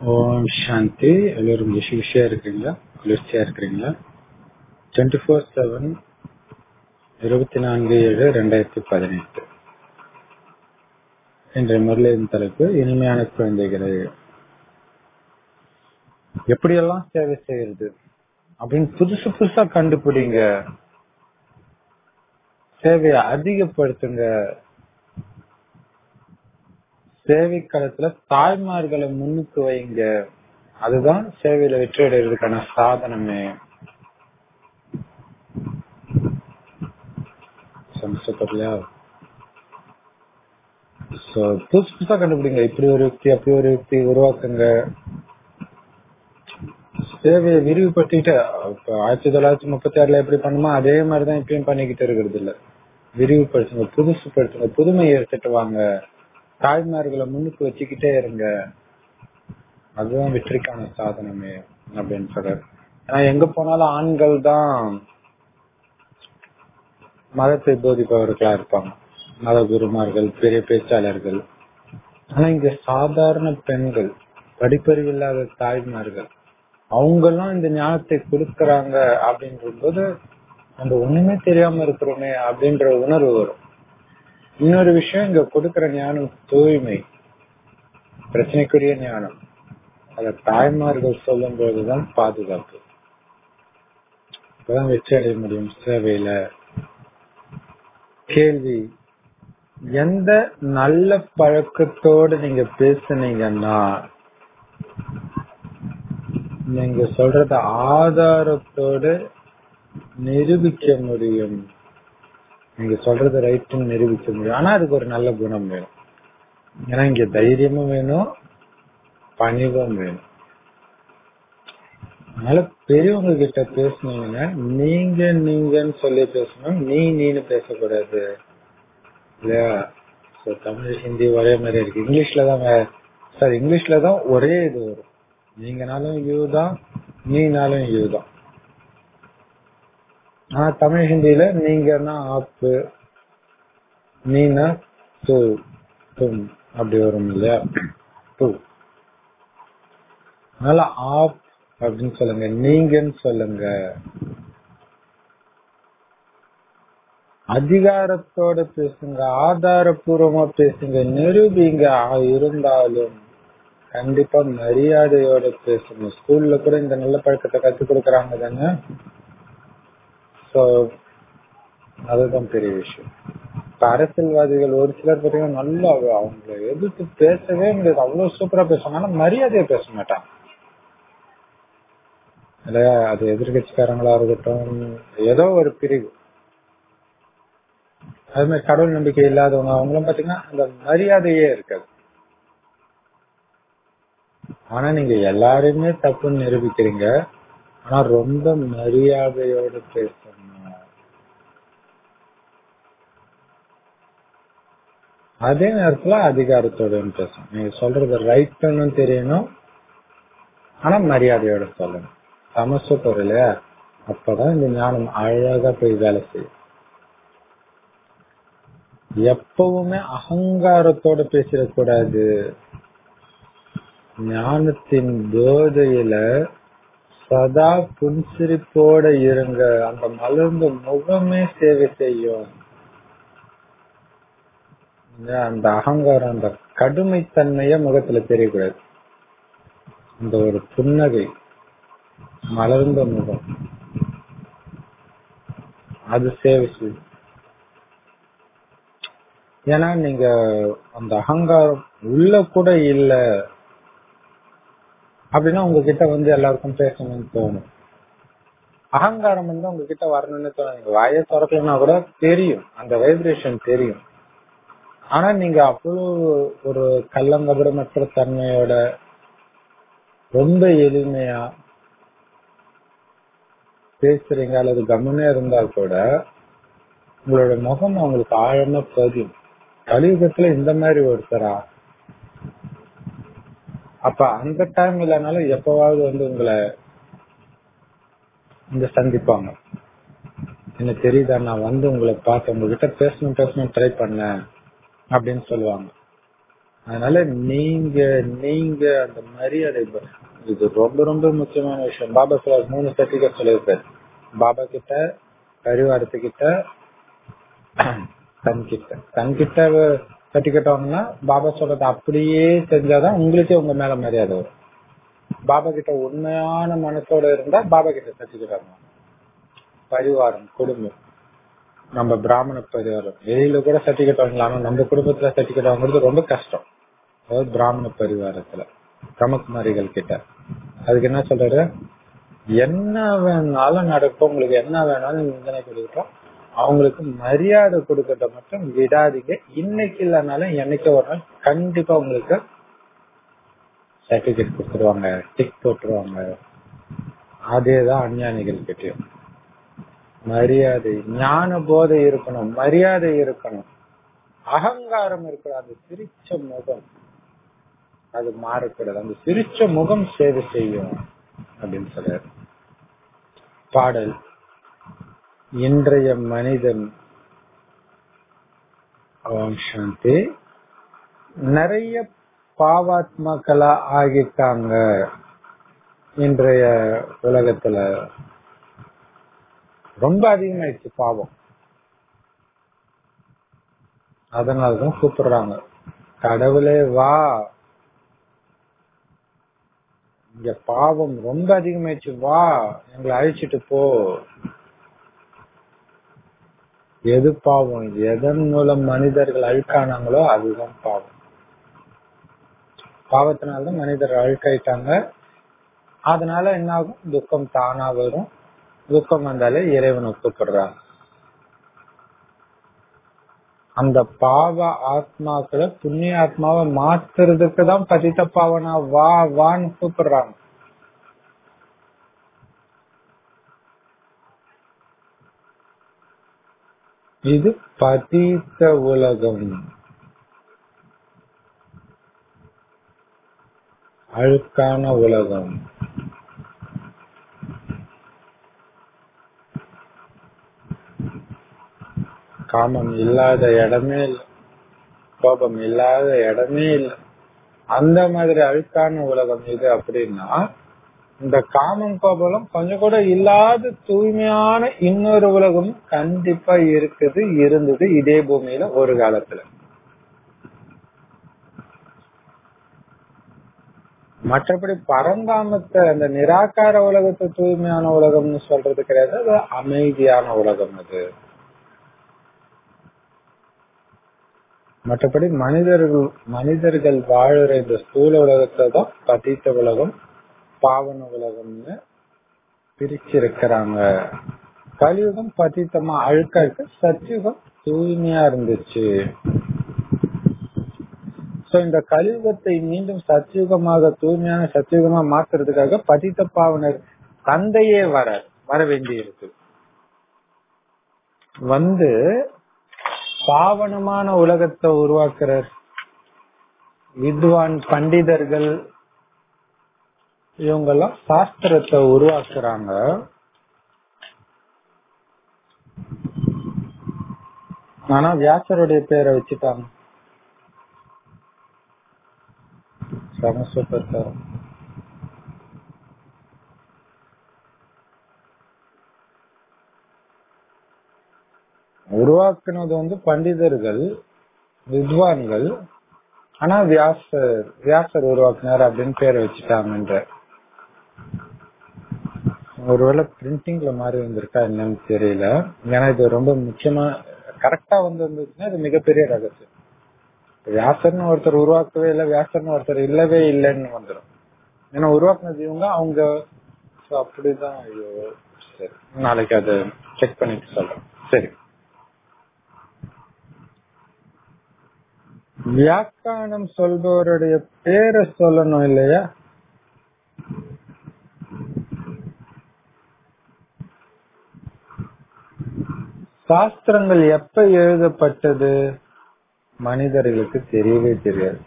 ஓம் சாந்தி எல்லோரும் விஷயம் இருக்கிறீங்களா குளிர்ச்சியா இருக்கிறீங்களா டுவெண்ட்டி ஃபோர் செவன் இருபத்தி நான்கு ஏழு ரெண்டாயிரத்தி பதினெட்டு இன்றைய முரளியின் தலைப்பு இனிமையான குழந்தைகளை எப்படியெல்லாம் சேவை செய்யறது அப்படின்னு புதுசு புதுசா கண்டுபிடிங்க சேவையை அதிகப்படுத்துங்க சேவை காலத்துல தாய்மார்களை முன்னுக்கு வைங்க அதுதான் சேவையில வெற்றி அடைகிறதுக்கான சாதனமே சமஸ்கிருதத்துலயா So, புதுசு புதுசா கண்டுபிடிங்க இப்படி ஒரு யுக்தி அப்படி ஒரு யுக்தி உருவாக்குங்க சேவையை விரிவுபடுத்திட்டு இப்ப ஆயிரத்தி தொள்ளாயிரத்தி முப்பத்தி ஆறுல எப்படி பண்ணுமோ அதே மாதிரிதான் இப்பயும் பண்ணிக்கிட்டு இருக்கிறது இல்ல விரிவுபடுத்துங்க புதுசுப்படுத்துங்க புதுமை எடுத்துட்டு வாங்க தாய்மார்களை முன்னுக்கு வச்சுக்கிட்டே இருங்க அதுதான் வெற்றிக்கான சாதனமே அப்படின்னு சொல்றாரு ஏன்னா எங்க போனாலும் ஆண்கள் தான் மதத்தை போதிப்பவர்களா இருப்பாங்க மத குருமார்கள் பெரிய பேச்சாளர்கள் ஆனா இங்க சாதாரண பெண்கள் படிப்பறிவு இல்லாத தாய்மார்கள் அவங்கெல்லாம் இந்த ஞானத்தை கொடுக்கறாங்க அப்படின்ற போது நம்ம ஒண்ணுமே தெரியாம இருக்கிறோமே அப்படின்ற உணர்வு வரும் இன்னொரு விஷயம் இங்க கொடுக்கிற ஞானம் தூய்மை பிரச்சனைக்குரிய ஞானம் அத தாய்மார்கள் சொல்லும் போதுதான் பாதுகாப்பு இப்பதான் வெற்றி அடைய முடியும் சேவையில கேள்வி எந்த நல்ல பழக்கத்தோடு நீங்க பேசுனீங்கன்னா நீங்க சொல்றத ஆதாரத்தோடு நிரூபிக்க முடியும் நீங்க சொல்றது ரைட்டுன்னு நிரூபிக்க முடியும் ஆனா அதுக்கு ஒரு நல்ல குணம் வேணும் ஏன்னா இங்க தைரியமும் வேணும் பணிவும் வேணும் அதனால பெரியவங்க கிட்ட பேசுனீங்கன்னா நீங்க நீங்கன்னு சொல்லி பேசணும் நீ நீன்னு பேசக்கூடாது இல்லையா தமிழ் ஹிந்தி ஒரே மாதிரி இருக்கு இங்கிலீஷ்ல தான் சார் இங்கிலீஷ்ல தான் ஒரே இது வரும் நீங்கனாலும் யூ தான் நீனாலும் யூ தான் ஆனா தமிழ் ஹிந்தியில நீங்கன்னா ஆப்பு நீனா து தும் அப்படி வரும் இல்லையா து அதனால ஆப் அப்படின்னு சொல்லுங்க நீங்கன்னு சொல்லுங்க அதிகாரத்தோட பேசுங்க ஆதாரபூர்வமா பேசுங்க நிரூபிங்க இருந்தாலும் கண்டிப்பா மரியாதையோட பேசணும் ஸ்கூல்ல கூட இந்த நல்ல பழக்கத்தை கத்து கொடுக்கறாங்க தானே சோ அதுதான் பெரிய விஷயம் இப்ப அரசியல்வாதிகள் ஒரு சிலர் பாத்தீங்கன்னா நல்லா அவங்களை எதிர்த்து பேசவே முடியாது அவ்வளவு சூப்பரா பேசுவாங்க ஆனா மரியாதையா பேச மாட்டாங்க இல்லையா அது எதிர்கட்சிக்காரங்களா இருக்கட்டும் ஏதோ ஒரு பிரிவு அது மாதிரி கடவுள் நம்பிக்கை இல்லாதவங்க அவங்களும் பாத்தீங்கன்னா அந்த மரியாதையே இருக்காது ஆனா நீங்க எல்லாருமே தப்புன்னு நிரூபிக்கிறீங்க ஆனா ரொம்ப மரியாதையோட பேசணும் அதே நேரத்துல அதிகாரத்தோட பேசணும் நீங்க சொல்றது ரைட்னு தெரியணும் ஆனா மரியாதையோட சொல்லணும் சமஸ்கிருதம் இல்லையா அப்பதான் இந்த ஞானம் அழகா போய் வேலை செய்யும் எப்பவுமே அகங்காரத்தோட பேசிடக்கூடாது ஞானத்தின் போதையில சதா புன்சிரிப்போட இருங்க அந்த மலர்ந்த முகமே சேவை செய்யும் அந்த அகங்காரம் அந்த கடுமைத்தன்மைய முகத்துல தெரியக்கூடாது அந்த ஒரு புன்னகை மலர்ந்த முகம் அது சேவை செய்யும் ஏன்னா நீங்க அந்த அகங்காரம் உள்ள கூட இல்ல அப்படின்னா உங்ககிட்ட வந்து எல்லாருக்கும் பேசணும்னு தோணும் அகங்காரம் வந்து உங்ககிட்ட வரணும்னு தோணும் நீங்க வாயை திறக்கலன்னா கூட தெரியும் அந்த வைப்ரேஷன் தெரியும் ஆனா நீங்க அவ்வளவு ஒரு கள்ளங்கபடமற்ற தன்மையோட ரொம்ப எளிமையா பேசுறீங்க அல்லது கம்முனே இருந்தா கூட உங்களோட முகம் அவங்களுக்கு ஆழமா பதியும் கலியுகத்துல இந்த மாதிரி ஒருத்தரா அப்ப அந்த டைம் இல்லைனாலும் எப்பவாவது வந்து உங்களை இங்க சந்திப்பாங்க என்ன தெரியுதா நான் வந்து உங்களை பார்த்து உங்ககிட்ட பேசணும் பேசணும் ட்ரை பண்ணேன் அப்படின்னு சொல்லுவாங்க அதனால நீங்க நீங்க அந்த மரியாதை ப- இது ரொம்ப ரொம்ப முக்கியமான விஷயம் பாபா சார் மூணு சர்டிபிகேட் சொல்லியிருக்காரு பாபா கிட்ட பரிவாரத்துக்கிட்ட தன்கிட்ட தன்கிட்ட சர்டிபிகேட் வாங்கினா பாபா சொல்றது அப்படியே செஞ்சாதான் உங்களுக்கே உங்க மேல மரியாதை வரும் பாபா கிட்ட உண்மையான மனசோட இருந்தா பாபா கிட்ட சர்டிபிகேட் வாங்கலாம் பரிவாரம் குடும்பம் நம்ம பிராமண பரிவாரம் வெளியில கூட சர்டிபிகேட் வாங்கலாம் ஆனா நம்ம குடும்பத்துல சர்டிபிகேட் வாங்குறது ரொம்ப கஷ்டம் அதாவது பிராமண பரிவாரத்துல பிரம்மகுமாரிகள் கிட்ட அதுக்கு என்ன சொல்றாரு என்ன வேணாலும் நடக்கும் உங்களுக்கு என்ன வேணாலும் நிந்தனை கொடுக்கட்டும் அவங்களுக்கு மரியாதை கொடுக்கறத மட்டும் விடாதீங்க இன்னைக்கு இல்லைனாலும் என்னைக்கு ஒரு நாள் கண்டிப்பா உங்களுக்கு சர்டிபிகேட் கொடுத்துருவாங்க டிக் போட்டுருவாங்க அதேதான் அஞ்ஞானிகள் கிட்டயும் மரியாதை ஞான போதை இருக்கணும் மரியாதை இருக்கணும் அகங்காரம் இருக்கணும் அந்த சிரிச்ச முகம் அது மாறக்கூடாது அந்த சிரிச்ச முகம் சேவை செய்யும் அப்படின்னு சொல்றாரு பாடல் இன்றைய மனிதன் ஓம் சாந்தி நிறைய பாவாத்மாக்களா ஆகிட்டாங்க இன்றைய உலகத்துல ரொம்ப அதிகமாயிடுச்சு பாவம் அதனாலதான் கூப்பிடுறாங்க கடவுளே வா இங்க பாவம் ரொம்ப அதிகமாயிடுச்சு வா எங்களை அழிச்சிட்டு போ எது பாவம் எதன் மூலம் மனிதர்கள் அழுக்கானாங்களோ அதுதான் பாவம் பாவத்தினால்தான் மனிதர்கள் அழுக்காயிட்டாங்க அதனால என்ன ஆகும் துக்கம் தானா வரும் துக்கம் வந்தாலே இறைவனை கூப்பிடுறாங்க அந்த பாவ ஆத்மாக்களை புண்ணிய ஆத்மாவை மாத்துறதுக்கு தான் பதித்த பாவனா வா வான்னு கூப்பிடுறாங்க இது பதித்த உலகம் அழுக்கான உலகம் காமம் இல்லாத இடமே இல்லை கோபம் இல்லாத இடமே இல்லை அந்த மாதிரி அழுக்கான உலகம் இது அப்படின்னா இந்த காமம் கோபலம் கொஞ்சம் கூட இல்லாத தூய்மையான இன்னொரு உலகம் கண்டிப்பா இருக்குது இருந்தது இதே பூமியில ஒரு காலத்துல மற்றபடி பரந்தாமத்தை அந்த நிராகார உலகத்தை தூய்மையான உலகம்னு சொல்றது கிடையாது அது அமைதியான உலகம் அது மற்றபடி மனிதர்கள் மனிதர்கள் வாழுற இந்த ஸ்தூல உலகத்தை தான் பதித்த உலகம் பாவன உலகம்னு பிரிச்சிருக்கிறாங்க கலியுகம் பதித்தமா அழுக்கா இருக்கு சத்தியுகம் தூய்மையா இருந்துச்சு சோ இந்த கலியுகத்தை மீண்டும் சத்தியுகமாக தூய்மையான சத்தியுகமா மாத்துறதுக்காக பதித்த பாவனர் தந்தையே வர வர வேண்டி இருக்கு வந்து பாவனமான உலகத்தை உருவாக்குறார் வித்வான் பண்டிதர்கள் இவங்கெல்லாம் சாஸ்திரத்தை உருவாக்குறாங்க ஆனா வியாசருடைய பேரை வச்சுட்டாங்க சமஸ்கிருதத்தை உருவாக்குனது வந்து பண்டிதர்கள் வித்வான்கள் ஆனா வியாசர் வியாசர் உருவாக்குனார் அப்படின்னு பேரை வச்சுட்டாங்கன்ற ஒருவேளை பிரிண்டிங்ல மாறி வந்திருக்கா என்னன்னு தெரியல ஏன்னா இது ரொம்ப முக்கியமா கரெக்டா வந்து இருந்துச்சுன்னா இது மிகப்பெரிய ரகசியம் வியாசர்னு ஒருத்தர் உருவாக்கவே இல்லை வியாசர்னு ஒருத்தர் இல்லவே இல்லைன்னு வந்துடும் ஏன்னா உருவாக்குனது இவங்க அவங்க so அப்படிதான் ஐயோ சரி நாளைக்கு அதை செக் பண்ணிட்டு சொல்றேன் சரி வியாக்கானம் சொல்பவருடைய பேரை சொல்லணும் இல்லையா சாஸ்திரங்கள் எப்ப எழுதப்பட்டது மனிதர்களுக்கு தெரியவே தெரியாது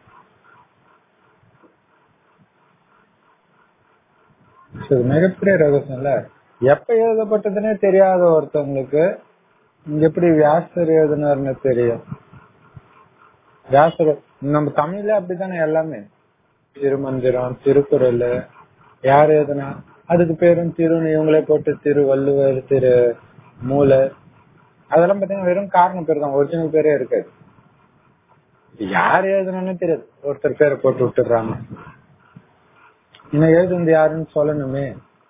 இது மிகப்பெரிய ரகசியம்ல எப்ப எழுதப்பட்டதுன்னே தெரியாத ஒருத்தவங்களுக்கு இங்க எப்படி வியாசர் எழுதினார்னு தெரியும் வியாசர் நம்ம தமிழ்ல அப்படித்தானே எல்லாமே திருமந்திரம் திருக்குறள் யார் எதுனா அதுக்கு பேரும் திருன்னு இவங்களே போட்டு திருவள்ளுவர் திரு மூலர் அதெல்லாம் பாத்தீங்கன்னா வெறும் காரணம் பேர் தான் ஒரிஜினல் பேரே இருக்காது யார் எழுதுனு தெரியாது ஒருத்தர் பேரை போட்டு விட்டுறாங்க இன்னும் எழுதுனது யாருன்னு சொல்லணுமே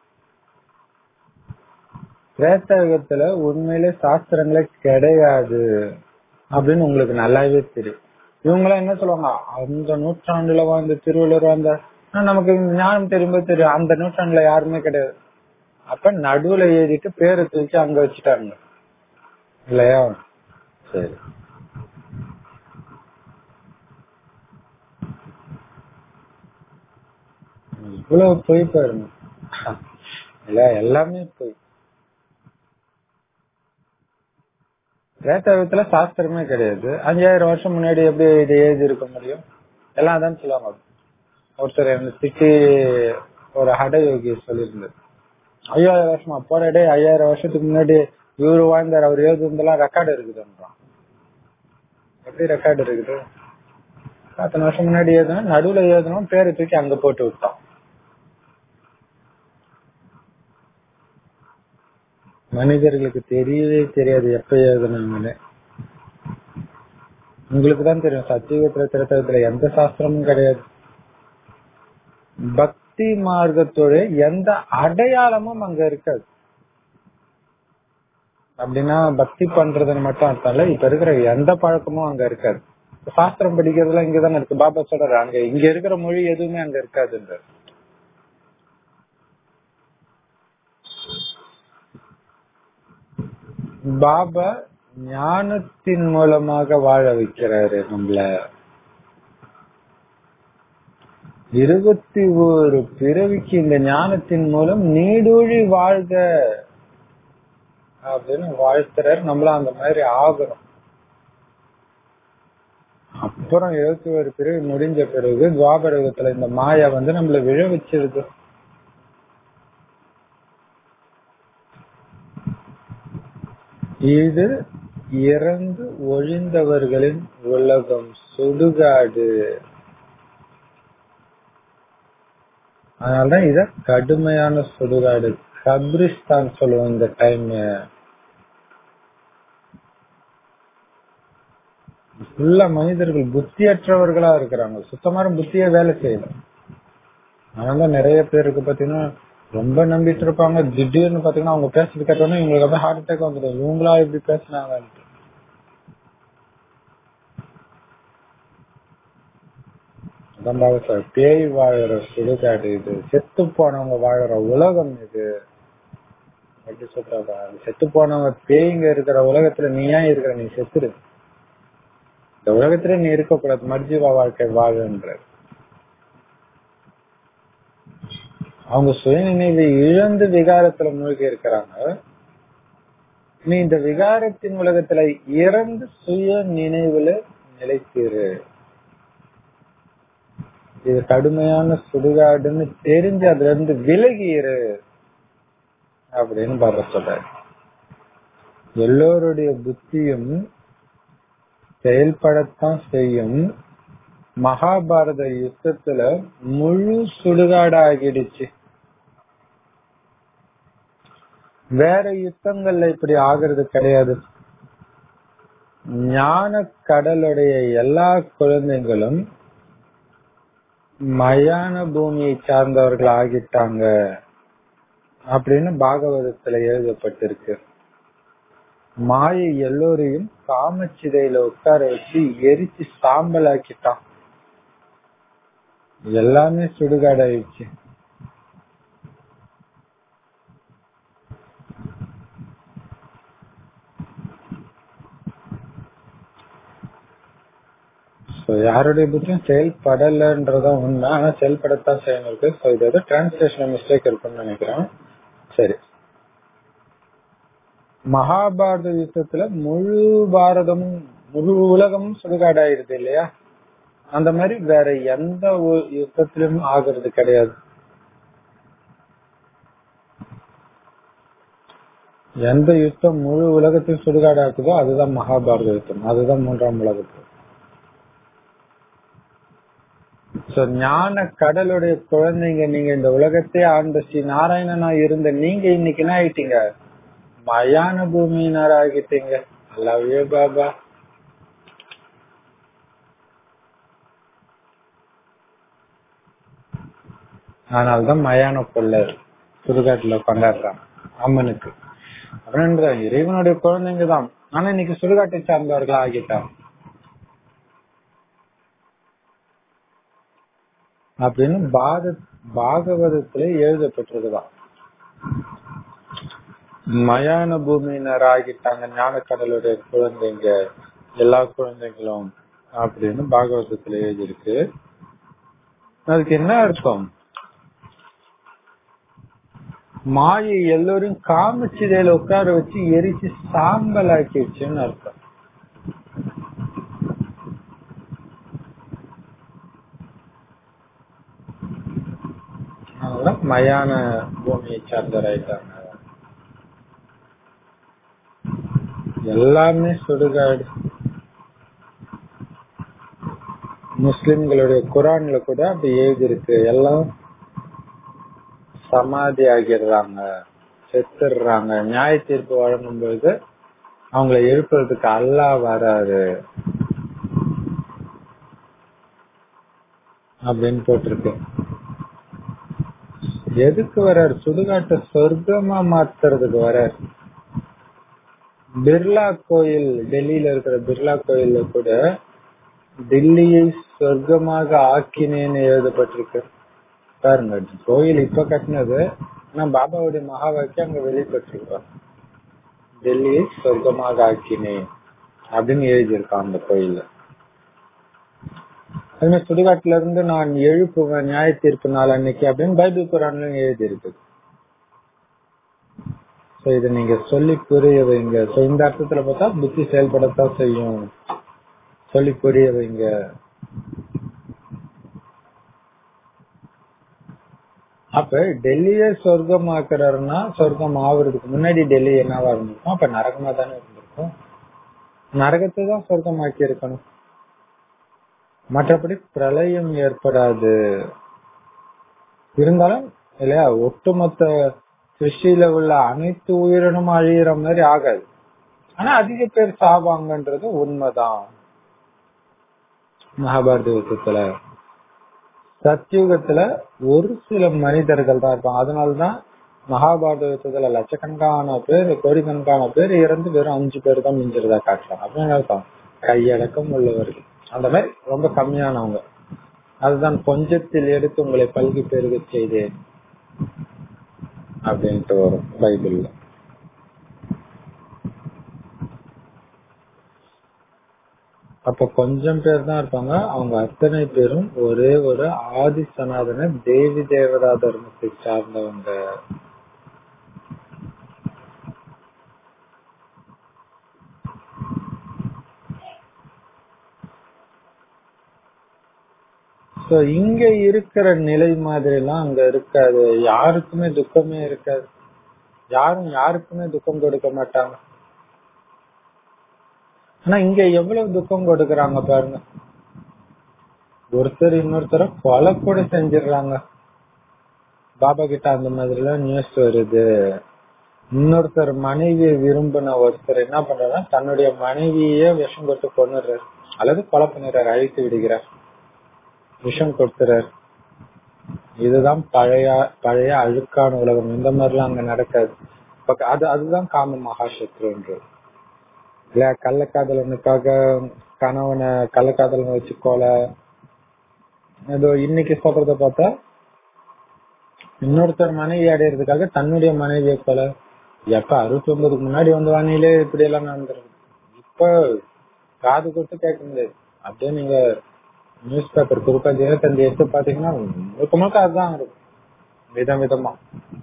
திரேத்தகத்துல உண்மையிலே சாஸ்திரங்களே கிடையாது அப்படின்னு உங்களுக்கு நல்லாவே தெரியும் இவங்களாம் என்ன சொல்லுவாங்க அந்த நூற்றாண்டுல வாழ்ந்த திருவள்ளுவர் வாழ்ந்த ஆனா நமக்கு ஞானம் தெரியும்போது தெரியும் அந்த நூற்றாண்டுல யாருமே கிடையாது அப்ப நடுவுல எழுதிட்டு பேரை தூக்கி அங்க வச்சுட்டாங்க இல்லையா சரி இவ்வளவு போய் பாருங்க இல்ல எல்லாமே போய் வேத்தகத்துல சாஸ்திரமே கிடையாது அஞ்சாயிரம் வருஷம் முன்னாடி எப்படி இதை எழுதி இருக்க முடியும் எல்லாம் அதான் சொல்லுவாங்க ஒருத்தர் என்ன திட்டி ஒரு ஹடயோகி சொல்லியிருந்தார் ஐயாயிரம் வருஷமா போராடே ஐயாயிரம் வருஷத்துக்கு முன்னாடி இவரு வாழ்ந்தார் அவர் எழுதுனதெல்லாம் ரெக்கார்டு இருக்குதுன்றான் எப்படி ரெக்கார்டு இருக்குது பத்தனை வருஷம் முன்னாடி எழுதணும் நடுவுல எழுதணும் பேரை தூக்கி அங்க போட்டு விட்டோம் மனிதர்களுக்கு தெரியவே தெரியாது எப்ப எழுதுனாங்கன்னு உங்களுக்கு தான் தெரியும் சத்தியுகத்துல திரட்டத்துல எந்த சாஸ்திரமும் கிடையாது பக்தி மார்க்கத்தோட எந்த அடையாளமும் அங்க இருக்காது அப்படின்னா பக்தி பண்றதுன்னு மட்டும் அர்த்தம் இல்ல இப்ப இருக்கிற எந்த பழக்கமும் அங்க இருக்காது சாஸ்திரம் படிக்கிறதுலாம் இங்கதானே இருக்கு பாபா சொல்றாரு அங்க இங்க இருக்கிற மொழி எதுவுமே அங்க இருக்காதுன்ற பாபா ஞானத்தின் மூலமாக வாழ வைக்கிறாரு நம்மள இருபத்தி ஒரு பிறவிக்கு இந்த ஞானத்தின் மூலம் நீடூழி வாழ்க அப்படின்னு வாழ்த்துறாரு நம்மளும் அந்த மாதிரி ஆகுறோம் அப்புறம் எழுபத்தி ஒரு பிறவி முடிஞ்ச பிறகு துவாபரகத்துல இந்த மாயா வந்து நம்மள விழ வச்சிருது இது இறந்து ஒழிந்தவர்களின் உலகம் சுடுகாடு அதனாலதான் இத கடுமையான சுடுகாடு கப்ரிஸ்தான் சொல்லுவோம் இந்த டைம் ஃபுல்லா மனிதர்கள் புத்தியற்றவர்களா இருக்கிறாங்க சுத்தமான புத்திய வேலை செய்யல அதனாலதான் நிறைய பேருக்கு பாத்தீங்கன்னா ரொம்ப நம்பிட்டு இருப்பாங்க திடீர்னு பாத்தீங்கன்னா அவங்க பேசுறது கேட்டோன்னே இவங்களுக்கு அப்படியே ஹார்ட் அட்டாக் வந்துடும் இவங்களா இப்படி பேசினாங்க அதான் பாபா சார் பேய் வாழற சுடுகாடு இது செத்து போனவங்க வாழற உலகம் இது எப்படி சொல்றாங்க செத்து போனவங்க பேய்ங்க இருக்கிற உலகத்துல நீ ஏன் இருக்கிற நீ செத்துரு இந்த உலகத்துல நீ இருக்கக்கூடாது மர்ஜீவா வாழ்க்கை வாழன்ற அவங்க சுயநினைவை இழந்து விகாரத்துல மூழ்கி இருக்கிறாங்க நீ இந்த விகாரத்தின் உலகத்துல இறந்து சுய நினைவுல நிலைத்திரு இது கடுமையான சுடுகாடுன்னு தெரிஞ்சு அதுல இருந்து விலகிரு அப்படின்னு பாபா சொல்றாரு எல்லோருடைய புத்தியும் செயல்படத்தான் செய்யும் மகாபாரத யுத்தத்துல முழு சுடுகாடு ஆகிடுச்சு வேற யுத்தங்கள்ல இப்படி ஆகிறது கிடையாது ஞான கடலுடைய எல்லா குழந்தைகளும் மயான பூமியை சார்ந்தவர்கள் ஆகிட்டாங்க அப்படின்னு பாகவதத்துல எழுதப்பட்டிருக்கு மாயை எல்லோரையும் காமச்சிதையில உட்கார வச்சு எரிச்சு சாம்பல் ஆக்கிட்டான் எல்லாமே சுடுகாடாயிடுச்சு யாருடைய புத்தியும் செயல்படலன்றதான் உண்மை ஆனா செயல்படத்தான் செய்யணும் இருக்கு ஸோ இது ஏதோ டிரான்ஸ்லேஷன் மிஸ்டேக் இருக்குன்னு நினைக்கிறேன் சரி மகாபாரத யுத்தத்துல முழு பாரதமும் முழு உலகமும் சுடுகாடாயிருது இல்லையா அந்த மாதிரி வேற எந்த யுத்தத்திலும் ஆகுறது கிடையாது எந்த யுத்தம் முழு உலகத்தையும் சுடுகாடாக்குதோ அதுதான் மகாபாரத யுத்தம் அதுதான் மூன்றாம் உலகத்து சோ ஞான கடலுடைய குழந்தைங்க நீங்க இந்த உலகத்தை ஆண்ட ஸ்ரீ நாராயணனா இருந்த நீங்க இன்னைக்கு என்ன ஆயிட்டீங்க மயான பூமியினர் ஆகிட்டீங்க லவ் யூ பாபா அதனாலதான் மயான கொள்ளர் சுடுகாட்டுல கொண்டாடுறாங்க அம்மனுக்கு அப்படின்ற இறைவனுடைய குழந்தைங்க தான் ஆனா இன்னைக்கு சுடுகாட்டை சார்ந்தவர்களா ஆகிட்டாங்க அப்படின்னு பாத பாகவதத்திலே எழுதப்பட்டிருக்குதான் மயான பூமியினர் ஆகிட்டாங்க ஞானக்கடலுடைய குழந்தைங்க எல்லா குழந்தைங்களும் அப்படின்னு பாகவதத்துல எழுதியிருக்கு அதுக்கு என்ன அர்த்தம் மாயை எல்லோரும் காமிச்சிதையில உட்கார வச்சு எரிச்சு சாம்பல் ஆக்கிடுச்சுன்னு அர்த்தம் அதனால மயான பூமியை சார்ந்தவராயிட்டாங்க எல்லாமே சுடுகாடு முஸ்லிம்களுடைய குரான்ல கூட அப்படி எழுதி இருக்கு எல்லாம் சமாதி ஆகிடுறாங்க செத்துடுறாங்க நியாய தீர்ப்பு வழங்கும் பொழுது அவங்கள எழுப்புறதுக்கு அல்லாஹ் வராரு அப்படின்னு போட்டிருக்கு எதுக்கு வர்றாரு சுடுகாட்டை சொர்க்கமா மாத்துறதுக்கு வர்றாரு பிர்லா கோயில் டெல்லியில இருக்கிற பிர்லா கோயில்ல கூட டெல்லியை சொர்க்கமாக ஆக்கினேன்னு எழுதப்பட்டிருக்கு பாருங்க கோயில் இப்ப கட்டினது ஆனா பாபாவுடைய மகா வாக்கியம் அங்க வெளிப்பட்டிருக்கோம் டெல்லியை சொர்க்கமாக ஆக்கினேன் அப்படின்னு எழுதியிருக்கான் அந்த கோயில்ல அதுமாதிரி சுடுகாட்டுல இருந்து நான் எழுப்புவேன் நியாய தீர்ப்பு நாள் அன்னைக்கு அப்படின்னு பைபிள் குரான்லயும் எழுதி இருக்கு சோ இதை நீங்க சொல்லி புரிய வைங்க சோ இந்த அர்த்தத்துல பார்த்தா புத்தி செயல்படத்தான் செய்யும் சொல்லி புரிய வைங்க அப்ப டெல்லியே சொர்க்கமாக்குறாருன்னா சொர்க்கம் ஆகுறதுக்கு முன்னாடி டெல்லி என்னவா இருந்திருக்கும் அப்ப நரகமா தானே இருந்திருக்கும் நரகத்தை தான் சொர்க்கமாக்கி இருக்கணும் மற்றபடி பிரளயம் ஏற்படாது இருந்தாலும் இல்லையா ஒட்டுமொத்த சிருஷ்டியில உள்ள அனைத்து உயிரினும் அழியிற மாதிரி ஆகாது ஆனா அதிக பேர் சாவாங்கன்றது உண்மைதான் மகாபாரத யுத்தத்துல சத்தியுகத்துல ஒரு சில மனிதர்கள் தான் இருப்பாங்க அதனாலதான் மகாபாரத யுத்தத்துல லட்சக்கணக்கான பேர் கோடிக்கணக்கான பேர் இறந்து வெறும் அஞ்சு பேர் தான் மிஞ்சிறதா காட்டுறாங்க அப்படின்னு அர்த்தம் கையடக்கம் உள்ளவர்கள் அந்த மாதிரி ரொம்ப கம்மியானவங்க அதுதான் கொஞ்சத்தில் எடுத்து உங்களை பல்கி பெருக செய்தேன் அப்படின்ட்டு வரும் பைபிள்ல அப்ப கொஞ்சம் பேர் தான் இருப்பாங்க அவங்க அத்தனை பேரும் ஒரே ஒரு ஆதி சனாதன தேவி தேவதா தர்மத்தை சார்ந்தவங்க சோ இங்க இருக்கிற நிலை மாதிரி எல்லாம் அங்க இருக்காது யாருக்குமே துக்கமே இருக்காது யாரும் யாருக்குமே துக்கம் கொடுக்க மாட்டாங்க ஆனா இங்க எவ்வளவு துக்கம் கொடுக்கறாங்க பாருங்க ஒருத்தர் இன்னொருத்தர கொலை கூட செஞ்சிடுறாங்க பாபா கிட்ட அந்த மாதிரி எல்லாம் நியூஸ் வருது இன்னொருத்தர் மனைவியை விரும்பின ஒருத்தர் என்ன பண்றாருன்னா தன்னுடைய மனைவியே விஷம் கொடுத்து கொண்டுறாரு அல்லது கொலை பண்ணிடுறாரு அழித்து விடுகிறார் விஷம் கொடுத்துறாரு இதுதான் பழைய பழைய அழுக்கான உலகம் இந்த மாதிரிலாம் அங்க நடக்காது அது அதுதான் காம மகாசத்ருன்றது இல்ல கள்ளக்காதலனுக்காக கணவனை கள்ளக்காதலனை வச்சு கொலை ஏதோ இன்னைக்கு சொல்றத பார்த்தா இன்னொருத்தர் மனைவி அடையிறதுக்காக தன்னுடைய மனைவியை கொலை எப்ப அறுபத்தி ஒன்பதுக்கு முன்னாடி வந்து வானிலே இப்படி எல்லாம் நடந்துருக்கு இப்ப காது கொடுத்து கேட்க முடியாது அப்படியே நீங்க நியூஸ் பேப்பர் குறிப்பா தினத்தந்தி எடுத்து பாத்தீங்கன்னா முழுக்க முழுக்க அதுதான் இருக்கும் விதம் விதமா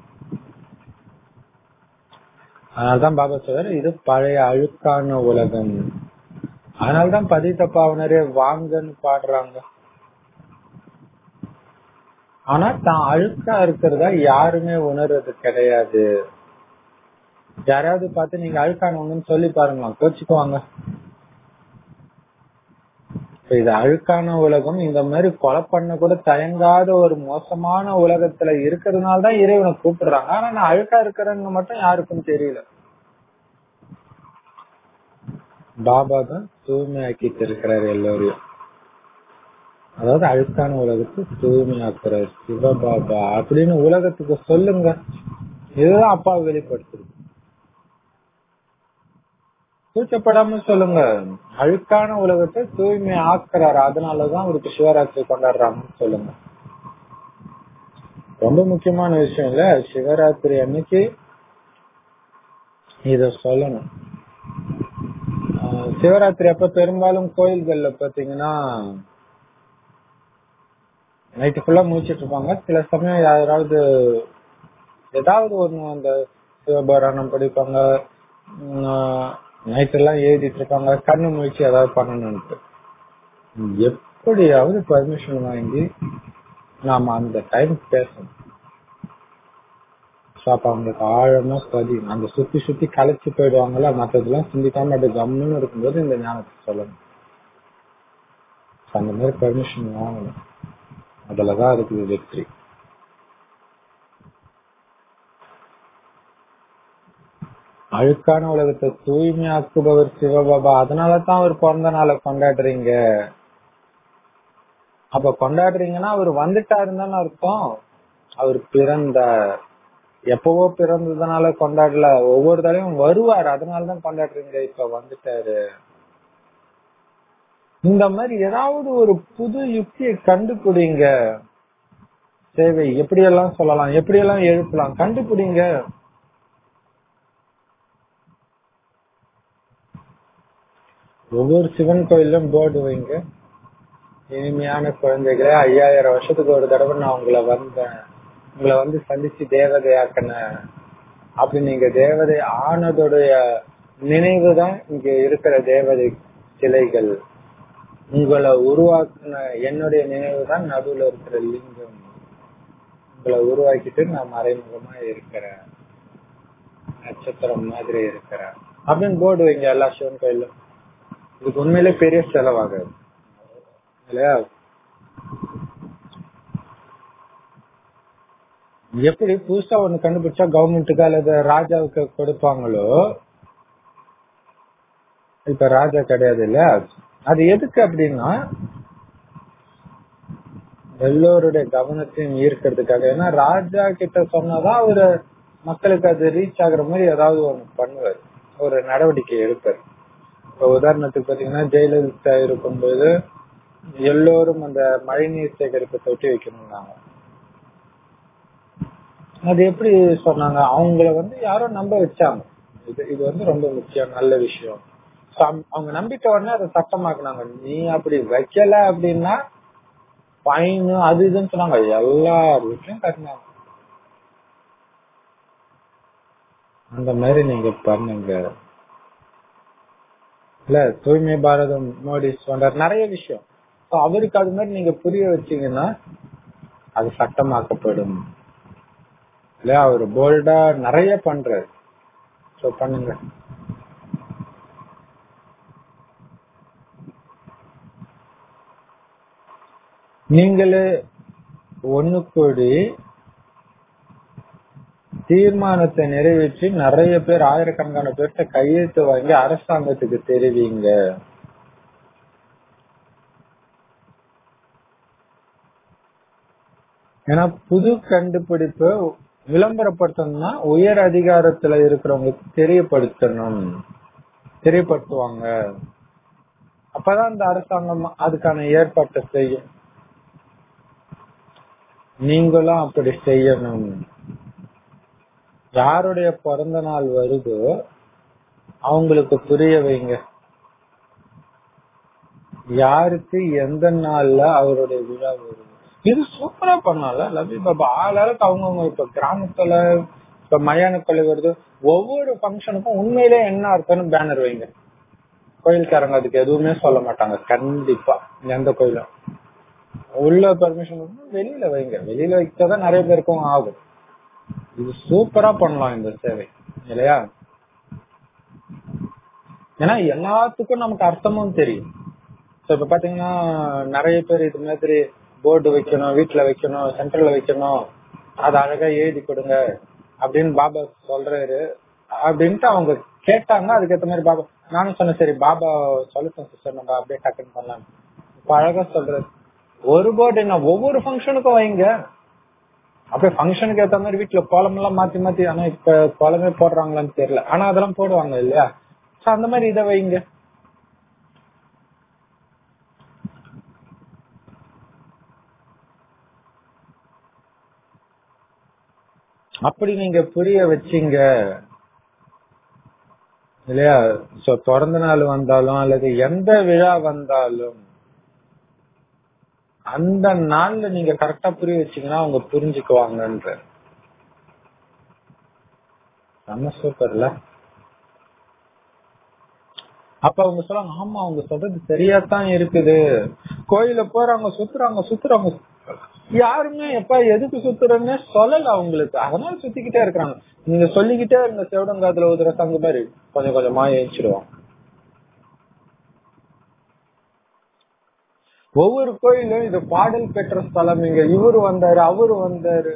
அதனால்தான் பாபா சொல்றாரு இது பழைய அழுக்கான உலகம் அதனால்தான் பதித்த பாவனரே வாங்கன்னு பாடுறாங்க ஆனா தான் அழுக்கா இருக்கிறதா யாருமே உணர்றது கிடையாது யாராவது பார்த்து நீங்க அழுக்கானவங்கன்னு சொல்லி பாருங்களா கோச்சுக்குவாங்க இப்ப இது அழுக்கான உலகம் இந்த மாதிரி கொலை பண்ண கூட தயங்காத ஒரு மோசமான உலகத்துல இருக்கிறதுனால தான் இறைவனை கூப்பிடுறாங்க ஆனா நான் அழுக்கா இருக்கிறேன்னு மட்டும் யாருக்கும் தெரியல பாபா தான் தூய்மையாக்கிட்டு இருக்கிறார் எல்லோரையும் அதாவது அழுக்கான உலகத்தை தூய்மையாக்குறார் சிவபாபா அப்படின்னு உலகத்துக்கு சொல்லுங்க இதுதான் அப்பா வெளிப்படுத்துது கூச்சப்படாம சொல்லுங்க அழுக்கான உலகத்தை தூய்மை ஆக்குறாரு அதனாலதான் அவருக்கு சிவராத்திரி கொண்டாடுறாங்கன்னு சொல்லுங்க ரொம்ப முக்கியமான விஷயம் இல்ல சிவராத்திரி அன்னைக்கு இத சொல்லணும் ஆஹ் சிவராத்திரி அப்ப பெரும்பாலும் கோயில்கள்ல பாத்தீங்கன்னா நைட்டு ஃபுல்லா முடிச்சிட்டு இருப்பாங்க சில சமயம் யாராவது ஏதாவது ஒண்ணு அந்த சிவபுராணம் படிப்பாங்க நைட் எல்லாம் எழுதிட்டு இருப்பாங்க கண்ணு முழிச்சு ஏதாவது பண்ணணும்ட்டு எப்படியாவது பர்மிஷன் வாங்கி நாம அந்த டைம் பேசணும் So, அப்ப அவங்களுக்கு ஆழமா பதியும் அந்த சுத்தி சுத்தி கலைச்சு போயிடுவாங்கல்ல மத்ததெல்லாம் சிந்திக்காம அப்படி கம்முன்னு இருக்கும்போது இந்த ஞானத்தை சொல்லணும் So, அந்த மாதிரி பர்மிஷன் வாங்கணும் அதுலதான் இருக்குது வெற்றி அழுக்கான உலகத்தை தூய்மையாக்குபவர் சிவபாபா அதனாலதான் அவர் பிறந்த நாளை கொண்டாடுறீங்க அப்ப கொண்டாடுறீங்கன்னா அவர் வந்துட்டாருன்னு அர்த்தம் அவர் பிறந்தார் எப்பவோ பிறந்ததுனால கொண்டாடல ஒவ்வொரு தடவையும் வருவார் அதனாலதான் கொண்டாடுறீங்க இப்ப வந்துட்டாரு இந்த மாதிரி ஏதாவது ஒரு புது யுக்தியை கண்டுபிடிங்க சேவை எப்படியெல்லாம் சொல்லலாம் எப்படியெல்லாம் எழுப்பலாம் கண்டுபிடிங்க ஒவ்வொரு சிவன் கோயிலும் போர்டு வைங்க இனிமையான குழந்தைகளே ஐயாயிரம் வருஷத்துக்கு ஒரு தடவை நான் உங்களை வந்தேன் உங்களை வந்து சந்திச்சு தேவதையாக்கினேன் அப்படி நீங்க தேவதை ஆனதுடைய நினைவு தான் இங்க இருக்கிற தேவதை சிலைகள் உங்களை உருவாக்குன என்னுடைய நினைவு தான் நடுவுல இருக்கிற லிங்கம் உங்களை உருவாக்கிட்டு நான் மறைமுகமா இருக்கிறேன் நட்சத்திரம் மாதிரி இருக்கிறேன் அப்படின்னு போர்டு வைங்க எல்லா சிவன் கோயிலும் இதுக்கு உண்மையிலே பெரிய செலவாகாது இல்லையா எப்படி புதுசா ஒண்ணு கண்டுபிடிச்சா கவர்மெண்ட்டுக்கு அல்லது ராஜாவுக்கு கொடுப்பாங்களோ இப்ப ராஜா கிடையாது இல்ல அது எதுக்கு அப்படின்னா எல்லோருடைய கவனத்தையும் ஈர்க்கிறதுக்காக ஏன்னா ராஜா கிட்ட சொன்னாதான் அவரு மக்களுக்கு அது ரீச் ஆகுற மாதிரி ஏதாவது ஒண்ணு பண்ணுவார் ஒரு நடவடிக்கை எடுப்பார் இப்ப உதாரணத்துக்கு பாத்தீங்கன்னா ஜெயலலிதா இருக்கும்போது எல்லோரும் அந்த மழைநீர் சேகரிப்பு தொட்டி வைக்கணும்னாங்க அது எப்படி சொன்னாங்க அவங்கள வந்து யாரோ நம்ப வச்சாங்க இது இது வந்து ரொம்ப முக்கியம் நல்ல விஷயம் அவங்க நம்பிட்ட உடனே அதை சட்டமாக்குனாங்க நீ அப்படி வைக்கல அப்படின்னா ஃபைன் அது இதுன்னு சொன்னாங்க எல்லார் வீட்லயும் கட்டினாங்க அந்த மாதிரி நீங்க பண்ணுங்க இல்ல தூய்மை பாரதம் மோடி சொன்னார் நிறைய விஷயம் அவருக்கு அது மாதிரி நீங்க புரிய வச்சீங்கன்னா அது சட்டமாக்கப்படும் இல்ல அவர் போல்டா நிறைய பண்றாரு சோ பண்ணுங்க நீங்களே ஒண்ணு கூடி தீர்மானத்தை நிறைவேற்றி நிறைய பேர் ஆயிரக்கணக்கான பேர்கிட்ட கையெழுத்து வாங்கி அரசாங்கத்துக்கு தெரிவிங்க ஏன்னா புது கண்டுபிடிப்பு விளம்பரப்படுத்தணும்னா உயர் அதிகாரத்துல இருக்கிறவங்களுக்கு தெரியப்படுத்தணும் தெரியப்படுத்துவாங்க அப்பதான் இந்த அரசாங்கம் அதுக்கான ஏற்பாட்டை செய்யும் நீங்களும் அப்படி செய்யணும் யாருடைய பிறந்த நாள் வருதோ அவங்களுக்கு புரிய வைங்க யாருக்கு எந்த நாள்ல அவருடைய விழா வருது இது சூப்பரா பண்ணால லவி பாபா ஆளாளுக்கு அவங்கவுங்க இப்ப கிராமத்துல இப்ப மயான கொலை வருது ஒவ்வொரு ஃபங்க்ஷனுக்கும் உண்மையிலே என்ன அர்த்தம்னு பேனர் வைங்க கோயில்காரங்க அதுக்கு எதுவுமே சொல்ல மாட்டாங்க கண்டிப்பா எந்த கோயிலும் உள்ள பர்மிஷன் வெளியில வைங்க வெளியில வைக்கதான் நிறைய பேருக்கும் ஆகும் இது சூப்பரா பண்ணலாம் இந்த சேவை இல்லையா ஏன்னா எல்லாத்துக்கும் நமக்கு அர்த்தமும் தெரியும் So, இப்ப பாத்தீங்கன்னா நிறைய பேர் இது மாதிரி போர்டு வைக்கணும் வீட்டுல வைக்கணும் சென்டர்ல வைக்கணும் அது அழகா எழுதி கொடுங்க அப்படின்னு பாபா சொல்றாரு அப்படின்ட்டு அவங்க கேட்டாங்க அதுக்கேத்த மாதிரி பாபா நானும் சொன்னேன் சரி பாபா சொல்லட்டும் சிஸ்டர் நம்ம அப்படியே டக்குன்னு பண்ணலாம் இப்ப அழகா சொல்றது ஒரு போர்டு என்ன ஒவ்வொரு ஃபங்க்ஷனுக்கும் வைங்க அப்படியே ஃபங்க்ஷனுக்கு ஏத்த மாதிரி வீட்டுல கோலம் எல்லாம் மாத்தி மாத்தி ஆனா இப்ப கோலமே போடுறாங்களான்னு தெரியல ஆனா அதெல்லாம் போடுவாங்க இல்லையா சோ அந்த மாதிரி இதை வைங்க அப்படி நீங்க புரிய வச்சீங்க இல்லையா சோ பிறந்த நாள் வந்தாலும் அல்லது எந்த விழா வந்தாலும் அந்த நாள்ல நீங்க கரெக்டா புரிய வச்சீங்கன்னா அவங்க புரிஞ்சுக்குவாங்கன்ற செம்ம சூப்பர்ல அப்ப அவங்க சொல்லுவாங்க ஆமா அவங்க சொல்றது சரியாத்தான் இருக்குது கோயில போறாங்க சுத்துறாங்க சுத்துறாங்க யாருமே எப்ப எதுக்கு சுத்துறன்னு சொல்லல அவங்களுக்கு அதனால சுத்திக்கிட்டே இருக்கிறாங்க நீங்க சொல்லிக்கிட்டே இருந்த செவடங்காதுல ஊதுற சங்கு மாதிரி கொஞ்சம் கொஞ்சமா ஏஞ்சிடுவாங்க ஒவ்வொரு கோயிலும் இது பாடல் பெற்ற ஸ்தலம் இங்க இவரு வந்தாரு அவரு வந்தாரு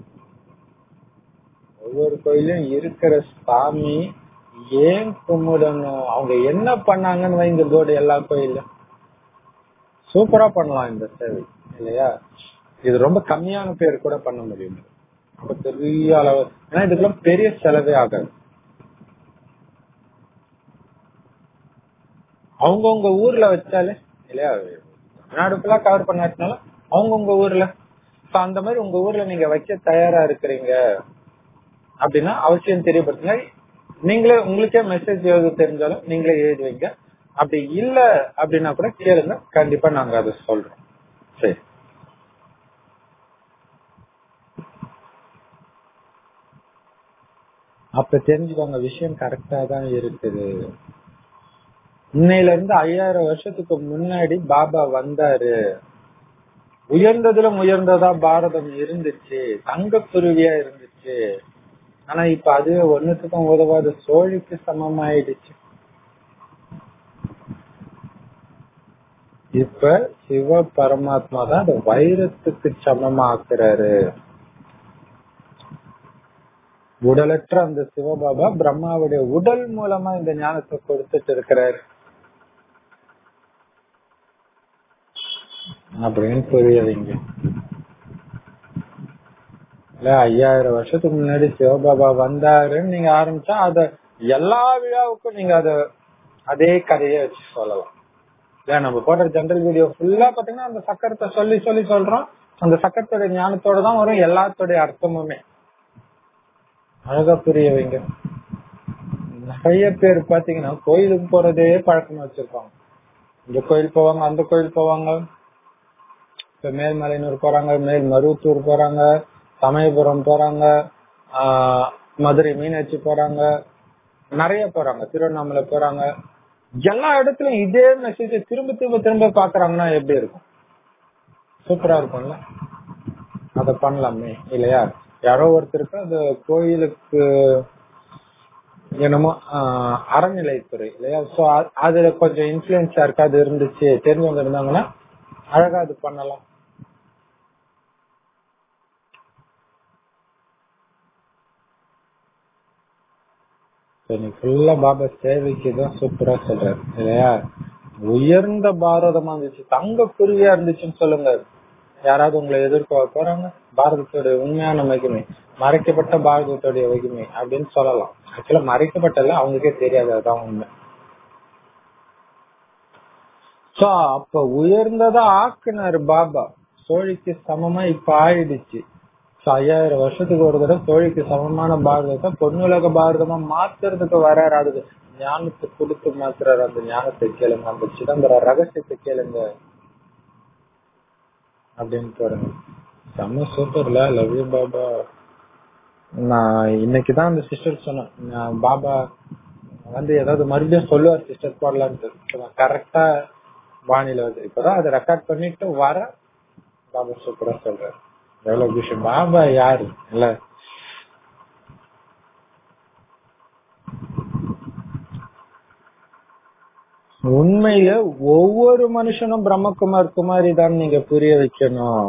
ஒவ்வொரு கோயிலும் இருக்கிற சாமி ஏன் கும்பிடணும் அவங்க என்ன பண்ணாங்கன்னு வைங்க போர்டு எல்லா கோயிலும் சூப்பரா பண்ணலாம் இந்த சேவை இல்லையா இது ரொம்ப கம்மியான பேர் கூட பண்ண முடியும் ரொம்ப பெரிய அளவு ஏன்னா இதுக்கெல்லாம் பெரிய செலவே ஆகாது அவங்கவுங்க ஊர்ல வச்சாலே இல்லையா நாடு ஃபுல்லா கவர் பண்ணாட்டினாலும் அவங்கவுங்க ஊர்ல So, அந்த மாதிரி உங்க ஊர்ல நீங்க வைக்க தயாரா இருக்கிறீங்க அப்படின்னா அவசியம் தெரியப்படுத்துங்க நீங்களே உங்களுக்கே மெசேஜ் எழுத தெரிஞ்சாலும் நீங்களே எழுதி வைங்க அப்படி இல்ல அப்படின்னா கூட கேளுங்க கண்டிப்பா நாங்க அதை சொல்றோம் சரி அப்ப தெரிஞ்சுக்கோங்க விஷயம் கரெக்டா தான் இருக்குது இன்னையில இருந்து ஐயாயிரம் வருஷத்துக்கு முன்னாடி பாபா வந்தாரு உயர்ந்ததிலும் உயர்ந்ததா பாரதம் இருந்துச்சு தங்கக்குருவியா இருந்துச்சு ஆனா இப்ப அது ஒன்னுத்துக்கும் உதவாத சோழிக்கு சமமாயிடுச்சு இப்ப சிவ பரமாத்மா தான் அந்த வைரத்துக்கு சமமாக்குறாரு உடலற்ற அந்த சிவபாபா பிரம்மாவுடைய உடல் மூலமா இந்த ஞானத்தை கொடுத்துட்டு இருக்கிறாரு அப்படின்னு புரிய வைங்க இல்ல ஐயாயிரம் வருஷத்துக்கு முன்னாடி சிவபாபா வந்தாருன்னு நீங்க ஆரம்பிச்சா அத எல்லா விழாவுக்கும் நீங்க அத அதே கதையை வச்சு சொல்லலாம் இல்ல நம்ம போடுற ஜென்ரல் வீடியோ ஃபுல்லா பாத்தீங்கன்னா அந்த சக்கரத்தை சொல்லி சொல்லி சொல்றோம் அந்த சக்கரத்தோட ஞானத்தோட தான் வரும் எல்லாத்தோட அர்த்தமுமே அழகா புரிய வைங்க நிறைய பேர் பாத்தீங்கன்னா கோயிலுக்கு போறதே பழக்கமா வச்சிருப்பாங்க இந்த கோயில் போவாங்க அந்த கோயில் போவாங்க இப்ப மேல்மலையனூர் போறாங்க மேல் மருவத்தூர் போறாங்க சமயபுரம் போறாங்க ஆஹ் மதுரை மீனாட்சி போறாங்க நிறைய போறாங்க திருவண்ணாமலை போறாங்க எல்லா இடத்துலயும் இதே மெசேஜ் திரும்ப திரும்ப திரும்ப பாக்குறாங்கன்னா எப்படி இருக்கும் சூப்பரா இருக்கும்ல அத பண்ணலாமே இல்லையா யாரோ ஒருத்தருக்கு அந்த கோயிலுக்கு என்னமோ ஆஹ் அறநிலைத்துறை இல்லையா சோ அதுல கொஞ்சம் இன்ஃபுளுன்ஸ் யாருக்காவது இருந்துச்சு தெரிஞ்சவங்க இருந்தாங்கன்னா அழகா அது பண்ணலாம் ஃபுல்லா பாபா சேவைக்கு தான் சூப்பரா சொல்றாரு இல்லையா உயர்ந்த பாரதமா இருந்துச்சு தங்க குருவியா இருந்துச்சுன்னு சொல்லுங்க யாராவது உங்களை எதிர்க்க போறாங்க பாரதத்தோட உண்மையான மகிமை மறைக்கப்பட்ட பாரதத்தோடைய மகிமை அப்படின்னு சொல்லலாம் ஆக்சுவலா மறைக்கப்பட்டல அவங்களுக்கே தெரியாது அதான் உண்மை சோ அப்ப உயர்ந்ததா ஆக்குனாரு பாபா சோழிக்கு சமமா இப்ப ஆயிடுச்சு சோ ஐயாயிரம் வருஷத்துக்கு ஒரு தடவை சோழிக்கு சமமான பாரதத்தை பொன்னுலக பாரதமா மாத்துறதுக்கு வராரு அதுக்கு ஞானத்தை கொடுத்து மாத்துறாரு அந்த ஞானத்தை கேளுங்க அந்த சிதம்பர ரகசியத்தை கேளுங்க அப்படின்னு போறேங்க செம்ம சூப்பர்ல லவ் யூ பாபா நான் இன்னைக்குதான் அந்த சிஸ்டர் சொன்னேன் நான் பாபா வந்து ஏதாவது மறுபடியும் சொல்லுவார் சிஸ்டர் போடலான்ட்டு கரெக்டா வானிலை வந்து இப்பதான் அதை ரெக்கார்ட் பண்ணிட்டு வர பாபா சூப்பரா சொல்றாரு எவ்வளவு விஷயம் பாபா யாரு இல்ல உண்மையில ஒவ்வொரு மனுஷனும் பிரம்மகுமார் குமாரி தான் நீங்க புரிய வைக்கணும்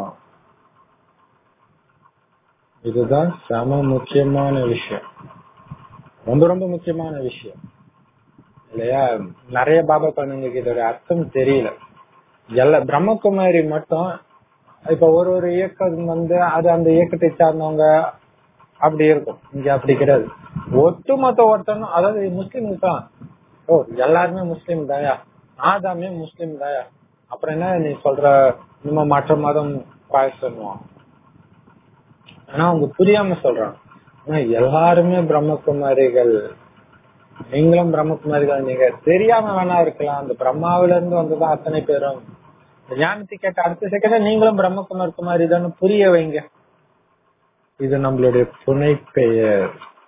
இதுதான் சம முக்கியமான விஷயம் ரொம்ப ரொம்ப முக்கியமான விஷயம் இல்லையா நிறைய பாபா குழந்தைங்களுக்கு இதோட அர்த்தம் தெரியல எல்லா பிரம்மகுமாரி மட்டும் இப்ப ஒரு ஒரு இயக்கம் வந்து அது அந்த இயக்கத்தை சார்ந்தவங்க அப்படி இருக்கும் இங்க அப்படி கிடையாது ஒட்டுமொத்த ஒருத்தனும் அதாவது முஸ்லீம் தான் ஓ எல்லாருமே முஸ்லீம் தாயா ஆதாமே முஸ்லீம் தாயா அப்புறம் என்ன நீ சொல்ற நம்ம மற்ற மதம் பாயசம் ஆனா அவங்க புரியாம சொல்றாங்க ஆனா எல்லாருமே பிரம்மகுமாரிகள் நீங்களும் பிரம்மகுமாரிகள் நீங்க தெரியாம வேணா இருக்கலாம் அந்த பிரம்மாவில இருந்து வந்ததான் அத்தனை பேரும் ஞானத்தை கேட்ட அடுத்த செகண்ட் நீங்களும் பிரம்மகுமார் குமாரி தான் புரிய வைங்க இது நம்மளுடைய புனைப்பெயர்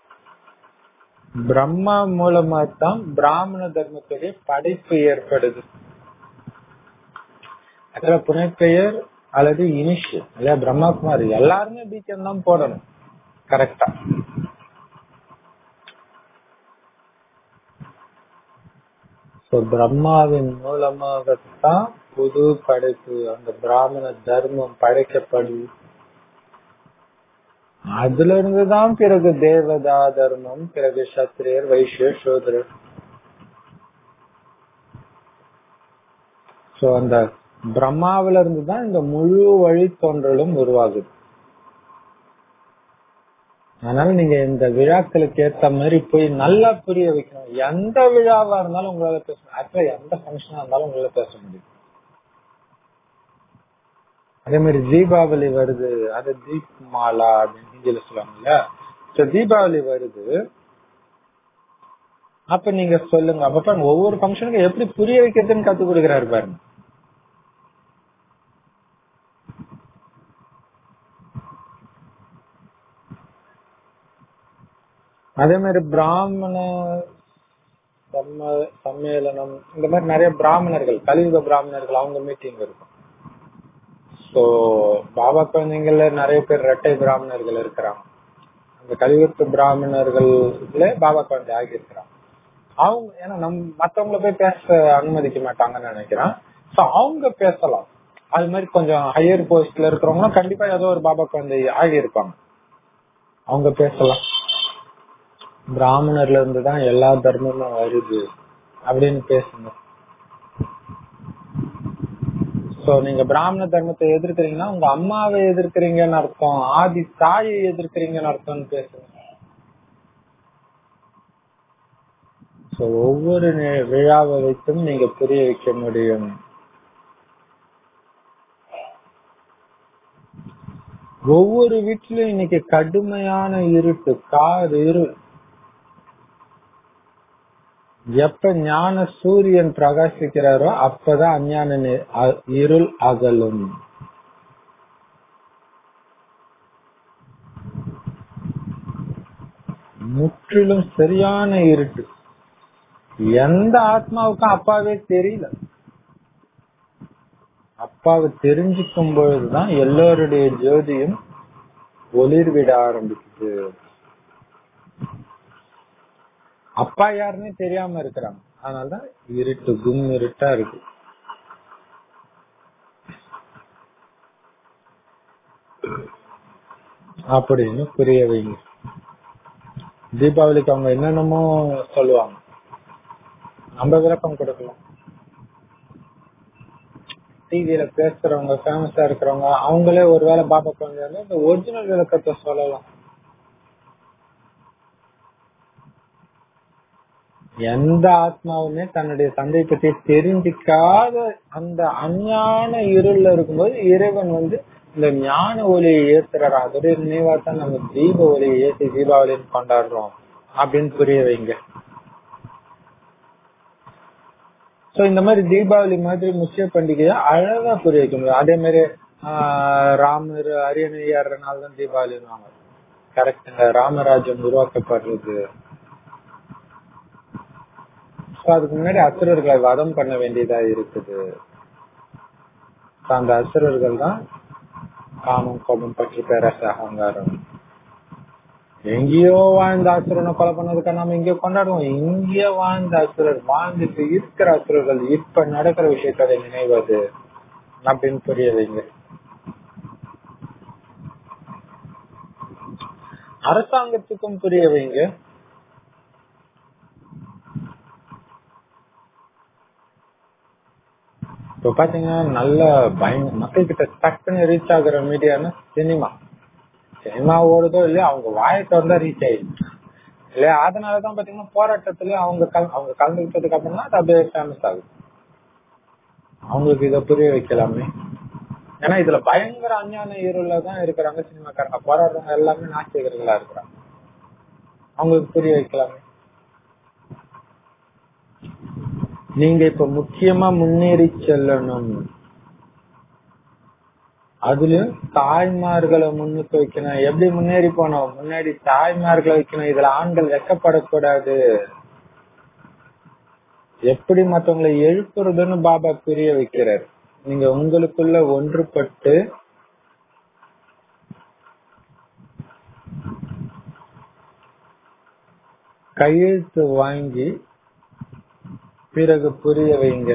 பிரம்மா மூலமா தான் பிராமண தர்மத்துடைய படைப்பு ஏற்படுது அதுல புனைப்பெயர் அல்லது இனிஷியல் இல்லையா பிரம்மாகுமாரி எல்லாருமே பீச்சம் தான் போடணும் கரெக்டா So, பிரம்மாவின் மூலமாகத்தான் புது படைப்பு அந்த பிராமண தர்மம் படைக்கப்படுது அதுல இருந்துதான் பிறகு தேவதா தர்மம் பிறகு சத்திரியர் வைஷ்ய சோதரர் சோ அந்த பிரம்மாவில இருந்து தான் இந்த முழு வழி தோன்றலும் உருவாகுது அதனால நீங்க இந்த விழாக்களுக்கு ஏத்த மாதிரி போய் நல்லா புரிய வைக்கணும் எந்த விழாவா இருந்தாலும் உங்களால பேச ஆக்சுவலா எந்த ஃபங்க்ஷனா இருந்தாலும் உங்களால பேச முடியும் அதே மாதிரி தீபாவளி வருது அது தீப் மாலா அப்படின்னு ஹிந்தியில சொல்லுவாங்கல்ல சோ தீபாவளி வருது அப்ப நீங்க சொல்லுங்க அப்ப பாருங்க ஒவ்வொரு ஃபங்க்ஷனுக்கும் எப்படி புரிய வைக்கிறதுன்னு கத்து கொடுக்குறாரு பாருங்க அதே மாதிரி பிராமண சம்ம- சம்மேளனம் இந்த மாதிரி நிறைய பிராமணர்கள் கலியுக பிராமணர்கள் அவங்க மீட்டிங் இருக்கும் சோ பாபா குழந்தைங்கள்ல நிறைய பேர் இரட்டை பிராமணர்கள் இருக்கிறாங்க அந்த கலியுகத்து பிராமணர்கள்ல பாபா குழந்தை ஆகி இருக்கிறாங்க அவங்க ஏன்னா நம் மத்தவங்கள போய் பேச அனுமதிக்க மாட்டாங்கன்னு நினைக்கிறேன் சோ அவங்க பேசலாம் அது மாதிரி கொஞ்சம் ஹையர் போஸ்ட்ல இருக்கிறவங்க கண்டிப்பா ஏதோ ஒரு பாபா குழந்தை ஆகி இருப்பாங்க அவங்க பேசலாம் பிராமணர்ல இருந்து தான் எல்லா தர்மமும் வருது அப்படின்னு பேசுங்க சோ நீங்க பிராமண தர்மத்தை எதிர்க்கிறீங்கன்னா உங்க அம்மாவை எதிர்க்கிறீங்கன்னு அர்த்தம் ஆதி தாயை எதிர்க்கிறீங்கன்னு அர்த்தம்னு பேசுங்க சோ ஒவ்வொரு நி- விழாவை வைத்தும் நீங்க புரிய வைக்க முடியும் ஒவ்வொரு வீட்டிலும் இன்னைக்கு கடுமையான இருட்டு கார் இருள் எப்ப ஞான சூரியன் பிரகாசிக்கிறாரோ அப்பதான் அஞ்ஞான நி- அ- இருள் அகலும் முற்றிலும் சரியான இருட்டு எந்த ஆத்மாவுக்கும் அப்பாவே தெரியல அப்பாவை தெரிஞ்சுக்கும் பொழுதுதான் எல்லோருடைய ஜோதியும் ஒளிர் விட ஆரம்பிக்குது அப்பா யாருன்னு தெரியாம இருக்கிறாங்க அதனாலதான் இருட்டு கும் இருட்டா இருக்கு அப்படின்னு புரிய வைங்க தீபாவளிக்கு அவங்க என்னென்னமோ சொல்லுவாங்க நம்ம விளக்கம் கொடுக்கலாம் டிவியில பேசுறவங்க ஃபேமஸா இருக்கிறவங்க அவங்களே ஒருவேளை பாபா குழந்தை இந்த ஒரிஜினல் விளக்கத்தை சொல்லலாம் எந்த ஆத்மாவுமே தன்னுடைய தந்தை பற்றி தெரிஞ்சிக்காத அந்த அஞ்ஞான இருள்ல இருக்கும்போது இறைவன் வந்து இந்த ஞான ஒளியை ஏத்துறாரு அதோடைய நினைவா தான் நம்ம தீப ஒளியை ஏற்றி தீபாவளின்னு கொண்டாடுறோம் அப்படின்னு புரிய வைங்க சோ இந்த மாதிரி தீபாவளி மாதிரி முக்கிய பண்டிகையை அழகா புரிய வைக்க முடியும் அதே மாதிரி ஆஹ் ராமர் அரியணை ஏறுற நாள் தான் தீபாவளின்னு கரெக்டுங்க ராமராஜ்யம் உருவாக்கப்படுறது So, அதுக்கு முன்னாடி அசுரர்களை வதம் பண்ண வேண்டியதா இருக்குது So, அந்த அசுரர்கள் தான் காமம் கோபம் பற்றி பேரச அகங்காரம் எங்கேயோ வாழ்ந்த அசுரனை கொலை பண்ணதுக்கா நாம இங்க கொண்டாடுவோம் இங்கே வாழ்ந்த அசுரர் வாழ்ந்துட்டு இருக்கிற அசுரர்கள் இப்ப நடக்கிற விஷயத்தை நினைவது அப்படின்னு புரிய வைங்க அரசாங்கத்துக்கும் புரிய வைங்க இப்ப பாத்தீங்கன்னா நல்ல பயங்க மக்கள் கிட்ட டக்குன்னு ரீச் ஆகுற மீடியானா சினிமா சினிமா ஓடுதோ இல்லையா அவங்க வாயை திறந்தா ரீச் ஆயிடுச்சு இல்லையா அதனாலதான் பாத்தீங்கன்னா போராட்டத்துல அவங்க கல- அவங்க கலந்துக்கிட்டதுக்கு அப்புறம் தான் அது அப்படியே ஃபேமஸ் ஆகுது அவங்களுக்கு இத புரிய வைக்கலாமே ஏன்னா இதுல பயங்கர அஞ்ஞான இருள தான் இருக்கிறாங்க சினிமாக்காரங்க போராடுறவங்க எல்லாமே நாஸ்திகர்களா இருக்கிறாங்க அவங்களுக்கு புரிய வைக்கலாமே நீங்க இப்ப முக்கியமா முன்னேறி செல்லணும் அதுலயும் தாய்மார்களை முன்னுக்கு வைக்கணும் எப்படி முன்னேறி போனோம் முன்னாடி தாய்மார்களை வைக்கணும் இதுல ஆண்கள் வெக்கப்படக்கூடாது எப்படி மத்தவங்களை எழுப்புறதுன்னு பாபா புரிய வைக்கிறார் நீங்க உங்களுக்குள்ள ஒன்றுபட்டு கையெழுத்து வாங்கி பிறகு புரிய வைங்க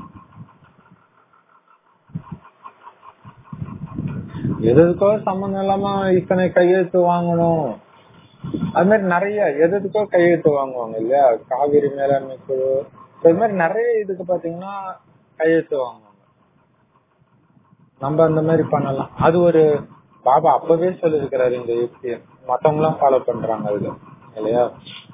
எதுக்கோ சம்மந்தம் இல்லாம இத்தனை கையெழுத்து வாங்கணும் அது மாதிரி நிறைய எதுக்கோ கையெழுத்து வாங்குவாங்க இல்லையா காவிரி மேலாண்மை குழு இது மாதிரி நிறைய இதுக்கு பாத்தீங்கன்னா கையெழுத்து வாங்குவாங்க நம்ம அந்த மாதிரி பண்ணலாம் அது ஒரு பாபா அப்பவே சொல்லிருக்கிறாரு இந்த யுக்தியை மத்தவங்க எல்லாம் ஃபாலோ பண்றாங்க அதுல இல்லையா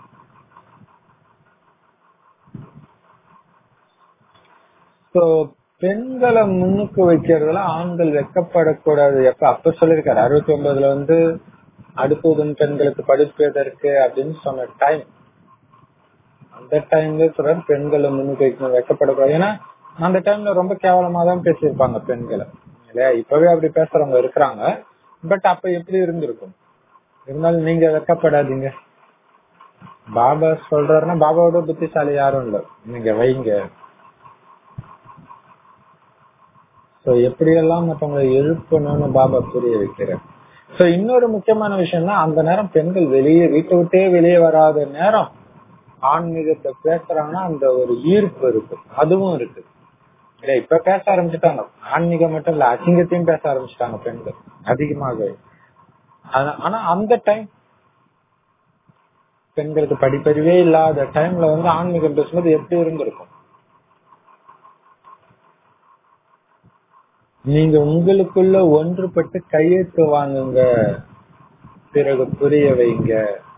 சோ பெண்களை முன்னுக்கு வைக்கிறதுல ஆண்கள் வெக்கப்படக்கூடாது எப்ப அப்ப சொல்லிருக்காரு அறுபத்தி ஒன்பதுல வந்து அடுப்பதும் பெண்களுக்கு படிப்பதற்கு அப்படின்னு சொன்ன டைம் அந்த டைம்ல சொல்றாரு பெண்களை முன்னுக்கு வைக்கணும் வெக்கப்படக்கூடாது ஏன்னா அந்த டைம்ல ரொம்ப கேவலமா தான் பேசியிருப்பாங்க பெண்களை இல்லையா இப்பவே அப்படி பேசுறவங்க இருக்கிறாங்க பட் அப்ப எப்படி இருந்திருக்கும் இருந்தாலும் நீங்க வெக்கப்படாதீங்க பாபா சொல்றாருன்னா பாபாவோட புத்திசாலி யாரும் இல்ல நீங்க வைங்க சோ எப்படியெல்லாம் மத்தவங்களை எழுப்பணும்னு பாபா புரிய வைக்கிறார் சோ இன்னொரு முக்கியமான விஷயம்னா அந்த நேரம் பெண்கள் வெளியே வீட்டை விட்டே வெளியே வராத நேரம் ஆன்மீகத்தை பேசுறாங்கன்னா அந்த ஒரு ஈர்ப்பு இருக்கு அதுவும் இருக்கு இல்ல இப்ப பேச ஆரம்பிச்சுட்டாங்க ஆன்மீகம் மட்டும் இல்ல அசிங்கத்தையும் பேச ஆரம்பிச்சுட்டாங்க பெண்கள் அதிகமாக ஆனா- ஆனா அந்த டைம் பெண்களுக்கு படிப்பறிவே இல்லாத டைம்ல வந்து ஆன்மீகம் பேசும்போது எப்படி இருந்திருக்கும் நீங்க உங்களுக்குள்ள ஒன்றுபட்டு கையெழுத்து வாங்குங்க பிறகு புரிய வைங்க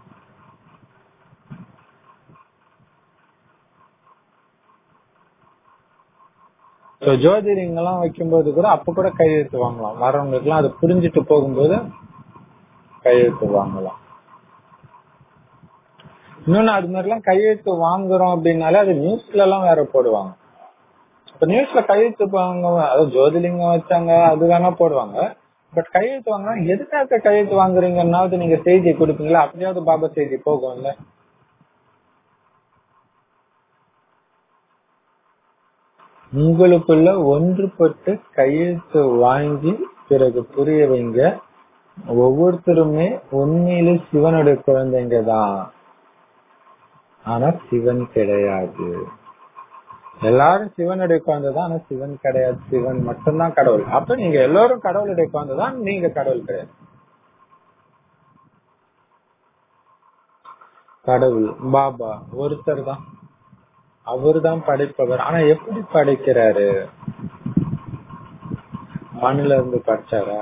So, ஜோதிலிங்கம் எல்லாம் வைக்கும்போது கூட அப்ப கூட கையெழுத்து வாங்கலாம் வரவங்களுக்கு எல்லாம் அது புரிஞ்சுட்டு போகும்போது கையெழுத்து வாங்கலாம் இன்னொன்னு அது மாதிரி எல்லாம் கையெழுத்து வாங்குறோம் அப்படின்னாலே அது நியூஸ்ல எல்லாம் வேற போடுவாங்க இப்ப நியூஸ்ல கையெழுத்து வாங்க அதாவது ஜோதிலிங்கம் வச்சாங்க அது வேணா போடுவாங்க பட் கையெழுத்து வாங்கினா எதுக்காக கையெழுத்து வாங்குறீங்கன்னாவது நீங்க செய்தி கொடுப்பீங்களா அப்படியாவது பாபா செய்தி போகும்ல உங்களுக்குள்ள ஒன்றுபட்டு கையெழுத்து வாங்கி பிறகு புரிய வைங்க ஒவ்வொருத்தருமே உண்மையிலே சிவனுடைய குழந்தைங்க தான் ஆனா சிவன் கிடையாது எல்லாரும் சிவனுடைய குழந்தை தான் ஆனா சிவன் கிடையாது சிவன் மட்டும்தான் கடவுள் அப்ப நீங்க எல்லாரும் கடவுளுடைய குழந்தை தான் நீங்க கடவுள் கிடையாது கடவுள் பாபா ஒருத்தர் தான் அவர் தான் படைப்பவர் ஆனா எப்படி படைக்கிறாரு மண்ணுல இருந்து படைச்சாரா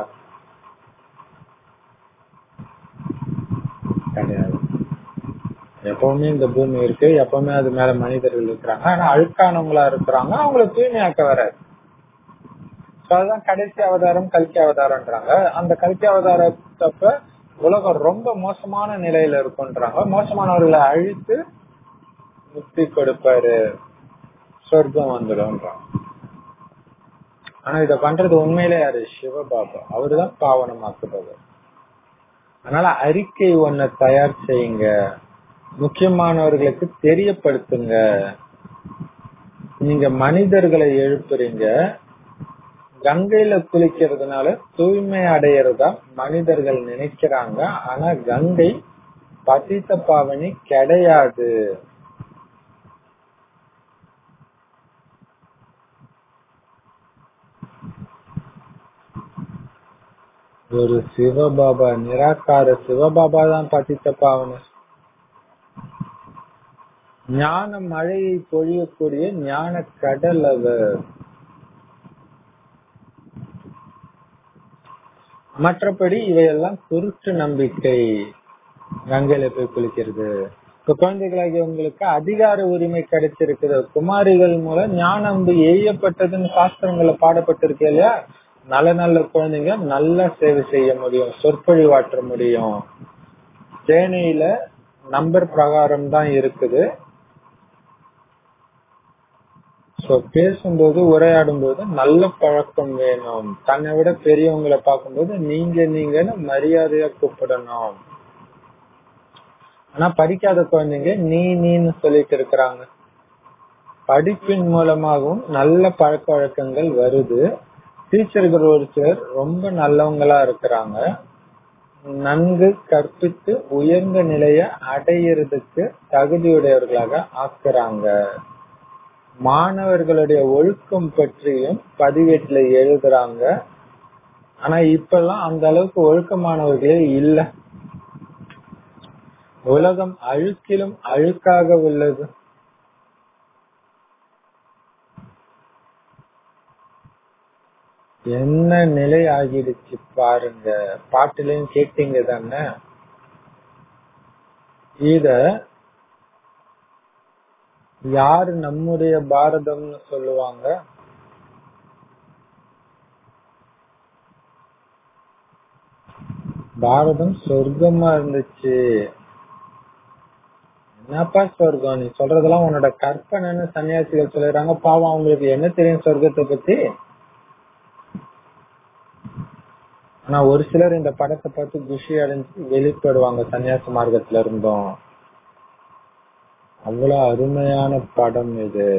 கிடையாது எப்பவுமே இந்த பூமி இருக்கு எப்பவுமே அது மேல மனிதர்கள் இருக்கிறாங்க ஆனா அழுக்கானவங்களா இருக்கிறாங்க அவங்கள தூய்மையாக்க வராது So அதுதான் கடைசி அவதாரம் கல்கி அவதாரம்ன்றாங்க அந்த கல்கி அவதாரத்தப்ப உலகம் ரொம்ப மோசமான நிலையில இருக்கும்ன்றாங்க மோசமானவர்களை அழித்து முக்தி கொடுப்பாரு சொர்க்கம் வந்துடும்ன்றாங்க ஆனா இத பண்றது உண்மையிலே யாரு சிவபாபா அவருதான் பாவனமாக்குபவர் அதனால அறிக்கை ஒன்ன தயார் செய்யுங்க முக்கியமானவர்களுக்கு தெரியப்படுத்துங்க நீங்க மனிதர்களை எழுப்புறீங்க கங்கையில குளிக்கிறதுனால தூய்மை அடையறதா மனிதர்கள் நினைக்கிறாங்க ஆனா கங்கை பதித்த பாவனி கிடையாது ஒரு சிவபாபா நிராகார சிவபாபா தான் பதித்த பாவனர் ஞான மழையை பொழியக்கூடிய ஞான கடல் அவர் மற்றபடி இவையெல்லாம் குருட்டு நம்பிக்கை கங்கையில போய் குளிக்கிறது இப்ப குழந்தைகளாகிய உங்களுக்கு அதிகார உரிமை கிடைச்சிருக்குது குமாரிகள் மூலம் ஞானம் எய்யப்பட்டதுன்னு சாஸ்திரங்களை பாடப்பட்டிருக்கு இல்லையா நல்ல நல்ல குழந்தைங்க நல்ல சேவை செய்ய முடியும் சொற்பொழிவாற்ற முடியும் சேனையில நம்பர் பிரகாரம் தான் இருக்குது சோ பேசும்போது உரையாடும் போது நல்ல பழக்கம் வேணும் தன்னை விட பெரியவங்களை பார்க்கும்போது நீங்க நீங்கன்னு மரியாதையா கூப்பிடணும் ஆனா படிக்காத குழந்தைங்க நீ நீன்னு சொல்லிட்டு இருக்கிறாங்க படிப்பின் மூலமாகவும் நல்ல பழக்க வழக்கங்கள் வருது டீச்சர்கள் ஒரு சிலர் ரொம்ப நல்லவங்களா இருக்கிறாங்க நன்கு கற்பித்து உயர்ந்த நிலைய அடையிறதுக்கு தகுதியுடையவர்களாக ஆக்குறாங்க மாணவர்களுடைய ஒழுக்கம் பற்றியும் பதிவேட்டுல எழுதுறாங்க ஆனா இப்பெல்லாம் அந்த அளவுக்கு ஒழுக்கமானவர்களே இல்ல உலகம் அழுக்கிலும் அழுக்காக உள்ளது என்ன நிலை ஆகிடுச்சு பாருங்க பாட்டுலயும் கேட்டீங்க தானே இத யாரு நம்முடைய பாரதம்னு சொல்லுவாங்க பாரதம் சொர்க்கமா இருந்துச்சு என்னப்பா சொர்க்கம் நீ சொல்றதெல்லாம் உன்னோட கற்பனைன்னு சன்னியாசிகள் சொல்லிடுறாங்க பாவம் அவங்களுக்கு என்ன தெரியும் சொர்க்கத்தை பத்தி ஆனா ஒரு சிலர் இந்த படத்தை பார்த்து குஷி அடைஞ்சு வெளிப்படுவாங்க சன்னியாச மார்க்கத்துல இருந்தோம் அவ்வளவு அருமையான படம் இது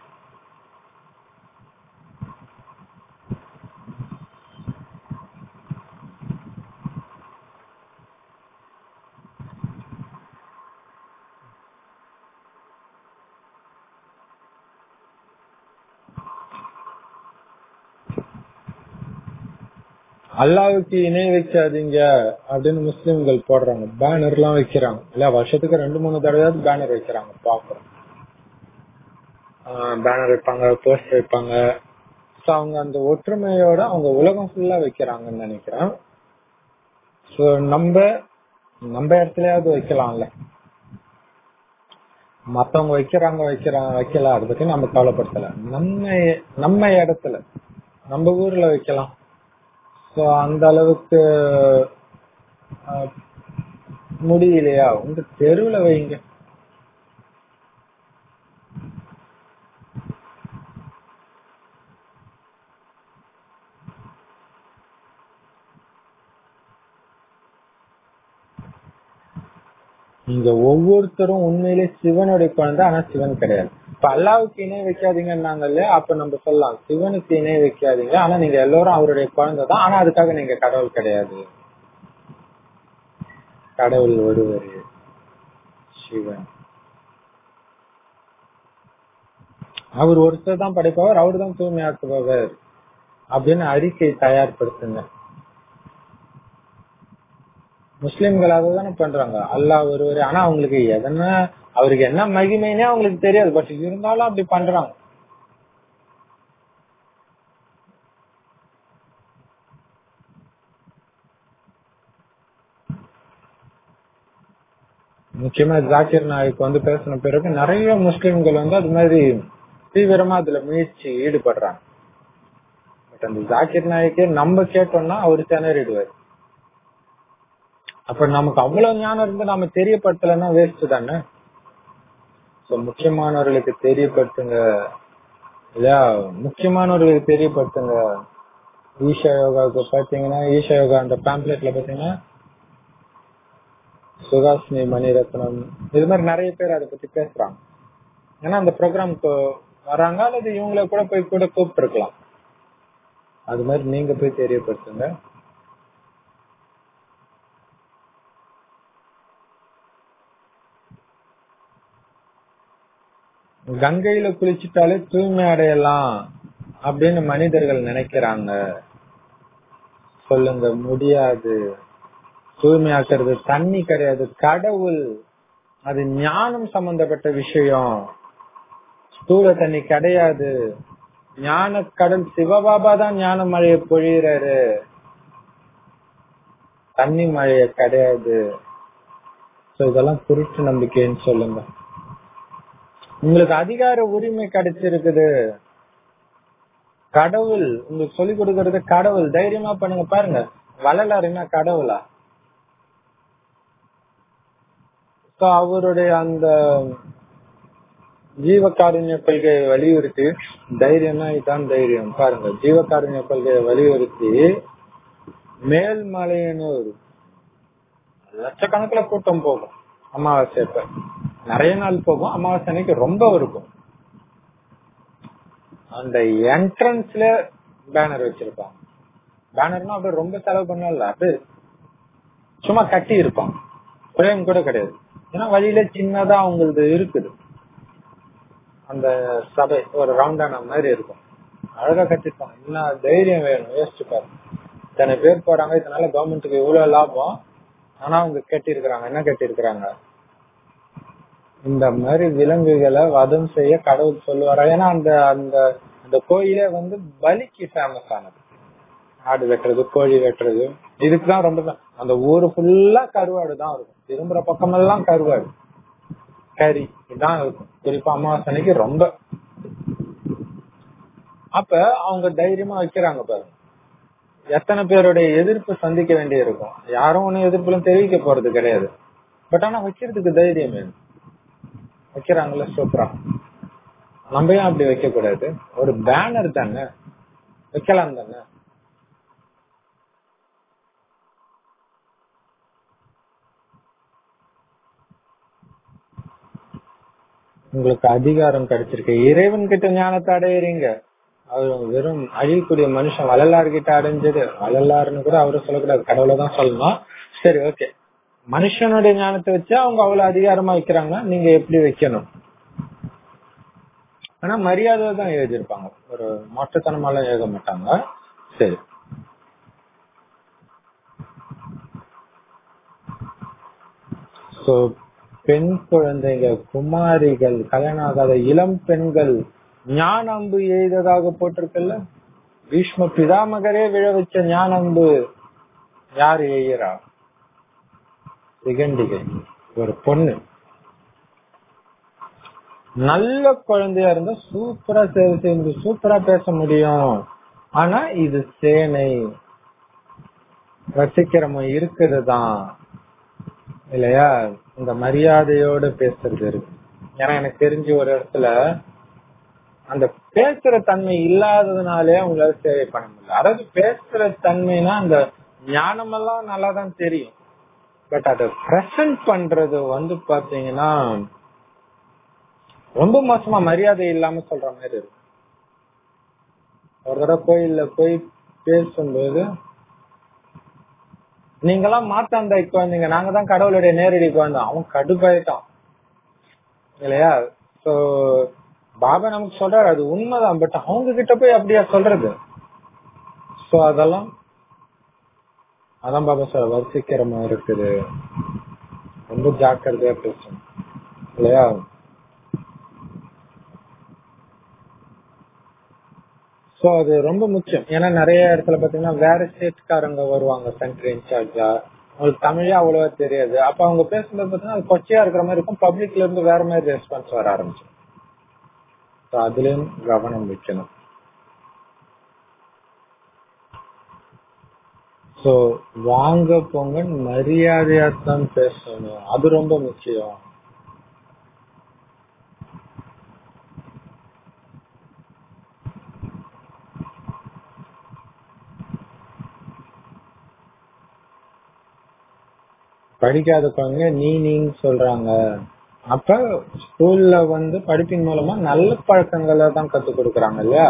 அல்லாவுக்கு இணை வைக்காதீங்க அப்படின்னு முஸ்லிம்கள் போடுறாங்க பேனர் எல்லாம் வைக்கிறாங்க இல்ல வருஷத்துக்கு ரெண்டு மூணு தடவையாவது பேனர் வைக்கிறாங்க பாக்குறோம் பேனர் வைப்பாங்க போஸ்ட் வைப்பாங்க சோ அவங்க அந்த ஒற்றுமையோட அவங்க உலகம் ஃபுல்லா வைக்கிறாங்கன்னு நினைக்கிறேன் சோ நம்ம நம்ம இடத்துலயாவது வைக்கலாம்ல மத்தவங்க வைக்கிறாங்க வைக்கிறாங்க வைக்கல அதை பத்தி நம்ம கவலைப்படுத்தல நம்ம நம்ம இடத்துல நம்ம ஊர்ல வைக்கலாம் சோ அந்த அளவுக்கு முடியலையா உங்க தெருவுல வைங்க நீங்க ஒவ்வொருத்தரும் உண்மையிலே சிவனுடைய குழந்தை ஆனா சிவன் கிடையாது இப்ப அல்லாவுக்கு இணை வைக்காதீங்கன்னாங்க இல்லையா அப்ப நம்ம சொல்லலாம் சிவனுக்கு இணை வைக்காதீங்க ஆனா நீங்க எல்லாரும் அவருடைய குழந்தை தான் ஆனா அதுக்காக நீங்க கடவுள் கிடையாது கடவுள் ஒருவர் சிவன் அவர் ஒருத்தர் தான் படைப்பவர் அவர் தான் தூய்மையாக்குபவர் அப்படின்னு அறிக்கை தயார்படுத்துங்க முஸ்லிம்கள் தானே பண்றாங்க அல்லாஹ் ஒருவர் ஆனா அவங்களுக்கு எதனா அவருக்கு என்ன மகிமைனே அவங்களுக்கு தெரியாது பட் இருந்தாலும் அப்படி பண்றாங்க முக்கியமா ஜாக்கிர் நாயக் வந்து பேசின பிறகு நிறைய முஸ்லிம்கள் வந்து அது மாதிரி தீவிரமா அதுல முயற்சி ஈடுபடுறாங்க பட் அந்த ஜாக்கிர் நாயக்கே நம்ம கேட்டோம்னா அவரு திணறிடுவாரு அப்ப நமக்கு அவ்வளவு ஞானம் இருந்து நாம தெரியப்படுத்தலன்னா வேஸ்ட் தானே சோ முக்கியமானவர்களுக்கு தெரியப்படுத்துங்க இல்லையா முக்கியமானவர்களுக்கு தெரியப்படுத்துங்க ஈஷா யோகாவுக்கு பாத்தீங்கன்னா ஈஷா யோகா அந்த பேம்ப்ளெட்ல பாத்தீங்கன்னா சுகாசினி மணிரத்னம் இது மாதிரி நிறைய பேர் அதை பத்தி பேசுறாங்க ஏன்னா அந்த ப்ரோக்ராம்க்கு வராங்க அல்லது இவங்கள கூட போய் கூட கூப்பிட்டு இருக்கலாம் அது மாதிரி நீங்க போய் தெரியப்படுத்துங்க கங்கையில குளிச்சுட்டாலே தூய்மை அடையலாம் அப்படின்னு மனிதர்கள் நினைக்கிறாங்க சொல்லுங்க முடியாது தூய்மையாக்குறது தண்ணி கிடையாது கடவுள் அது ஞானம் சம்பந்தப்பட்ட விஷயம் ஸ்தூல தண்ணி கிடையாது ஞான கடல் சிவபாபா தான் ஞான மழையை பொழியறாரு தண்ணி மழைய கிடையாது So இதெல்லாம் குருட்டு நம்பிக்கைன்னு சொல்லுங்க உங்களுக்கு அதிகார உரிமை கிடைச்சிருக்குது கடவுள் உங்களுக்கு சொல்லி கொடுக்கறது கடவுள் தைரியமா பண்ணுங்க பாருங்க வள்ளலாருன்னா கடவுளா So அவருடைய அந்த ஜீவகாருண்ய கொள்கையை வலியுறுத்தி தைரியம்னா இதான் தைரியம் பாருங்க ஜீவகாருண்ய கொள்கையை வலியுறுத்தி மேல்மலையனூர் லட்சக்கணக்குல கூட்டம் போகும் அமாவாசை அப்ப நிறைய நாள் போகும் அமாவாசை அன்னைக்கு ரொம்ப இருக்கும் அந்த என்ட்ரன்ஸ்ல பேனர் வச்சிருப்பாங்க பேனர்னா அப்படி ரொம்ப செலவு பண்ணல அது சும்மா கட்டி இருப்பான் பிரேம் கூட கிடையாது ஏன்னா வழியில சின்னதா அவங்களது இருக்குது அந்த சபை ஒரு ரவுண்டான மாதிரி இருக்கும் அழகா கட்டிருப்பாங்க என்ன தைரியம் வேணும் யோசிச்சு பாருங்க இத்தனை பேர் போறாங்க இதனால கவர்மெண்ட்டுக்கு இவ்வளவு லாபம் ஆனா அவங்க கட்டியிருக்கிறாங்க என்ன கட்டியிருக்கிறாங்க இந்த மாதிரி விலங்குகளை வதம் செய்ய கடவுள் சொல்லுவாரா ஏன்னா அந்த அந்த அந்த கோயிலே வந்து பலிக்கு ஃபேமஸ் ஆனது ஆடு வெட்டுறது கோழி வெட்டுறது இதுக்குதான் ரொம்ப fa- அந்த ஊரு ஃபுல்லா கருவாடு தான் இருக்கும் திரும்புற பக்கமெல்லாம் கருவாடு கறி இதான் இருக்கும் குறிப்பா அமாவாசை அன்னைக்கு ரொம்ப அப்ப அவங்க தைரியமா வைக்கிறாங்க பாருங்க எத்தனை பேருடைய எதிர்ப்பு சந்திக்க வேண்டி இருக்கும் யாரும் ஒன்னும் எதிர்ப்புலாம் தெரிவிக்க போறது கிடையாது பட் ஆனா வைக்கிறதுக்கு தைரியம் வேணும் வைக்கிறாங்கல்ல சூப்பரா நம்ம ஏன் அப்படி வைக்க கூடாது ஒரு பேனர் தானே வைக்கலாம் தானே உங்களுக்கு அதிகாரம் கிடைச்சிருக்கு இறைவன் கிட்ட ஞானத்தை அடையிறீங்க அவர் வெறும் அழியக்கூடிய மனுஷன் வள்ளலார் கிட்ட அடைஞ்சது வள்ளலாருன்னு கூட அவரு சொல்லக்கூடாது கடவுளை தான் சொல்லணும் சரி ஓகே மனுஷனுடைய ஞானத்தை வச்சு அவங்க அவ்வளவு அதிகாரமா வைக்கிறாங்கன்னா நீங்க எப்படி வைக்கணும் ஆனா மரியாதை தான் எழுதியிருப்பாங்க ஒரு மாற்றுத்தனமாலாம் எழுத மாட்டாங்க சரி சோ பெண் குழந்தைங்க குமாரிகள் கல்யாணம் ஆகாத இளம் பெண்கள் ஞான அம்பு எய்ததாக போட்டிருக்கல்ல பீஷ்ம பிதாமகரே விழ வச்ச ஞான அம்பு யார் எய்யறா சிகண்டிகை ஒரு பொண்ணு நல்ல குழந்தையா இருந்தா சூப்பரா சேவை செய்து சூப்பரா பேச முடியும் ஆனா இது சேனை வசிக்கிறவன் இருக்கிறது தான் இல்லையா இந்த மரியாதையோட பேசுறது இருக்கு ஏன்னா எனக்கு தெரிஞ்ச ஒரு இடத்துல அந்த பேசுற தன்மை இல்லாததுனாலே அவங்களால சேவை பண்ண முடியல அதாவது பேசுற தன்மைனா அந்த ஞானமெல்லாம் நல்லா தான் தெரியும் பட் அதை பிரசன்ட் பண்றது வந்து பாத்தீங்கன்னா ரொம்ப மோசமா மரியாதை இல்லாம சொல்ற மாதிரி இருக்கு ஒரு தடவை கோயில்ல போய் பேசும்போது நீங்கெல்லாம் மாத்தாந்தாய்க்கு வந்தீங்க நாங்க தான் கடவுளுடைய நேரடிக்கு வந்தோம் அவன் கடுப்பாயிட்டான் இல்லையா சோ பாபா நமக்கு சொல்றாரு அது உண்மைதான் பட் அவங்க கிட்ட போய் அப்படியா சொல்றது சோ அதெல்லாம் அதான் பாபா சார் வரிசைக்கிறமா இருக்குது ரொம்ப ஜாக்கிரதையா பேசணும் இல்லையா சோ அது ரொம்ப முக்கியம் ஏன்னா நிறைய இடத்துல பாத்தீங்கன்னா வேற ஸ்டேட்காரங்க வருவாங்க சென்டர் இன்சார்ஜா அவங்களுக்கு தமிழே அவ்வளவா தெரியாது அப்ப அவங்க பேசும்போது பாத்தீங்கன்னா அது கொச்சையா இருக்கிற மாதிரி இருக்கும் பப்ளிக்ல இருந்து வேற மாதிரி ரெஸ்பான்ஸ் வர ஆரம்பிச்சு So அதுலயும் கவனம் வைக்கணும் சோ வாங்க போங்க மரியாதையா தான் பேசணும் அது ரொம்ப முக்கியம் படிக்காத குழந்தைங்க நீ நீன்னு சொல்றாங்க அப்ப ஸ்கூல்ல வந்து படிப்பின் மூலமா நல்ல பழக்கங்களை தான் கத்து கொடுக்கறாங்க இல்லையா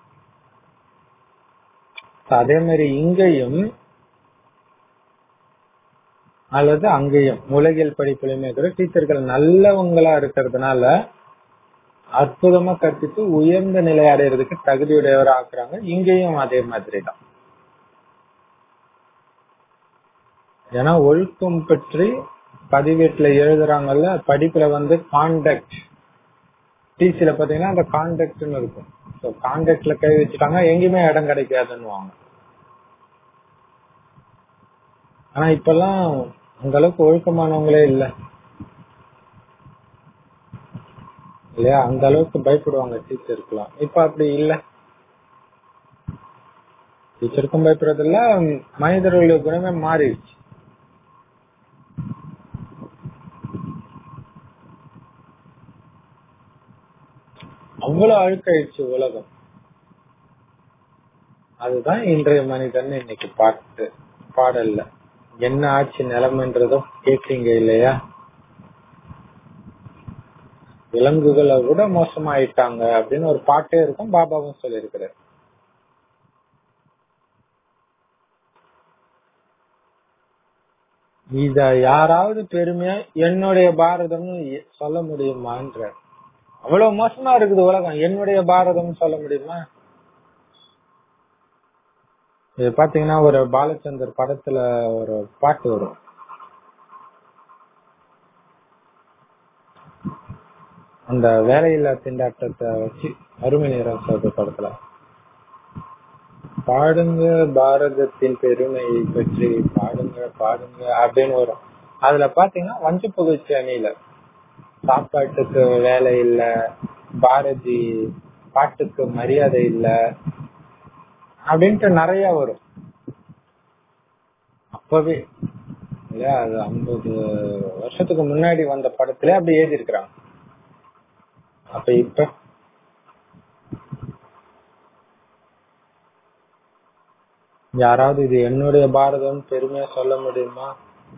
அதே மாதிரி இங்கேயும் அல்லது அங்கேயும் உலகியல் படிப்புலையுமே கூட டீச்சர்கள் நல்லவங்களா இருக்கிறதுனால அற்புதமா கற்பித்து உயர்ந்த நிலை அடையிறதுக்கு தகுதியுடையவர் ஆக்குறாங்க இங்கேயும் அதே மாதிரி தான் ஏன்னா ஒழுக்கம் பற்றி பதிவேட்டுல எழுதுறாங்கல்ல படிப்புல வந்து கான்டக்ட் டிசில பாத்தீங்கன்னா அந்த கான்டக்ட்னு இருக்கும் ஸோ கான்டக்ட்ல கை வச்சுட்டாங்க எங்கேயுமே இடம் கிடைக்காதுன்னு ஆனா இப்பெல்லாம் அந்த அளவுக்கு ஒழுக்கமானவங்களே இல்ல இல்லையா அந்த அளவுக்கு பயப்படுவாங்க டீச்சருக்குலாம் இப்ப அப்படி இல்ல டீச்சருக்கும் பயப்படுறது இல்ல மனிதர்களுடைய குணமே மாறிடுச்சு அவ்வளவு அழுக்காயிடுச்சு உலகம் அதுதான் இன்றைய மனிதன் இன்னைக்கு பாட்டு பாடல்ல என்ன ஆச்சு நிலைமைன்றதும் கேக்குறீங்க இல்லையா விலங்குகளை விட மோசமாயிட்டாங்க அப்படின்னு ஒரு பாட்டே இருக்கும் பாபாவும் சொல்லியிருக்கிறார் இத யாராவது பெருமையா என்னுடைய பாரதம்னு சொல்ல முடியுமான்ற அவ்வளவு மோசமா இருக்குது உலகம் என்னுடைய பாரதம் சொல்ல முடியுமா இது பாத்தீங்கன்னா ஒரு பாலச்சந்தர் படத்துல ஒரு பாட்டு வரும் அந்த வேலையில்லா திண்டாட்டத்தை வச்சு அருமை நேரம் சொல்ற படத்துல பாடுங்க பாரதத்தின் பெருமையை பற்றி பாடுங்க பாடுங்க அப்படின்னு வரும் அதுல பாத்தீங்கன்னா வஞ்ச புகழ்ச்சி அணியில சாப்பாட்டுக்கு வேலை இல்ல பாரதி பாட்டுக்கு மரியாதை இல்ல அப்படின்ட்டு நிறைய வரும் அப்பவே இல்லையா அது ஐம்பது வருஷத்துக்கு முன்னாடி வந்த படத்துல அப்படி எழுதி இருக்கிறாங்க அப்ப இப்ப யாராவது இது என்னுடைய பாரதம் பெருமையா சொல்ல முடியுமா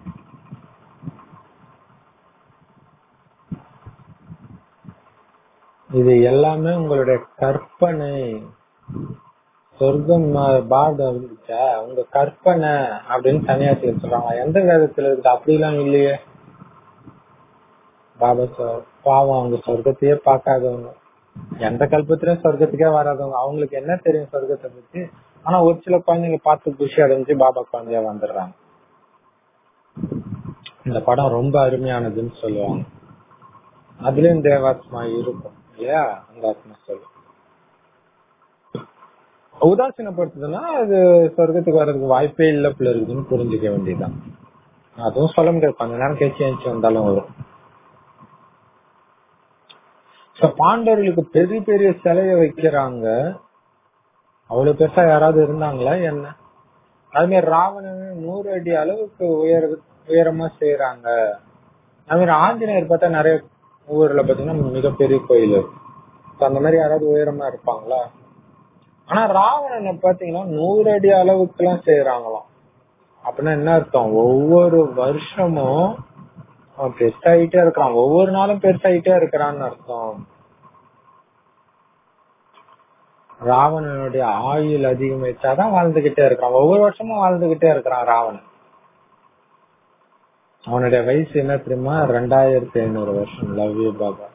இது எல்லாமே உங்களுடைய கற்பனை சொர்க்கம் பாரதம் இருந்துச்சா உங்க கற்பனை அப்படின்னு சன்னியாசி சொல்றாங்க எந்த வேதத்துல இருக்கு அப்படிலாம் இல்லையே பாபா சார் பாவம் அவங்க சொர்க்கத்தையே பார்க்காதவங்க எந்த கல்பத்திலயும் சொர்க்கத்துக்கே வராதவங்க அவங்களுக்கு என்ன தெரியும் சொர்க்கத்தை பத்தி ஆனா ஒரு சில குழந்தைங்க பார்த்து குஷி அடைஞ்சு பாபா குழந்தையா வந்துடுறாங்க இந்த படம் ரொம்ப அருமையானதுன்னு சொல்லுவாங்க அதுலயும் தேவாத்மா இருக்கும் இல்லையா அந்த ஆத்மா சொல்லும் உதாசீனப்படுத்துதுன்னா அது சொர்க்கத்துக்கு வர்றதுக்கு வாய்ப்பே இல்ல பிள்ளை இருக்குதுன்னு புரிஞ்சுக்க வேண்டியதுதான் அதுவும் சொல்ல முடியாது கொஞ்ச நேரம் கழிச்சு எழுந்து வந்தாலும் வரும் பாண்டவர்களுக்கு பெரிய பெரிய சிலைய வைக்கிறாங்க அவ்வளவு பெருசா யாராவது இருந்தாங்களா என்ன அது மாதிரி ராவணன் நூறு அடி அளவுக்கு உயர உயரமா செய்யறாங்க அது மாதிரி ஆஞ்சநேயர் பார்த்தா நிறைய ஊர்ல பாத்தீங்கன்னா மிகப்பெரிய கோயில் இருக்கும் அந்த மாதிரி யாராவது உயரமா இருப்பாங்களா ஆனா ராவணனை பாத்தீங்கன்னா நூறு அடி அளவுக்கு எல்லாம் செய்யறாங்களாம் அப்படின்னா என்ன அர்த்தம் ஒவ்வொரு வருஷமும் அவன் பெருசாயிட்டே இருக்கிறான் ஒவ்வொரு நாளும் பெருசாயிட்டே இருக்கிறான்னு அர்த்தம் ராவணனுடைய ஆயுள் அதிகமாயிட்டாதான் வாழ்ந்துகிட்டே இருக்கிறான் ஒவ்வொரு வருஷமும் வாழ்ந்துகிட்டே இருக்கிறான் ராவணன் அவனுடைய வயசு என்ன தெரியுமா ரெண்டாயிரத்தி ஐநூறு வருஷம் லவ் யூ பாபா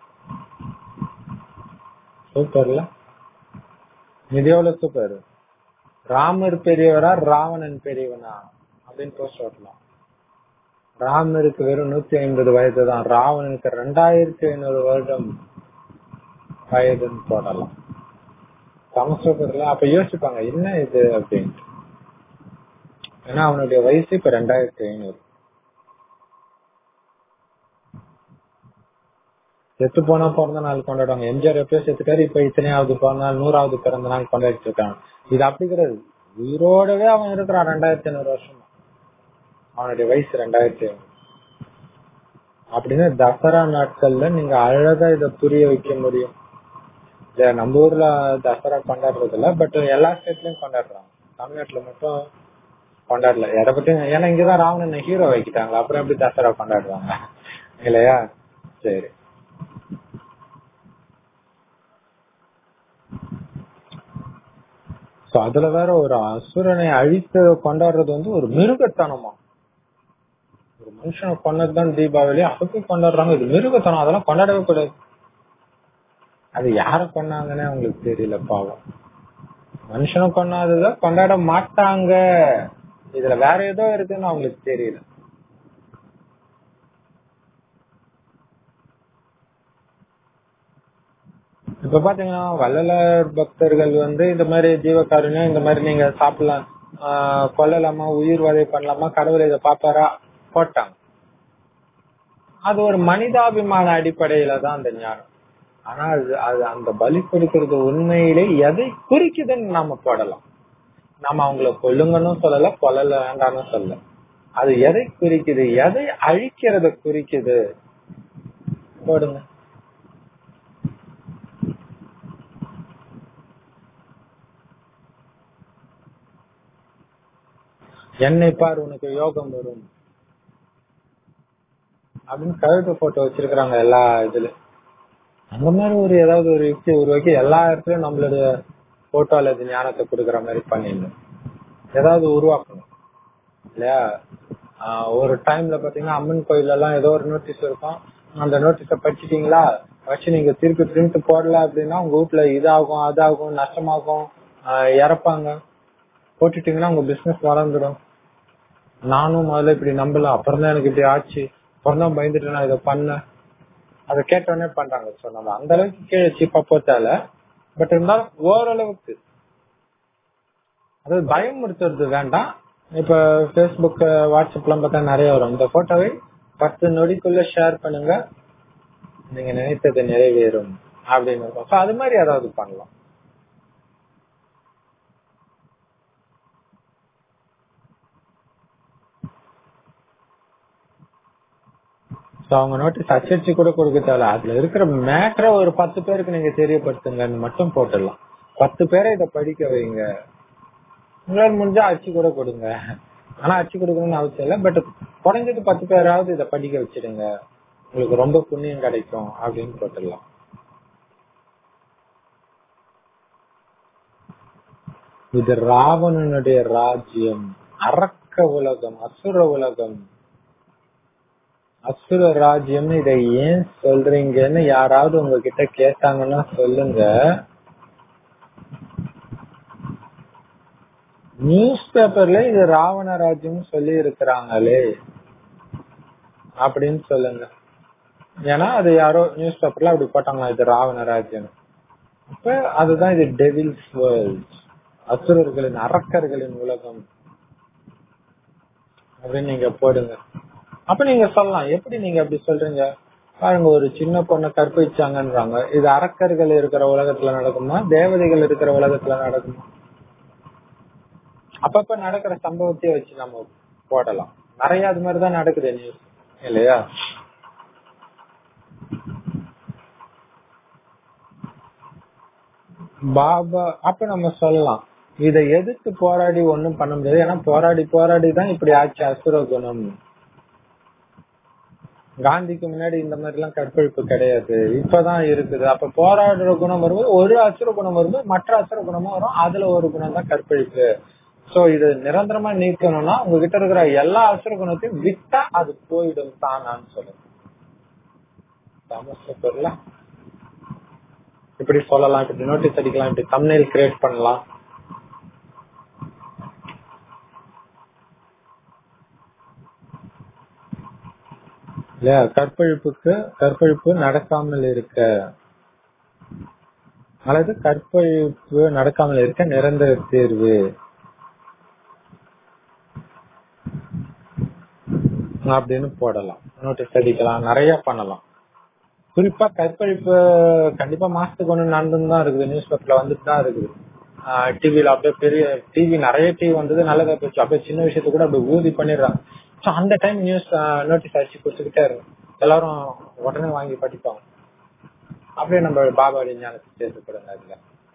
சூப்பர்ல இது எவ்வளவு சூப்பர் ராமர் பெரியவரா ராவணன் பெரியவனா அப்படின்னு போஸ்ட் ஓட்டலாம் ராமருக்கு வெறும் நூத்தி ஐம்பது வயது தான் ராவணனுக்கு ரெண்டாயிரத்தி ஐநூறு வருடம் வயதுன்னு போடலாம் சமஸ்கிருதத்துல அப்ப யோசிப்பாங்க என்ன இது அப்படின்ட்டு ஏன்னா அவனுடைய வயசு இப்ப ரெண்டாயிரத்தி ஐநூறு செத்து போனா பிறந்த நாள் கொண்டாடுவாங்க எம்ஜிஆர் எப்பயோ செத்துட்டாரு இப்ப இத்தனையாவது பிறந்த நாள் நூறாவது பிறந்த நாள் கொண்டாடிட்டு இருக்காங்க இது அப்படி கிடையாது உயிரோடவே அவன் இருக்கிறான் ரெண்டாயிரத்தி ஐநூறு வருஷம் அவனுடைய வயசு ரெண்டாயிரத்தி ஐநூறு அப்படின்னு தசரா நாட்கள்ல நீங்க அழகா இத புரிய வைக்க முடியும் நம்ம ஊர்ல தசரா கொண்டாடுறது இல்ல பட் எல்லா ஸ்டேட்லயும் கொண்டாடுறாங்க தமிழ்நாட்டுல மட்டும் கொண்டாடல எதை பத்தி ஏன்னா இங்கதான் ராவணன் ஹீரோ வைக்கிட்டாங்க அப்புறம் எப்படி தசரா கொண்டாடுவாங்க இல்லையா சரி சோ அதுல வேற ஒரு அசுரனை அழித்த கொண்டாடுறது வந்து ஒரு மிருகத்தனமா ஒரு மனுஷனை கொண்டதுதான் தீபாவளி அதுக்கும் கொண்டாடுறாங்க இது மிருகத்தனம் அதெல்லாம் கொண்டாடவே கூடாது அது யார கொண்டாங்கன்னு அவங்களுக்கு தெரியல பாவம் மனுஷனை கொண்டாதத கொண்டாட மாட்டாங்க இதுல வேற ஏதோ இருக்குன்னு அவங்களுக்கு தெரியல இப்ப பாத்தீங்கன்னா வள்ளலார் பக்தர்கள் வந்து இந்த மாதிரி ஜீவகாருண்யம் இந்த மாதிரி நீங்க சாப்பிடலாம் ஆஹ் கொல்லலாமா உயிர் வதை பண்ணலாமா கடவுள் இதை பாப்பாரா போட்டாங்க அது ஒரு மனிதாபிமான அடிப்படையில தான் அந்த ஞானம் ஆனா அது அது அந்த பலி கொடுக்கறது உண்மையிலே எதை குறிக்குதுன்னு நாம போடலாம் நாம அவங்கள கொல்லுங்கன்னு சொல்லல கொல்லல வேண்டாம்னு சொல்லல அது எதை குறிக்குது எதை அழிக்கிறத குறிக்குது போடுங்க என்னை பார் உனக்கு யோகம் வரும் அப்படின்னு கழுத்து போட்டோ வச்சிருக்காங்க எல்லா இதுல அந்த மாதிரி ஒரு ஏதாவது ஒரு யுக்தி உருவாக்கி எல்லா இடத்துலயும் நம்மளுடைய போட்டோ அல்லது ஞானத்தை கொடுக்கற மாதிரி பண்ணிடணும் ஏதாவது உருவாக்கணும் இல்லையா ஆஹ் ஒரு டைம்ல பாத்தீங்கன்னா அம்மன் கோயில்ல எல்லாம் ஏதோ ஒரு நோட்டீஸ் இருக்கும் அந்த நோட்டீஸ படிச்சிட்டீங்களா வச்சு நீங்க திருப்பி பிரிண்ட் போடல அப்படின்னா உங்க வீட்டுல இதாகும் அதாகும் நஷ்டமாகும் ஆஹ் இறப்பாங்க போட்டுட்டீங்கன்னா உங்க பிசினஸ் வளர்ந்துடும் நானும் முதல்ல இப்படி நம்பல அப்புறம் தான் எனக்கு இப்படி ஆச்சு அப்புறம் தான் பயந்துட்டு நான் இதை பண்ணேன் அதை கேட்டோடனே பண்றாங்க சோ நம்ம அந்த அளவுக்கு கீழே சீப்பா போத்தால பட் இருந்தாலும் ஓரளவுக்கு அதாவது பயமுறுத்துறது வேண்டாம் இப்ப பேஸ்புக் வாட்ஸ்அப்லாம் பார்த்தா நிறைய வரும் இந்த போட்டோவை பத்து நொடிக்குள்ள ஷேர் பண்ணுங்க நீங்க நினைத்தது நிறைவேறும் அப்படின்னு இருக்கும் So, அது மாதிரி ஏதாவது பண்ணலாம் So, அவங்க நோட்டீஸ் அச்சடிச்சு கூட கொடுக்க தேவை அதுல இருக்கிற மேக்ர ஒரு பத்து பேருக்கு நீங்க தெரியப்படுத்துங்கன்னு மட்டும் போட்டுடலாம் பத்து பேரை இத படிக்க வைங்க உங்களால முடிஞ்சா அச்சு கூட கொடுங்க ஆனா அச்சு கொடுக்கணும்னு அவசியம் இல்ல பட் குறைஞ்சது பத்து பேராவது இத படிக்க வச்சிடுங்க உங்களுக்கு ரொம்ப புண்ணியம் கிடைக்கும் அப்படின்னு போட்டுடலாம் இது ராவணனுடைய ராஜ்யம் அரக்க உலகம் அசுர உலகம் அசுர ராஜ்யம் இதை ஏன் சொல்றீங்கன்னு யாராவது உங்ககிட்ட கேட்டாங்கன்னா சொல்லுங்க நியூஸ் பேப்பர்ல இது ராவண ராஜ்யம் சொல்லி இருக்கிறாங்களே அப்படின்னு சொல்லுங்க ஏன்னா அது யாரோ நியூஸ் பேப்பர்ல அப்படி போட்டாங்களா இது ராவண ராஜ்யம் அப்ப அதுதான் இது டெவில்ஸ் வேர்ல்ட் அசுரர்களின் அரக்கர்களின் உலகம் அப்படின்னு நீங்க போடுங்க அப்ப நீங்க சொல்லலாம் எப்படி நீங்க அப்படி சொல்றீங்க பாருங்க ஒரு சின்ன பொண்ணை கற்பிச்சாங்கன்றாங்க இது அரக்கர்கள் இருக்கிற உலகத்துல நடக்குமா தேவதைகள் இருக்கிற உலகத்துல நடக்குமா அப்பப்ப நடக்கிற சம்பவத்தையே வச்சு நம்ம போடலாம் நிறைய அது மாதிரிதான் நடக்குது நியூஸ் இல்லையா பாபா அப்ப நம்ம சொல்லலாம் இதை எதிர்த்து போராடி ஒண்ணும் பண்ண முடியாது ஏன்னா போராடி போராடி தான் இப்படி ஆச்சு அசுர குணம் காந்திக்கு முன்னாடி இந்த மாதிரி எல்லாம் கற்பழிப்பு கிடையாது இப்பதான் இருக்குது அப்ப போராடுற குணம் வரும்போது ஒரு அசுர குணம் வரும்போது மற்ற அசுர குணமும் வரும் அதுல ஒரு குணம் தான் கற்பழிப்பு சோ இது நிரந்தரமா நீக்கணும்னா உங்ககிட்ட இருக்கிற எல்லா அசுர குணத்தையும் விட்டா அது போயிடும் தானான்னு சொல்லுங்க சமஸ்கிருதம்ல இப்படி சொல்லலாம் இப்படி நோட்டீஸ் அடிக்கலாம் இப்படி தம்னைல் கிரியேட் பண்ணலாம் இல்லையா கற்பழிப்புக்கு கற்பழிப்பு நடக்காமல் இருக்க அல்லது கற்பழிப்பு நடக்காமல் இருக்க நிரந்தர தேர்வு அப்படின்னு போடலாம் நோட்டீஸ் அடிக்கலாம் நிறைய பண்ணலாம் குறிப்பா கற்பழிப்பு கண்டிப்பா மாசத்துக்கு ஒண்ணு நடந்துன்னு தான் இருக்குது நியூஸ் பேப்பர்ல வந்துட்டு தான் இருக்குது டிவில அப்படியே பெரிய டிவி நிறைய டிவி வந்தது நல்லதா போச்சு அப்படியே சின்ன விஷயத்த கூட அப்படியே ஊதி பண்ணிடுறாங்க சோ அந்த டைம் நியூஸ் நோட்டீஸ் அடிச்சு கொடுத்துக்கிட்டே இருக்கும் எல்லாரும் உடனே வாங்கி படிப்பாங்க அப்படியே நம்ம பாபா ஞானத்தை சேர்த்துப்படுங்க அதுல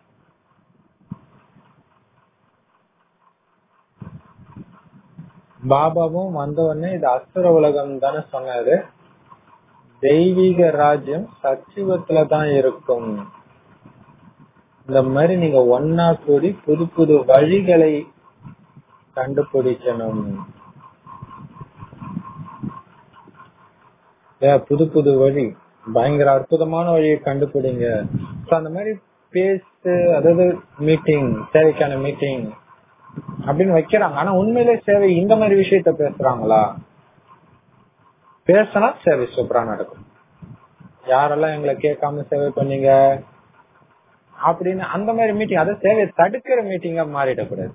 பாபாவும் வந்த உடனே இது அசுர உலகம் தானே சொன்னாரு தெய்வீக ராஜ்யம் சச்சிவத்துல தான் இருக்கும் இந்த மாதிரி நீங்க ஒன்னா கூடி புது புது வழிகளை கண்டுபிடிக்கணும் புது புது வழி பயங்கர அற்புதமான வழியை கண்டுபிடிங்க So, அந்த மாதிரி பேசு அதாவது மீட்டிங் சேவைக்கான மீட்டிங் அப்படின்னு வைக்கிறாங்க ஆனா உண்மையிலே சேவை இந்த மாதிரி விஷயத்த பேசுறாங்களா பேசினா சேவை சூப்பரா நடக்கும் யாரெல்லாம் எங்களை கேட்காம சேவை பண்ணீங்க அப்படின்னு அந்த மாதிரி மீட்டிங் அதை சேவை தடுக்கிற மீட்டிங்கா மாறிடக்கூடாது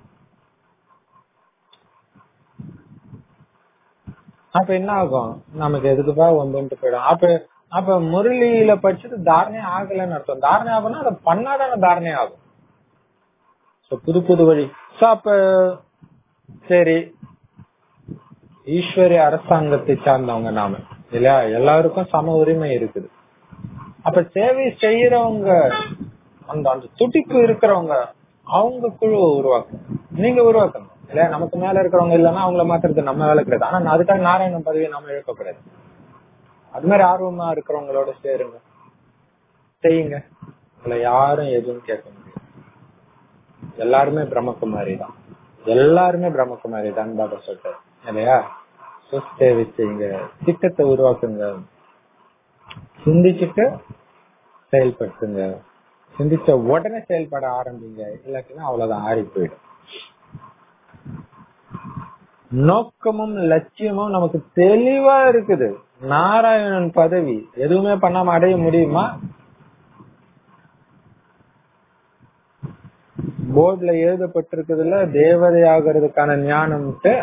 அப்ப என்ன ஆகும் நமக்கு எதுக்குப்பா ஒன்பது போயிடும் அப்ப அப்ப முரளியில படிச்சது தாரணை ஆகலைன்னு அர்த்தம் தாரணை ஆகும்னா அதை பண்ணாதான தாரணை ஆகும் So, புது புது வழி So, அப்ப சரி ஈஸ்வரிய அரசாங்கத்தை சார்ந்தவங்க நாம இல்லையா எல்லாருக்கும் சம உரிமை இருக்குது அப்ப சேவை செய்யறவங்க அந்த அந்த துடிப்பு இருக்கிறவங்க அவங்க குழுவை உருவாக்கணும் நீங்க உருவாக்கணும் இல்லையா நமக்கு மேல இருக்கிறவங்க இல்லைன்னா அவங்கள மாத்துறது நம்ம வேலை கிடையாது ஆனா அதுக்காக நாராயணன் பதவியை நாம இழக்கக்கூடாது அது மாதிரி ஆர்வமா இருக்கிறவங்களோட சேருங்க செய்யுங்க உங்களை யாரும் எதுவும் கேட்க முடியாது எல்லாருமே பிரம்மகுமாரி தான் எல்லாருமே பிரம்மகுமாரி தான் பாபா சொல்றாரு இல்லையா சேவை செய்யுங்க திட்டத்தை உருவாக்குங்க சிந்திச்சுட்டு செயல்படுத்துங்க சிந்திச்ச உடனே செயல்பட ஆரம்பிங்க இல்லாட்டினா அவ்வளவுதான் ஆறி போயிடும் நோக்கமும் லட்சியமும் நமக்கு தெளிவா இருக்குது நாராயணன் பதவி எதுவுமே பண்ணாம அடைய முடியுமா போர்ட்ல எழுதப்பட்டிருக்குதுல தேவதை ஆகிறதுக்கான ஞானம்ட்டு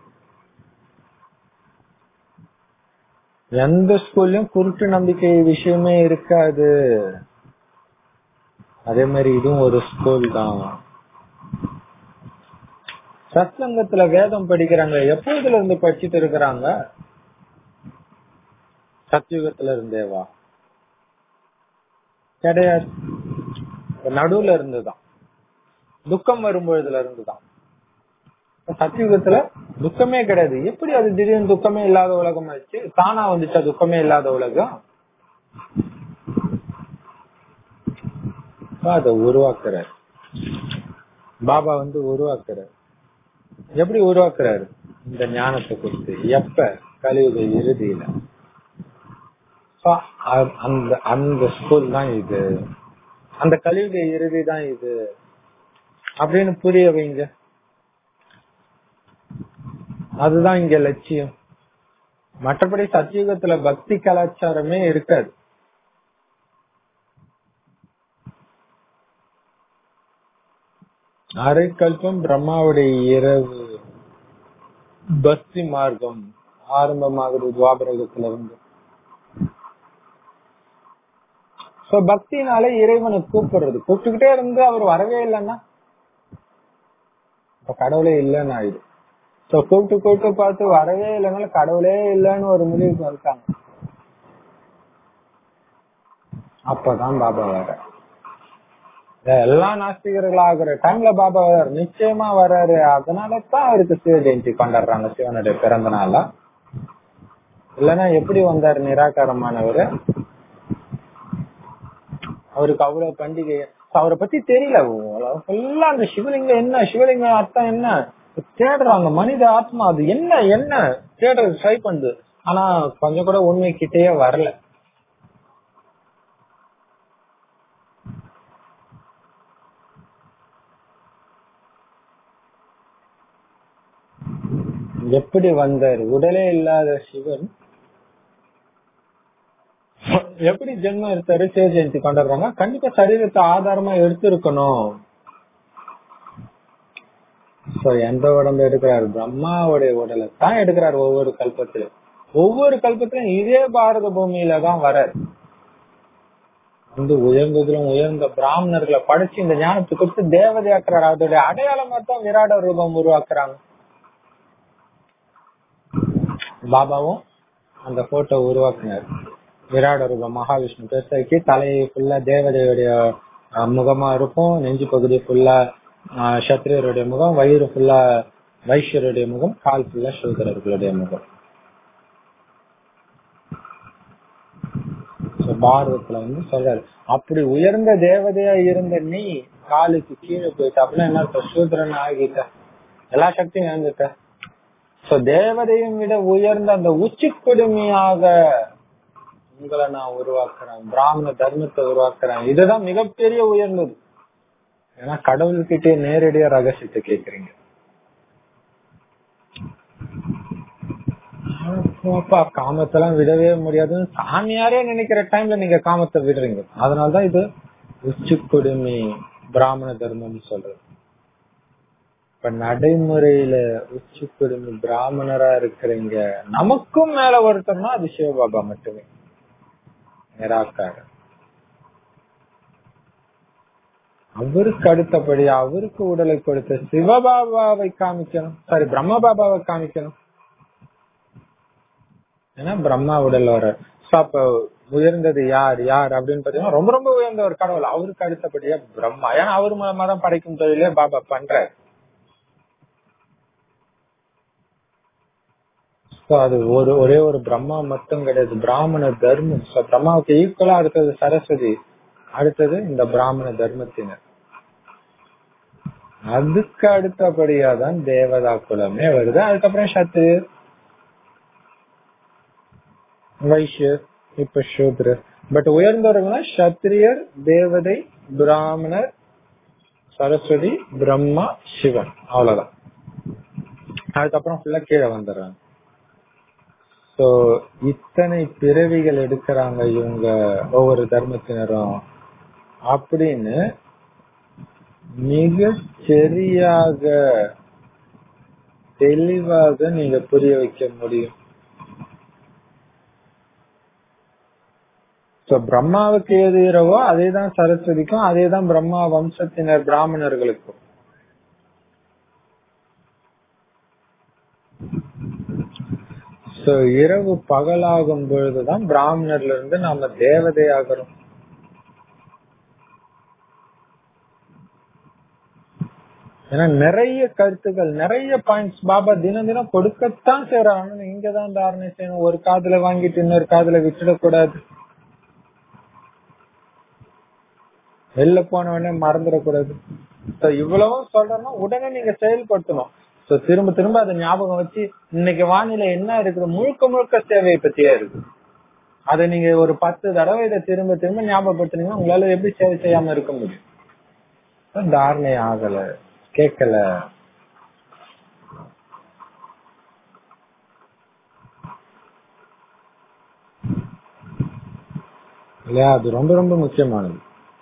எந்த ஸ்கூல்லயும் குருட்டு நம்பிக்கை விஷயமே இருக்காது அதே மாதிரி இதுவும் ஒரு ஸ்கூல் தான் சத்சங்கத்துல வேதம் படிக்கிறாங்க எப்போதுல இருந்து படிச்சுட்டு இருக்கிறாங்க சத்யுகத்துல இருந்தேவா கிடையாது நடுவுல இருந்துதான் துக்கம் வரும்பொழுதுல இருந்துதான் சத்தியுகத்துல துக்கமே கிடையாது எப்படி அது திடீர்னு துக்கமே இல்லாத உலகம் ஆச்சு தானா வந்துச்சா துக்கமே இல்லாத உலகம் அதை உருவாக்குறாரு பாபா வந்து உருவாக்குறாரு எப்படி உருவாக்குறாரு இந்த ஞானத்தை கொடுத்து எப்ப கலியுக இறுதியில அந்த அந்த ஸ்கூல் தான் இது அந்த கலியுக இறுதி தான் இது அப்படின்னு புரிய வைங்க அதுதான் இங்க லட்சியம் மற்றபடி சத்தியுகத்துல பக்தி கலாச்சாரமே இருக்காது அரைக்கல்பம் பிரம்மாவுடைய இரவு பக்தி மார்க்கம் ஆரம்பமாகுது துவாபரகத்துல இருந்து சோ பக்தினாலே இறைவனை கூப்பிடுறது கூப்பிட்டுக்கிட்டே இருந்து அவர் வரவே இல்லைன்னா இப்ப கடவுளே இல்லைன்னு ஆயிடும் சோ கூப்பிட்டு கூப்பிட்டு பார்த்து வரவே இல்லைனால கடவுளே இல்லைன்னு ஒரு முடிவுக்கு வந்துட்டாங்க அப்பதான் பாபா வர எல்லாம் நாஸ்திகர்கள் ஆகுற டைம்ல பாபா வர்றாரு நிச்சயமா வர்றாரு அதனாலதான் அவருக்கு சிவ ஜெயந்தி கொண்டாடுறாங்க சிவனுடைய பிறந்த நாளா இல்லைன்னா எப்படி வந்தாரு நிராகாரமானவரு அவருக்கு அவ்வளவு பண்டிகை அவரை பத்தி தெரியல ஃபுல்லா அந்த சிவலிங்கம் என்ன சிவலிங்கம் அர்த்தம் என்ன தேடுறாங்க மனித ஆத்மா அது என்ன என்ன தேடுறது ட்ரை பண்ணுது ஆனா கொஞ்சம் கூட உண்மை கிட்டேயே வரல எப்படி வந்தார் உடலே இல்லாத சிவன் எப்படி ஜென்மம் எடுத்தாரு சிவ ஜெயந்தி கொண்டாடுறாங்க கண்டிப்பா சரீரத்தை ஆதாரமா எடுத்திருக்கணும் சோ எந்த உடம்பு எடுக்கிறாரு பிரம்மாவுடைய உடலை தான் எடுக்கிறாரு ஒவ்வொரு கல்பத்திலும் ஒவ்வொரு கல்பத்திலும் இதே பாரத பூமியில தான் வராரு வந்து உயர்ந்ததிலும் உயர்ந்த பிராமணர்களை படைச்சு இந்த ஞானத்தை கொடுத்து தேவதையாக்குறாரு அதோடைய அடையாளமா தான் விராட ரூபம் உருவாக்குறாங்க பாபாவும் அந்த போட்டோ உருவாக்குனார் விராட ரூபம் மகாவிஷ்ணு பெருசாக்கி தலையை ஃபுல்லா தேவதையுடைய முகமா இருக்கும் நெஞ்சு பகுதி ஃபுல்லா சத்திரியருடைய முகம் வயிறு ஃபுல்லா வைஷ்யருடைய முகம் கால் ஃபுல்லா சூதரர்களுடைய முகம் பாரதத்துல வந்து சொல்றாரு அப்படி உயர்ந்த தேவதையா இருந்த நீ காலுக்கு கீழே போயிட்ட அப்படின்னா என்ன சூத்திரன் ஆகிட்ட எல்லா சக்தியும் இழந்துட்ட சோ தேவதையும் விட உயர்ந்த அந்த உச்சி கொடுமையாக உங்களை நான் உருவாக்குறேன் பிராமண தர்மத்தை உருவாக்குறேன் இதுதான் மிகப்பெரிய உயர்ந்தது ஏன்னா கடவுள்கிட்டே நேரடியா ரகசியத்தை கேக்குறீங்க அப்பா காமத்தெல்லாம் விடவே முடியாதுன்னு சாமியாரே நினைக்கிற டைம்ல நீங்க காமத்தை விடுறீங்க அதனாலதான் இது உச்சி குடுமி பிராமண தர்மம் சொல்றது இப்ப நடைமுறையில உச்சி குடுமி பிராமணரா இருக்கிறீங்க நமக்கும் மேல ஒருத்தர்னா அது சிவபாபா மட்டுமே நிராகாரம் அவருக்கு அடுத்தபடி அவருக்கு உடலை கொடுத்த சிவபாபாவை காமிக்கணும் சாரி பிரம்ம பாபாவை காமிக்கணும் ஏன்னா பிரம்மா உடல் வர அப்ப உயர்ந்தது யார் யார் அப்படின்னு பாத்தீங்கன்னா ரொம்ப ரொம்ப உயர்ந்த ஒரு கடவுள் அவருக்கு அடுத்தபடியா பிரம்மா ஏன்னா அவர் மூலமா தான் படைக்கும் தொழிலே பாபா பண்றாரு அது ஒரு ஒரே ஒரு பிரம்மா மட்டும் கிடையாது பிராமண தர்மம் பிரம்மாவுக்கு ஈக்குவலா அடுத்தது சரஸ்வதி அடுத்தது இந்த பிராமண தர்மத்தினர் அதுக்கு அடுத்தபடியா தான் தேவதா குலமே வருது அதுக்கப்புறம் சத்திரியர் வைஷ்யர் இப்ப சூத்ரர் பட் உயர்ந்தவர்கள்னா சத்திரியர் தேவதை பிராமணர் சரஸ்வதி பிரம்மா சிவன் அவ்வளவுதான் அதுக்கப்புறம் ஃபுல்லா கீழே வந்துடுறாங்க சோ இத்தனை பிறவிகள் எடுக்கிறாங்க இவங்க ஒவ்வொரு தர்மத்தினரும் அப்படின்னு மிக சரியாக தெளிவாக நீங்க புரிய வைக்க முடியும் சோ பிரம்மாவுக்கு எது இரவோ அதே தான் சரஸ்வதிக்கும் அதே தான் பிரம்மா வம்சத்தினர் பிராமணர்களுக்கும் சோ இரவு பகலாகும் பொழுதுதான் பிராமணர்ல இருந்து நாம தேவதை ஆகிறோம் ஏன்னா நிறைய கருத்துக்கள் நிறைய பாயிண்ட்ஸ் பாபா தினம் தினம் கொடுக்கத்தான் செய்யறாங்க இங்கதான் தாரணை செய்யணும் ஒரு காதுல வாங்கிட்டு இன்னொரு காதுல விட்டுடக்கூடாது வெளில போன உடனே மறந்துடக்கூடாது இவ்வளவும் சொல்றோம்னா உடனே நீங்க செயல்படுத்தணும் சோ திரும்ப திரும்ப அதை ஞாபகம் வச்சு இன்னைக்கு வானிலை என்ன இருக்குது முழுக்க முழுக்க சேவையை பத்தியே இருக்கு அதை நீங்க ஒரு பத்து தடவை இதை திரும்ப திரும்ப ஞாபகப்படுத்தினீங்கன்னா உங்களால எப்படி சேவை செய்யாம இருக்க முடியும் தாரணை ஆகல கேட்கல இல்லையா அது ரொம்ப ரொம்ப முக்கியமானது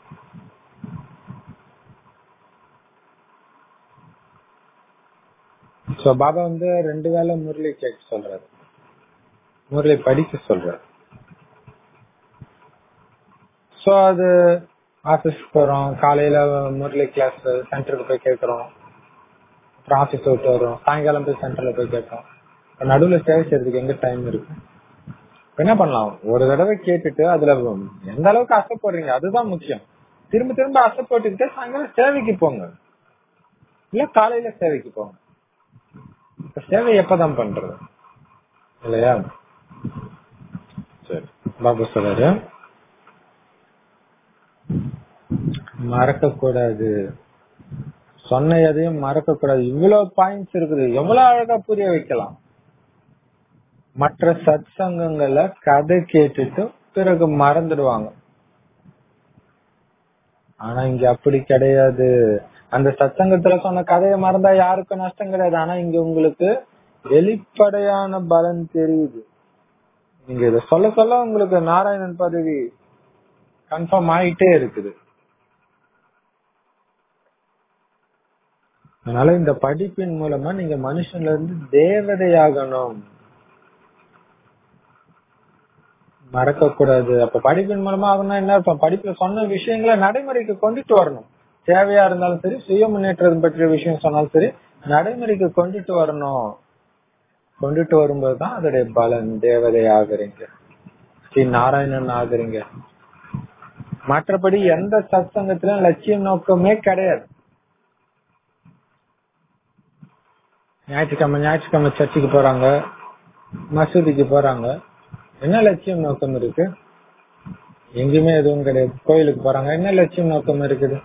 சோ பாபா வந்து ரெண்டு வேளை முரளி கேட்க சொல்றாரு முரளி படிக்க சொல்றாரு சோ அது ஆபீஸ் போறோம் காலையில முரளி கிளாஸ் சென்டருக்கு போய் கேட்கறோம் அப்புறம் ஆபீஸ் விட்டு வரோம் சாயங்காலம் போய் சென்டர்ல போய் கேட்கறோம் நடுவுல சேவை செய்யறதுக்கு எங்க டைம் இருக்கு என்ன பண்ணலாம் ஒரு தடவை கேட்டுட்டு அதுல எந்த அளவுக்கு அசைப்படுறீங்க அதுதான் முக்கியம் திரும்ப திரும்ப அசைப்பட்டுக்கிட்டு சாயங்காலம் சேவைக்கு போங்க இல்ல காலையில சேவைக்கு போங்க சேவை எப்பதான் பண்றது இல்லையா சரி பாபா சொல்றாரு மறக்க கூடாது சொன்ன எதையும் மறக்க கூடாது இவ்வளவு பாயிண்ட்ஸ் இருக்குது எவ்வளவு அழகா புரிய வைக்கலாம் மற்ற சத் சங்கங்கள்ல கதை கேட்டுட்டு பிறகு மறந்துடுவாங்க ஆனா இங்க அப்படி கிடையாது அந்த சத்சங்கத்துல சொன்ன கதையை மறந்தா யாருக்கும் நஷ்டம் கிடையாது ஆனா இங்க உங்களுக்கு வெளிப்படையான பலன் தெரியுது நீங்க இத சொல்ல சொல்ல உங்களுக்கு நாராயணன் பதவி கன்ஃபார்ம் ஆயிட்டே இருக்குது அதனால இந்த படிப்பின் மூலமா நீங்க மனுஷன்ல இருந்து தேவதையாகணும் மறக்க கூடாது அப்ப படிப்பின் மூலமா ஆகணும் என்ன அர்த்தம் படிப்புல சொன்ன விஷயங்களை நடைமுறைக்கு கொண்டுட்டு வரணும் தேவையா இருந்தாலும் சரி சுய முன்னேற்றம் பற்றிய விஷயம் சொன்னாலும் சரி நடைமுறைக்கு கொண்டுட்டு வரணும் கொண்டுட்டு வரும்போதுதான் அதோடைய பலன் தேவதை ஆகுறீங்க ஸ்ரீ நாராயணன் ஆகுறீங்க மற்றபடி எந்த சத்சங்கத்திலும் லட்சியம் நோக்கமே கிடையாது ஞாயிற்றுக்கிழமை ஞாயிற்றுக்கிழமை சர்ச்சுக்கு போறாங்க மசூதிக்கு போறாங்க என்ன லட்சியம் நோக்கம் இருக்கு எங்கேயுமே எதுவும் கிடையாது கோயிலுக்கு போறாங்க என்ன லட்சியம் நோக்கம் இருக்குது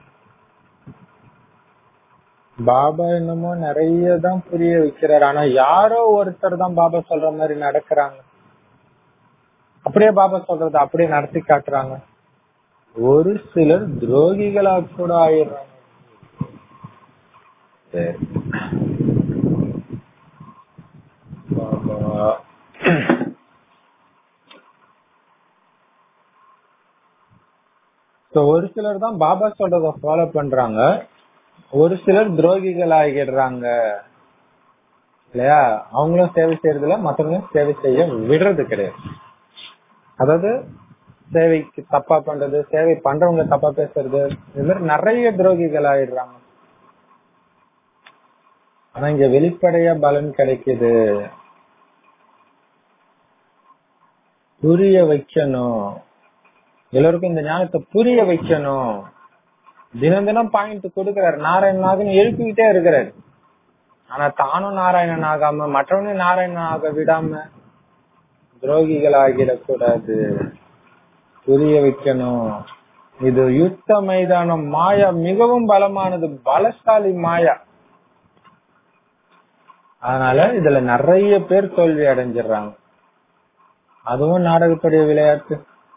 பாபா என்னமோ நிறைய தான் புரிய வைக்கிறாரு ஆனா யாரோ ஒருத்தர் தான் பாபா சொல்ற மாதிரி நடக்கிறாங்க அப்படியே பாபா சொல்றது அப்படியே நடத்தி காட்டுறாங்க ஒரு சிலர் துரோகிகளா கூட ஆயிடுறாங்க சரி பாபா So, ஒரு சிலர் தான் பாபா சொல்றத ஃபாலோ பண்றாங்க ஒரு சிலர் துரோகிகள் ஆகிடுறாங்க இல்லையா அவங்களும் சேவை செய்யறதுல மத்தவங்களும் சேவை செய்ய விடுறது கிடையாது அதாவது சேவைக்கு தப்பா பண்றது சேவை பண்றவங்க தப்பா பேசுறது இது மாதிரி நிறைய துரோகிகள் ஆயிடுறாங்க ஆனா இங்க வெளிப்படையா பலன் கிடைக்குது புரிய வைக்கணும் எல்லாருக்கும் இந்த ஞானத்தை புரிய வைக்கணும் தினம் தினம் பாயிண்ட் கொடுக்கிறாரு நாராயணனாகன்னு எழுப்பிக்கிட்டே இருக்கிறாரு ஆனா தானும் நாராயணன் ஆகாம மற்றவனையும் நாராயணன் ஆக விடாம துரோகிகள் ஆகிடக்கூடாது புரிய வைக்கணும் இது யுத்த மைதானம் மாயா மிகவும் பலமானது பலசாலி மாயா அதனால இதுல நிறைய பேர் தோல்வி அடைஞ்சிடுறாங்க அதுவும் நாடகத்துடைய விளையாட்டு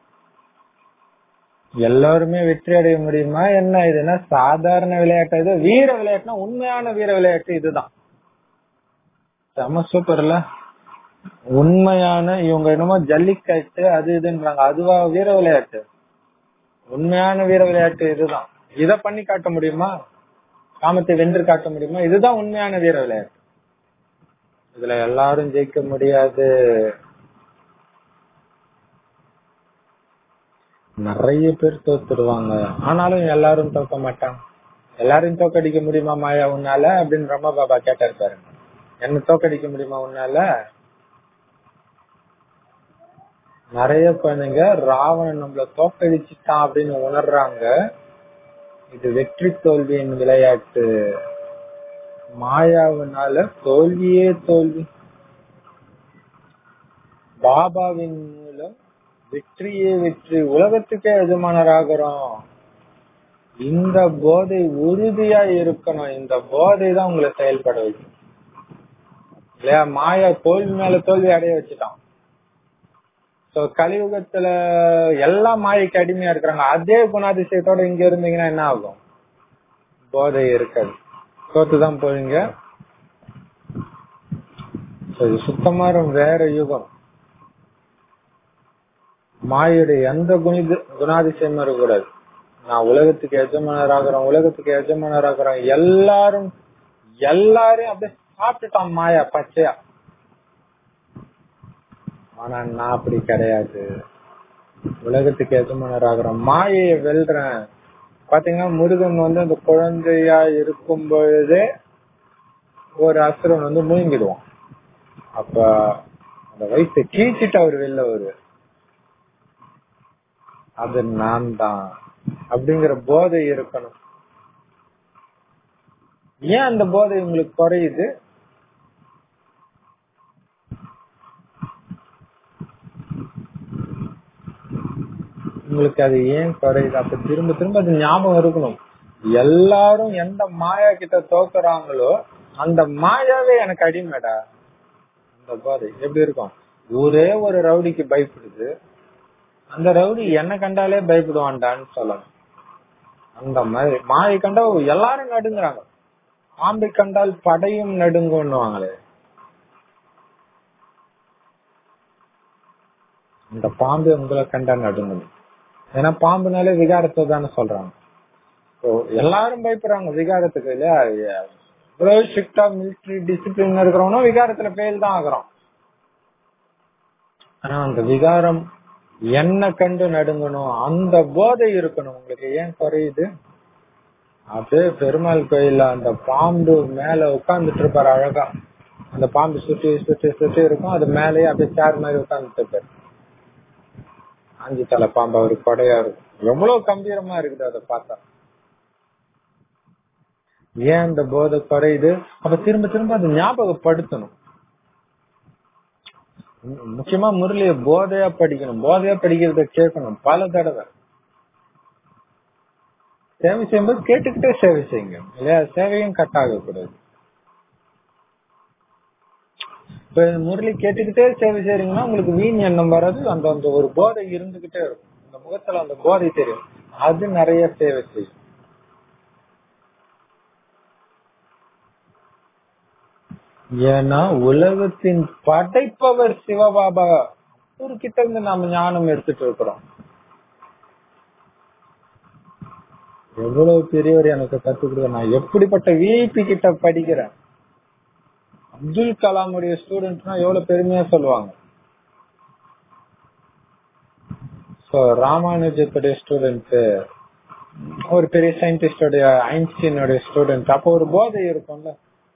எல்லாருமே வெற்றி அடைய முடியுமா என்ன இதுன்னா சாதாரண விளையாட்டு இது வீர விளையாட்டுனா உண்மையான வீர விளையாட்டு இதுதான் செம சூப்பர்ல உண்மையான இவங்க என்னமோ ஜல்லிக்கட்டு அது இதுன்றாங்க அதுவா வீர விளையாட்டு உண்மையான வீர விளையாட்டு இதுதான் இத பண்ணி காட்ட முடியுமா காமத்தை வென்று காட்ட முடியுமா இதுதான் உண்மையான வீர விளையாட்டு இதுல எல்லாரும் ஜெயிக்க முடியாது நிறைய பேர் தோத்துடுவாங்க ஆனாலும் எல்லாரும் தோக்க மாட்டாங்க எல்லாரையும் தோக்கடிக்க முடியுமா மாயா உன்னால அப்படின்னு ரமா பாபா கேட்டாரு பாருங்க என்ன தோக்கடிக்க முடியுமா உன்னால நிறைய குழந்தைங்க ராவணன் நம்மள தோக்கடிச்சுட்டான் அப்படின்னு உணர்றாங்க இது வெற்றி தோல்வியின் விளையாட்டு மாயாவினால தோல்வியே தோல்வி பாபாவின் மூலம் வெற்றியே வெற்றி உலகத்துக்கே எஜமானராகிறோம் இந்த போதை உறுதியா இருக்கணும் இந்த போதை தான் உங்களை செயல்பட வைக்கும் இல்லையா மாயா தோல்வி மேல தோல்வி அடைய வச்சுட்டான் சோ கலியுகத்துல எல்லா மாயைக்கு அடிமையா இருக்கிறாங்க அதே குணாதிசயத்தோட இங்க இருந்தீங்கன்னா என்ன ஆகும் போதை இருக்காது தோத்துதான் போவீங்க இது சுத்தமா வேற யுகம் மாயுடைய எந்த குணி குணாதிசயமும் இருக்கக்கூடாது நான் உலகத்துக்கு எஜமானர் ஆகிறோம் உலகத்துக்கு எஜமானர் ஆகிறோம் எல்லாரும் எல்லாரையும் அப்படியே சாப்பிட்டுட்டான் மாயா பச்சையா ஆனா நான் அப்படி கிடையாது உலகத்துக்கு எஜமானர் ஆகிறோம் மாயையை வெல்றேன் பாத்தீங்கன்னா முருகன் வந்து அந்த குழந்தையா இருக்கும் பொழுதே ஒரு அசுரன் வந்து முழுங்கிடுவான் அப்ப அந்த வயசை கீழ்ச்சிட்டு அவர் வெளில வருவார் அது நான் தான் அப்படிங்கிற போதை இருக்கணும் ஏன் அந்த போதை உங்களுக்கு குறையுது உங்களுக்கு அது ஏன் குறையுது அப்ப திரும்ப திரும்ப அது ஞாபகம் இருக்கணும் எல்லாரும் எந்த மாயா கிட்ட தோக்குறாங்களோ அந்த மாயாவே எனக்கு அடிமைடா அந்த போதை எப்படி இருக்கும் ஒரே ஒரு ரவுடிக்கு பயப்படுது அந்த ரவுடி என்ன கண்டாலே பயப்படுவான்டான்னு சொல்லணும் அந்த மாதிரி மாயை கண்டா எல்லாரும் நடுங்குறாங்க பாம்பை கண்டால் படையும் நடுங்குன்னுவாங்களே இந்த பாம்பு உங்களை கண்டா நடுங்குது ஏன்னா பாம்புனாலே விகாரத்தை தானே சொல்றாங்க எல்லாரும் பயப்படுறாங்க விகாரத்துக்கு இல்லையா இவ்வளவு ஸ்ட்ரிக்டா மிலிட்டரி டிசிப்ளின் இருக்கிறவனும் விகாரத்துல ஃபெயில் தான் ஆகுறோம் ஆனா அந்த விகாரம் என்ன கண்டு நடுங்கணும் அந்த போதை இருக்கணும் உங்களுக்கு ஏன் குறையுது அப்படியே பெருமாள் கோயில்ல அந்த பாம்பு மேல உட்கார்ந்துட்டு இருப்பாரு அழகா அந்த பாம்பு சுற்றி சுற்றி சுற்றி இருக்கும் அது மேலேயே அப்படியே சேர் மாதிரி உட்கார்ந்துட்டு இருப்பாரு அஞ்சு தலை பாம்பு அவரு கொடையா இருக்கும் எவ்வளவு கம்பீரமா இருக்குது அதை பார்த்தா ஏன் இந்த போதை குறையுது அப்ப திரும்ப திரும்ப அதை ஞாபகப்படுத்தணும் முக்கியமா முரளிய போதையா படிக்கணும் போதையா படிக்கிறத கேட்கணும் பல தடவை சேவை செய்யும்போது கேட்டுக்கிட்டே சேவை செய்யுங்க இல்லையா சேவையும் கட் ஆகக்கூடாது இப்ப முரளி கேட்டுக்கிட்டே சேவை செய்றீங்கன்னா உங்களுக்கு வீண் எண்ணம் வராது அந்த அந்த ஒரு போதை இருந்துகிட்டே இருக்கும் அந்த முகத்துல அந்த போதை தெரியும் அது நிறைய சேவை செய்யும் ஏன்னா உலகத்தின் படைப்பவர் சிவபாபா ஒரு கிட்ட இருந்து நாம ஞானம் எடுத்துட்டு இருக்கிறோம் எவ்வளவு பெரியவர் எனக்கு கத்துக் கொடுக்க நான் எப்படிப்பட்ட விஐபி கிட்ட படிக்கிறேன் அப்துல் கலாமுடைய ஸ்டூடெண்ட்னா எவ்வளவு பெருமையா சொல்லுவாங்க சோ ராமானுஜத்துடைய ஸ்டூடெண்ட் ஒரு பெரிய சயின்டிஸ்டோடைய ஐன்ஸ்டீனுடைய ஸ்டூடெண்ட் அப்போ ஒரு போதை இருக்கும்ல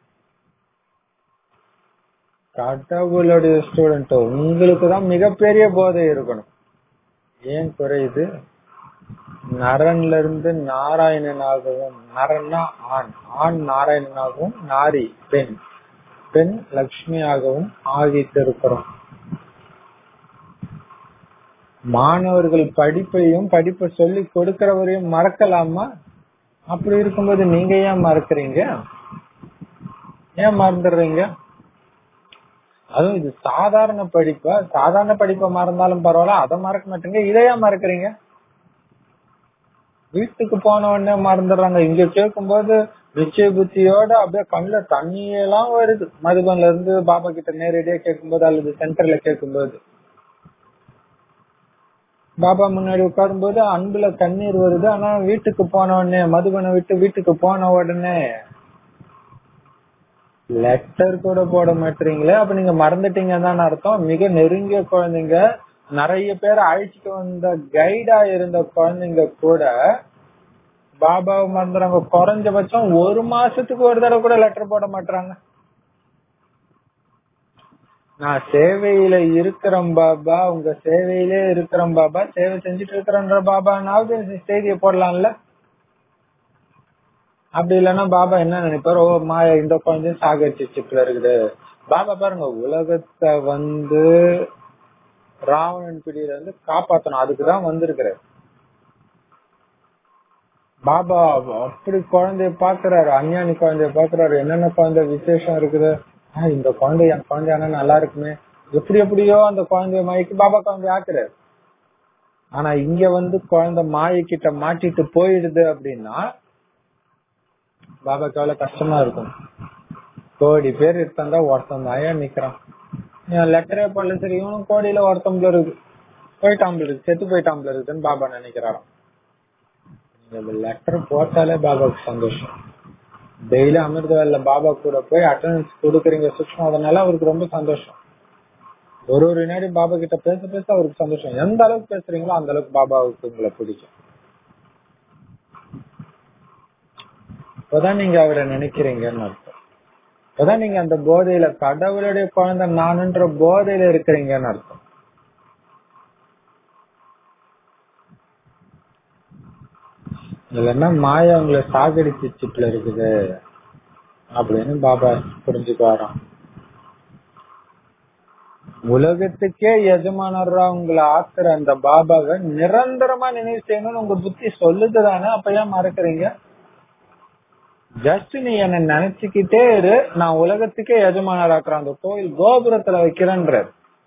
கடவுளுடைய ஸ்டூடெண்ட் உங்களுக்கு தான் மிகப்பெரிய போதை இருக்கணும் ஏன் குறையுது நரன்ல இருந்து நாராயணனாகவும் நரன்னா ஆண் ஆண் நாராயணனாகவும் நாரி பெண் பெண் லக்ஷ்மியாகவும் ஆகிட்டு இருக்கிறோம் மாணவர்கள் படிப்பையும் படிப்பை சொல்லி கொடுக்கிறவரையும் மறக்கலாமா அப்படி இருக்கும்போது நீங்க ஏன் மறக்கிறீங்க ஏன் மறந்துடுறீங்க அதுவும் இது சாதாரண படிப்பா சாதாரண படிப்பை மறந்தாலும் பரவாயில்ல அதை மறக்க மாட்டீங்க இதையா மறக்கிறீங்க வீட்டுக்கு போன உடனே மறந்துடுறாங்க இங்க கேட்கும்போது நிச்சய புத்தியோட அப்படியே கண்ணுல தண்ணியெல்லாம் வருது மதுபன்ல இருந்து பாபா கிட்ட நேரடியா கேட்கும்போது அல்லது சென்டர்ல கேட்கும்போது பாபா முன்னாடி உட்காரும் போது அன்புல கண்ணீர் வருது ஆனா வீட்டுக்கு போன உடனே மதுபனை விட்டு வீட்டுக்கு போன உடனே லெட்டர் கூட போட மாட்டீங்களே அப்ப நீங்க மறந்துட்டீங்க தான் அர்த்தம் மிக நெருங்கிய குழந்தைங்க நிறைய பேர் அழைச்சிட்டு வந்த கைடா இருந்த குழந்தைங்க கூட பாபாவை மறந்துறாங்க குறைஞ்சபட்சம் ஒரு மாசத்துக்கு ஒரு தடவை கூட லெட்டர் போட மாட்டாங்க நான் சேவையில இருக்கிறேன் பாபா உங்க சேவையிலே இருக்கிறேன் பாபா சேவை செஞ்சுட்டு இருக்கிறேன்ற பாபானாவது செய்தியை போடலாம்ல அப்படி இல்லைன்னா பாபா என்ன நினைப்பாரு ஓ மாயா இந்த குழந்தையும் சாகர் சிப்ல இருக்குது பாபா பாருங்க உலகத்தை வந்து ராவணன் பிடியில இருந்து காப்பாத்தணும் அதுக்குதான் வந்திருக்கிறார் பாபா அப்படி குழந்தைய பாக்குறாரு அஞ்ஞானி குழந்தைய பாக்குறாரு என்னென்ன குழந்தை விசேஷம் இருக்குது ஆஹ் இந்த குழந்தை என் குழந்தையான நல்லா இருக்குமே எப்படி எப்படியோ அந்த குழந்தைய மாய்க்கு பாபா குழந்தை ஆக்குறாரு ஆனா இங்க வந்து குழந்தை மாய கிட்ட மாட்டிட்டு போயிடுது அப்படின்னா பாபாக்கு எவ்வளவு கஷ்டமா இருக்கும் கோடி பேர் இருந்தா ஒருத்தன் தாயா நிக்கிறான் லெட்டரே பண்ணல சரி இவனும் கோடியில ஒருத்தம்பல இருக்கு போயிட்டாம்பல இருக்கு செத்து போயிட்டாம்பல இருக்குன்னு பாபா நினைக்கிறாராம் நீங்க லெட்டர் போட்டாலே பாபாவுக்கு சந்தோஷம் டெய்லி அமிர்தவல்ல பாபா கூட போய் அட்டண்டன்ஸ் கொடுக்குறீங்க சுஷ்மா அதனால அவருக்கு ரொம்ப சந்தோஷம் ஒரு ஒரு வினாடி பாபா கிட்ட பேச பேச அவருக்கு சந்தோஷம் எந்த அளவுக்கு பேசுறீங்களோ அந்த அளவுக்கு பாபாவுக்கு உங்களை பிடிக்கும் இப்பதான் நீங்க அவரை நினைக்கிறீங்கன்னு அர்த்தம் இப்பதான் நீங்க அந்த போதையில கடவுளுடைய குழந்தை நானுன்ற போதையில இருக்கிறீங்கன்னு அர்த்தம் இல்லைன்னா மாயா உங்களை சாகடிச்சு சிப்ல இருக்குது அப்படின்னு பாபா புரிஞ்சுக்குவாராம் உலகத்துக்கே எஜமானரா உங்களை ஆக்குற அந்த பாபாவை நிரந்தரமா நினைவு செய்யணும்னு உங்க புத்தி சொல்லுதுதானே அப்ப ஏன் மறக்கிறீங்க ஜஸ்ட் நீ என்ன நினைச்சுக்கிட்டே இரு நான் உலகத்துக்கே எஜமானராக்குறேன் அந்த கோயில் கோபுரத்துல வைக்கிறேன்ற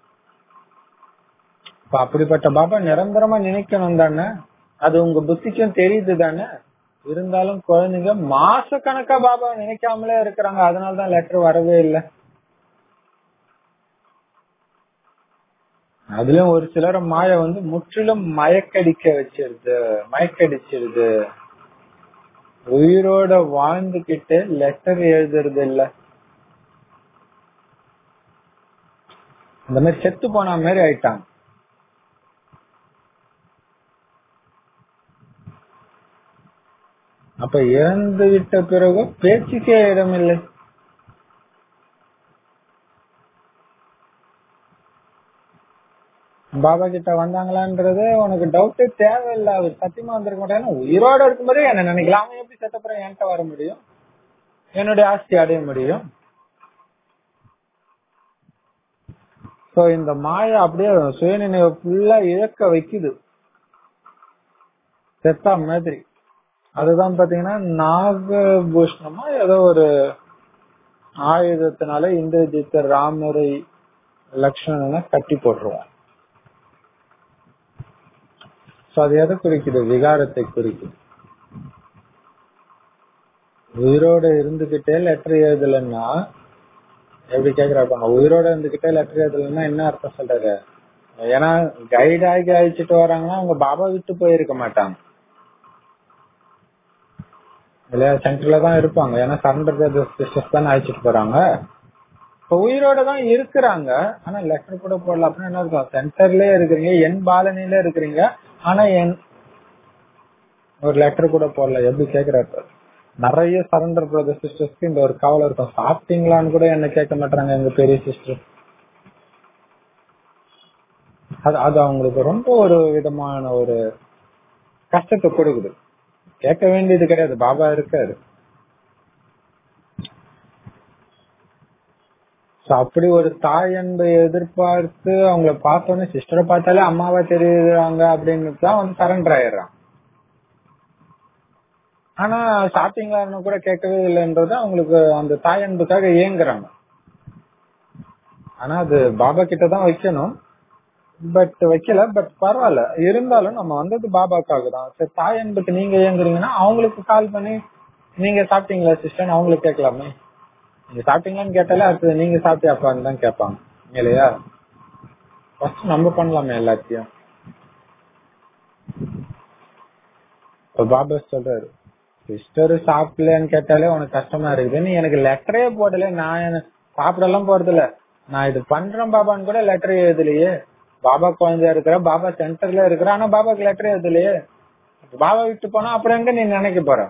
இப்ப அப்படிப்பட்ட பாபா நிரந்தரமா நினைக்கணும் தானே அது உங்க புத்திக்கும் தெரியுது தானே இருந்தாலும் குழந்தைங்க மாச கணக்கா பாபா நினைக்காமலே இருக்கிறாங்க அதனாலதான் லெட்டர் வரவே இல்லை அதுலயும் ஒரு சிலர் மாய வந்து முற்றிலும் மயக்கடிக்க வச்சிருது மயக்கடிச்சிருது உயிரோட வாழ்ந்துகிட்டு லெட்டர் எழுதுறது இல்ல இந்த மாதிரி செத்து போன மாதிரி ஆயிட்டாங்க அப்ப இறந்து விட்ட பிறகு பேச்சுக்கே இடமில்லை பாபா கிட்ட வந்தாங்களான்றது உனக்கு டவுட்டே தேவையில்லை அவர் சத்தியமா வந்திருக்க மாட்டாங்க உயிரோட இருக்கும்போதே என்ன நினைக்கலாம் அவன் எப்படி செத்தப்புறம் என்கிட்ட வர முடியும் என்னுடைய ஆஸ்தி அடைய முடியும் சோ இந்த மாய அப்படியே சுயநினைவை ஃபுல்லா இழக்க வைக்குது செத்தா மாதிரி அதுதான் பாத்தீங்கன்னா நாகபூஷணமா ஏதோ ஒரு ஆயுதத்தினால இந்திரஜித் ராமரை லக்ஷ்மணனை கட்டி போட்டுருவான் சோ அது எதை குறிக்குது விகாரத்தை குறிக்குது உயிரோட இருந்துகிட்டே லெட்டர் எழுதலன்னா எப்படி கேக்குறாப்பாங்க உயிரோட இருந்துகிட்டே லெட்டர் எழுதலன்னா என்ன அர்த்தம் சொல்றாரு ஏன்னா கைட் ஆகி அழிச்சிட்டு வராங்கன்னா அவங்க பாபா விட்டு போயிருக்க மாட்டாங்க இல்லையா சென்டர்ல தான் இருப்பாங்க ஏன்னா சரண்டர் சிஸ்டர்ஸ் தானே அழைச்சிட்டு போறாங்க இப்ப உயிரோட தான் இருக்கிறாங்க ஆனா லெட்டர் கூட போடல அப்படின்னா என்ன இருக்கும் சென்டர்லயே இருக்கிறீங்க என் பாலனில இருக்கிறீங்க ஆனா என் ஒரு லெட்டர் கூட போடல எப்படி கேக்குறாரு நிறைய சரண்டர் பிரதர் சிஸ்டர்ஸ்க்கு இந்த ஒரு கவலை இருக்கும் சாப்பிட்டீங்களான்னு கூட என்ன கேட்க மாட்டாங்க எங்க பெரிய சிஸ்டர் அது அது அவங்களுக்கு ரொம்ப ஒரு விதமான ஒரு கஷ்டத்தை கொடுக்குது கேட்க வேண்டியது கிடையாது பாபா இருக்காரு So, அப்படி ஒரு தாய் அன்பை எதிர்பார்த்து அவங்கள பார்த்தோன்னே சிஸ்டரை பார்த்தாலே அம்மாவா தெரியுறாங்க அப்படின்னு தான் வந்து சரண்டர் ஆயிடுறான் ஆனா சாப்பிட்டீங்களான்னு கூட கேட்கவே இல்லைன்றது அவங்களுக்கு அந்த தாய் அன்புக்காக ஏங்குறாங்க ஆனா அது பாபா கிட்ட தான் வைக்கணும் பட் வைக்கல பட் பரவாயில்ல இருந்தாலும் நம்ம வந்தது பாபாக்காக தான் சரி தாய் அன்புக்கு நீங்க ஏங்குறீங்கன்னா அவங்களுக்கு கால் பண்ணி நீங்க சாப்பிட்டீங்களா சிஸ்டர் அவங்களுக்கு கேட்கலாமே நீங்க சாப்பிட்டீங்களான்னு கேட்டாலே அடுத்தது நீங்க சாப்பிட்டியாப்பான்னு தான் கேட்பாங்க இல்லையா ஃபர்ஸ்ட் நம்ம பண்ணலாமே எல்லாத்தையும் இப்ப பாபா சொல்றாரு சிஸ்டர் சாப்பிடலன்னு கேட்டாலே உனக்கு கஷ்டமா இருக்குது நீ எனக்கு லெட்டரே போடல நான் என்ன- சாப்பிடலாம் போறது இல்ல நான் இது பண்றேன் பாபான்னு கூட லெட்டர் எழுதலையே பாபா குழந்தையா இருக்கிற பாபா சென்டர்ல இருக்கிற ஆனா பாபாக்கு லெட்டர் எழுதலையே பாபா விட்டு போனா அப்புறம் எங்க நீ நினைக்க போற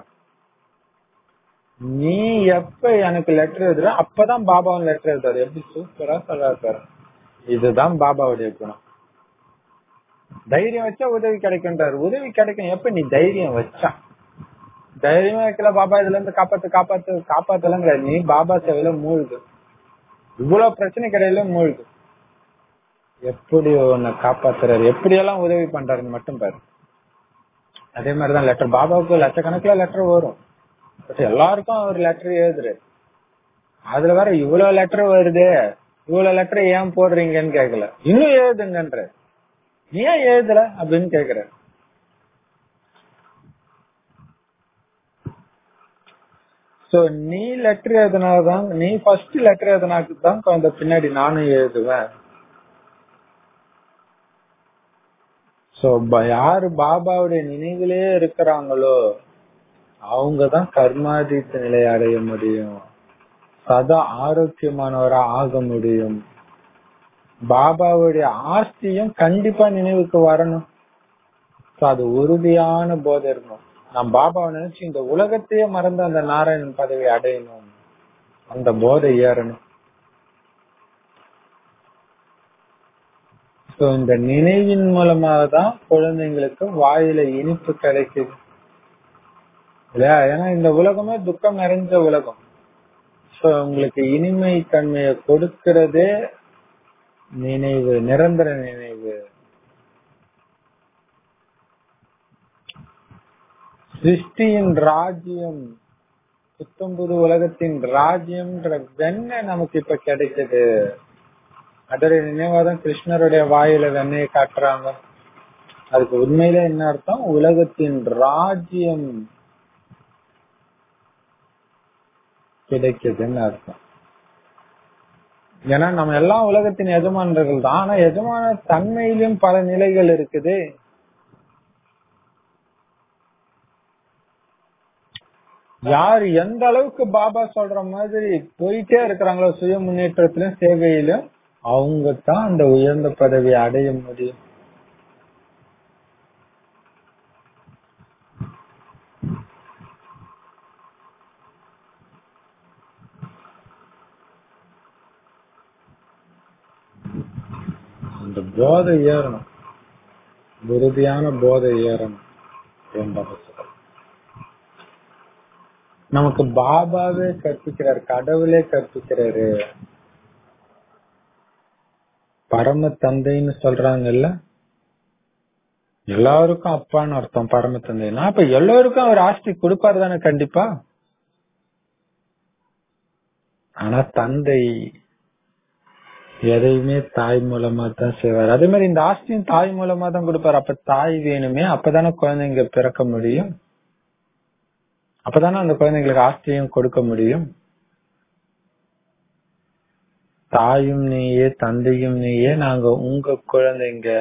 நீ எப்ப எனக்கு லெட்டர் எழுதுற அப்பதான் பாபாவும் லெட்டர் எழுதுறாரு எப்படி சூப்பரா சொல்றாரு பாரு இதுதான் பாபாவுடைய குணம் தைரியம் வச்சா உதவி கிடைக்கும்ன்றாரு உதவி கிடைக்கும் எப்ப நீ தைரியம் வச்சா தைரியமா வைக்கல பாபா இதுல இருந்து காப்பாத்து காப்பாத்து காப்பாத்தலங்க நீ பாபா சேவையில மூழ்கு இவ்வளவு பிரச்சனை கிடையில மூழ்கு எப்படி உன்னை காப்பாத்துறாரு எப்படி எல்லாம் உதவி பண்றாருன்னு மட்டும் பாரு அதே மாதிரிதான் லெட்டர் பாபாவுக்கு லட்சக்கணக்குல லெட்டர் வரும் பட் எல்லாருக்கும் அவர் லெட்டர் எழுதுறாரு அதுல வேற இவ்வளவு லெட்டர் வருதே இவ்வளவு லெட்டர் ஏன் போடுறீங்கன்னு கேக்கல இன்னும் எழுதுங்கன்ற நீ ஏன் எழுதல அப்படின்னு கேக்குற சோ நீ லெட்டர் எழுதினாதான் நீ ஃபர்ஸ்ட் லெட்டர் எழுதினாக்கு தான் அந்த பின்னாடி நானும் எழுதுவேன் சோ யாரு பாபாவுடைய நினைவிலே இருக்கிறாங்களோ அவங்கதான் கர்மாதித்த நிலை அடைய முடியும் சதா ஆரோக்கியமானவரா ஆக முடியும் பாபாவுடைய ஆஸ்தியும் கண்டிப்பா நினைவுக்கு வரணும் So, அது உறுதியான போதை இருக்கணும் நான் பாபாவை நினைச்சு இந்த உலகத்தையே மறந்து அந்த நாராயணன் பதவி அடையணும் அந்த போதை ஏறணும் So, இந்த நினைவின் மூலமாக தான் குழந்தைங்களுக்கு வாயில இனிப்பு கிடைக்குது இல்லையா ஏன்னா இந்த உலகமே துக்கம் நிறைஞ்ச உலகம் சோ உங்களுக்கு இனிமை தன்மையை கொடுக்கிறதே நினைவு நிரந்தர நினைவு சிருஷ்டியின் ராஜ்யம் புத்தம்புது உலகத்தின் ராஜ்யம்ன்ற வெண்ணெய் நமக்கு இப்ப கிடைக்குது அதோடைய நினைவாதான் கிருஷ்ணருடைய வாயில வெண்ணெயை காட்டுறாங்க அதுக்கு உண்மையில என்ன அர்த்தம் உலகத்தின் ராஜ்யம் கிடைக்குதுன்னு அர்த்தம் ஏன்னா நம்ம எல்லாம் உலகத்தின் எஜமானர்கள் தான் ஆனா எஜமான தன்மையிலும் பல நிலைகள் இருக்குது யார் எந்த அளவுக்கு பாபா சொல்ற மாதிரி போயிட்டே இருக்கிறாங்களோ சுய முன்னேற்றத்திலும் சேவையிலும் அவங்க தான் அந்த உயர்ந்த பதவியை அடைய முடியும் அந்த போதை ஏறணும் உறுதியான போதை ஏறணும் என்பதை சொல்றேன். நமக்கு பாபாவே கற்பிக்கிறார் கடவுளே கற்பிக்கிறாரு பரம தந்தைன்னு சொல்றாங்கல்ல எல்லாருக்கும் அப்பான்னு அர்த்தம் பரம தந்தைன்னா அப்ப எல்லாருக்கும் அவர் ஆஸ்தி கொடுப்பாரு தானே கண்டிப்பா ஆனா தந்தை எதையுமே தாய் மூலமா தான் செய்வார் அதே மாதிரி இந்த ஆஸ்தியும் தாய் மூலமா தான் கொடுப்பாரு அப்ப தாய் வேணுமே அப்பதானே குழந்தைங்க பிறக்க முடியும் அப்பதானே அந்த குழந்தைங்களுக்கு ஆஸ்தியும் கொடுக்க முடியும் தாயும் நீயே தந்தையும் நீயே நாங்க உங்க குழந்தைங்க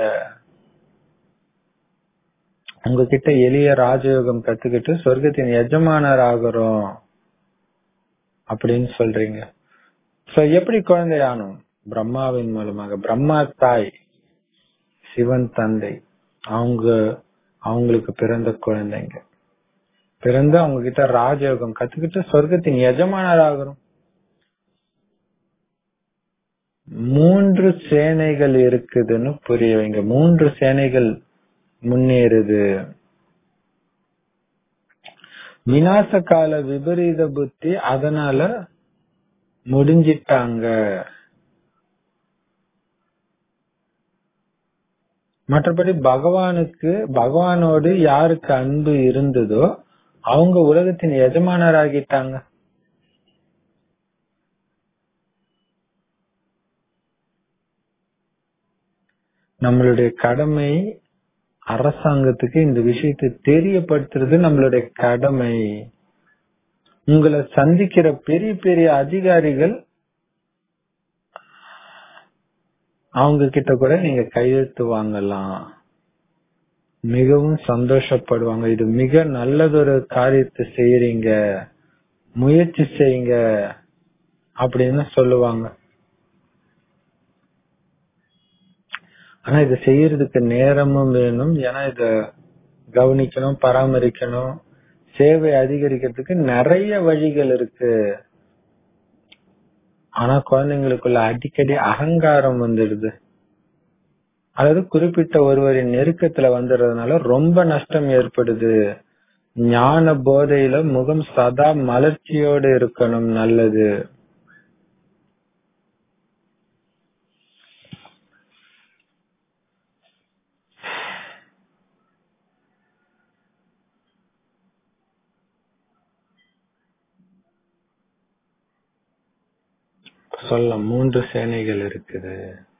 உங்ககிட்ட எளிய ராஜயோகம் கத்துக்கிட்டு சொர்க்கத்தின் எஜமானர் ஆகிறோம் அப்படின்னு சொல்றீங்க சோ எப்படி குழந்தையானோம் பிரம்மாவின் மூலமாக பிரம்மா தாய் சிவன் தந்தை அவங்க அவங்களுக்கு பிறந்த குழந்தைங்க பிறந்து அவங்க கிட்ட ராஜயோகம் கத்துக்கிட்டு சொர்க்கத்தின் எஜமானர் ஆகிறோம் மூன்று சேனைகள் இருக்குதுன்னு புரிய வைங்க மூன்று சேனைகள் முன்னேறுது விநாச கால விபரீத புத்தி அதனால முடிஞ்சிட்டாங்க மற்றபடி பகவானுக்கு பகவானோடு யாருக்கு அன்பு இருந்ததோ அவங்க உலகத்தின் எஜமானராகிட்டாங்க நம்மளுடைய கடமை அரசாங்கத்துக்கு இந்த விஷயத்தை தெரியப்படுத்துறது நம்மளுடைய கடமை உங்களை சந்திக்கிற பெரிய பெரிய அதிகாரிகள் அவங்க கிட்ட கூட நீங்க கையெழுத்து வாங்கலாம் மிகவும் சந்தோஷப்படுவாங்க இது மிக நல்லதொரு காரியத்தை செய்யறீங்க முயற்சி செய்யுங்க அப்படின்னு சொல்லுவாங்க ஆனா இதை செய்யறதுக்கு நேரமும் வேணும் ஏன்னா இத கவனிக்கணும் பராமரிக்கணும் சேவை அதிகரிக்கிறதுக்கு நிறைய வழிகள் இருக்கு ஆனா குழந்தைங்களுக்குள்ள அடிக்கடி அகங்காரம் வந்துடுது அதாவது குறிப்பிட்ட ஒருவரின் நெருக்கத்துல வந்துடுறதுனால ரொம்ப நஷ்டம் ஏற்படுது ஞான போதையில முகம் சதா மலர்ச்சியோடு இருக்கணும் நல்லது சொல்ல மூன்று சேனைகள் இருக்குது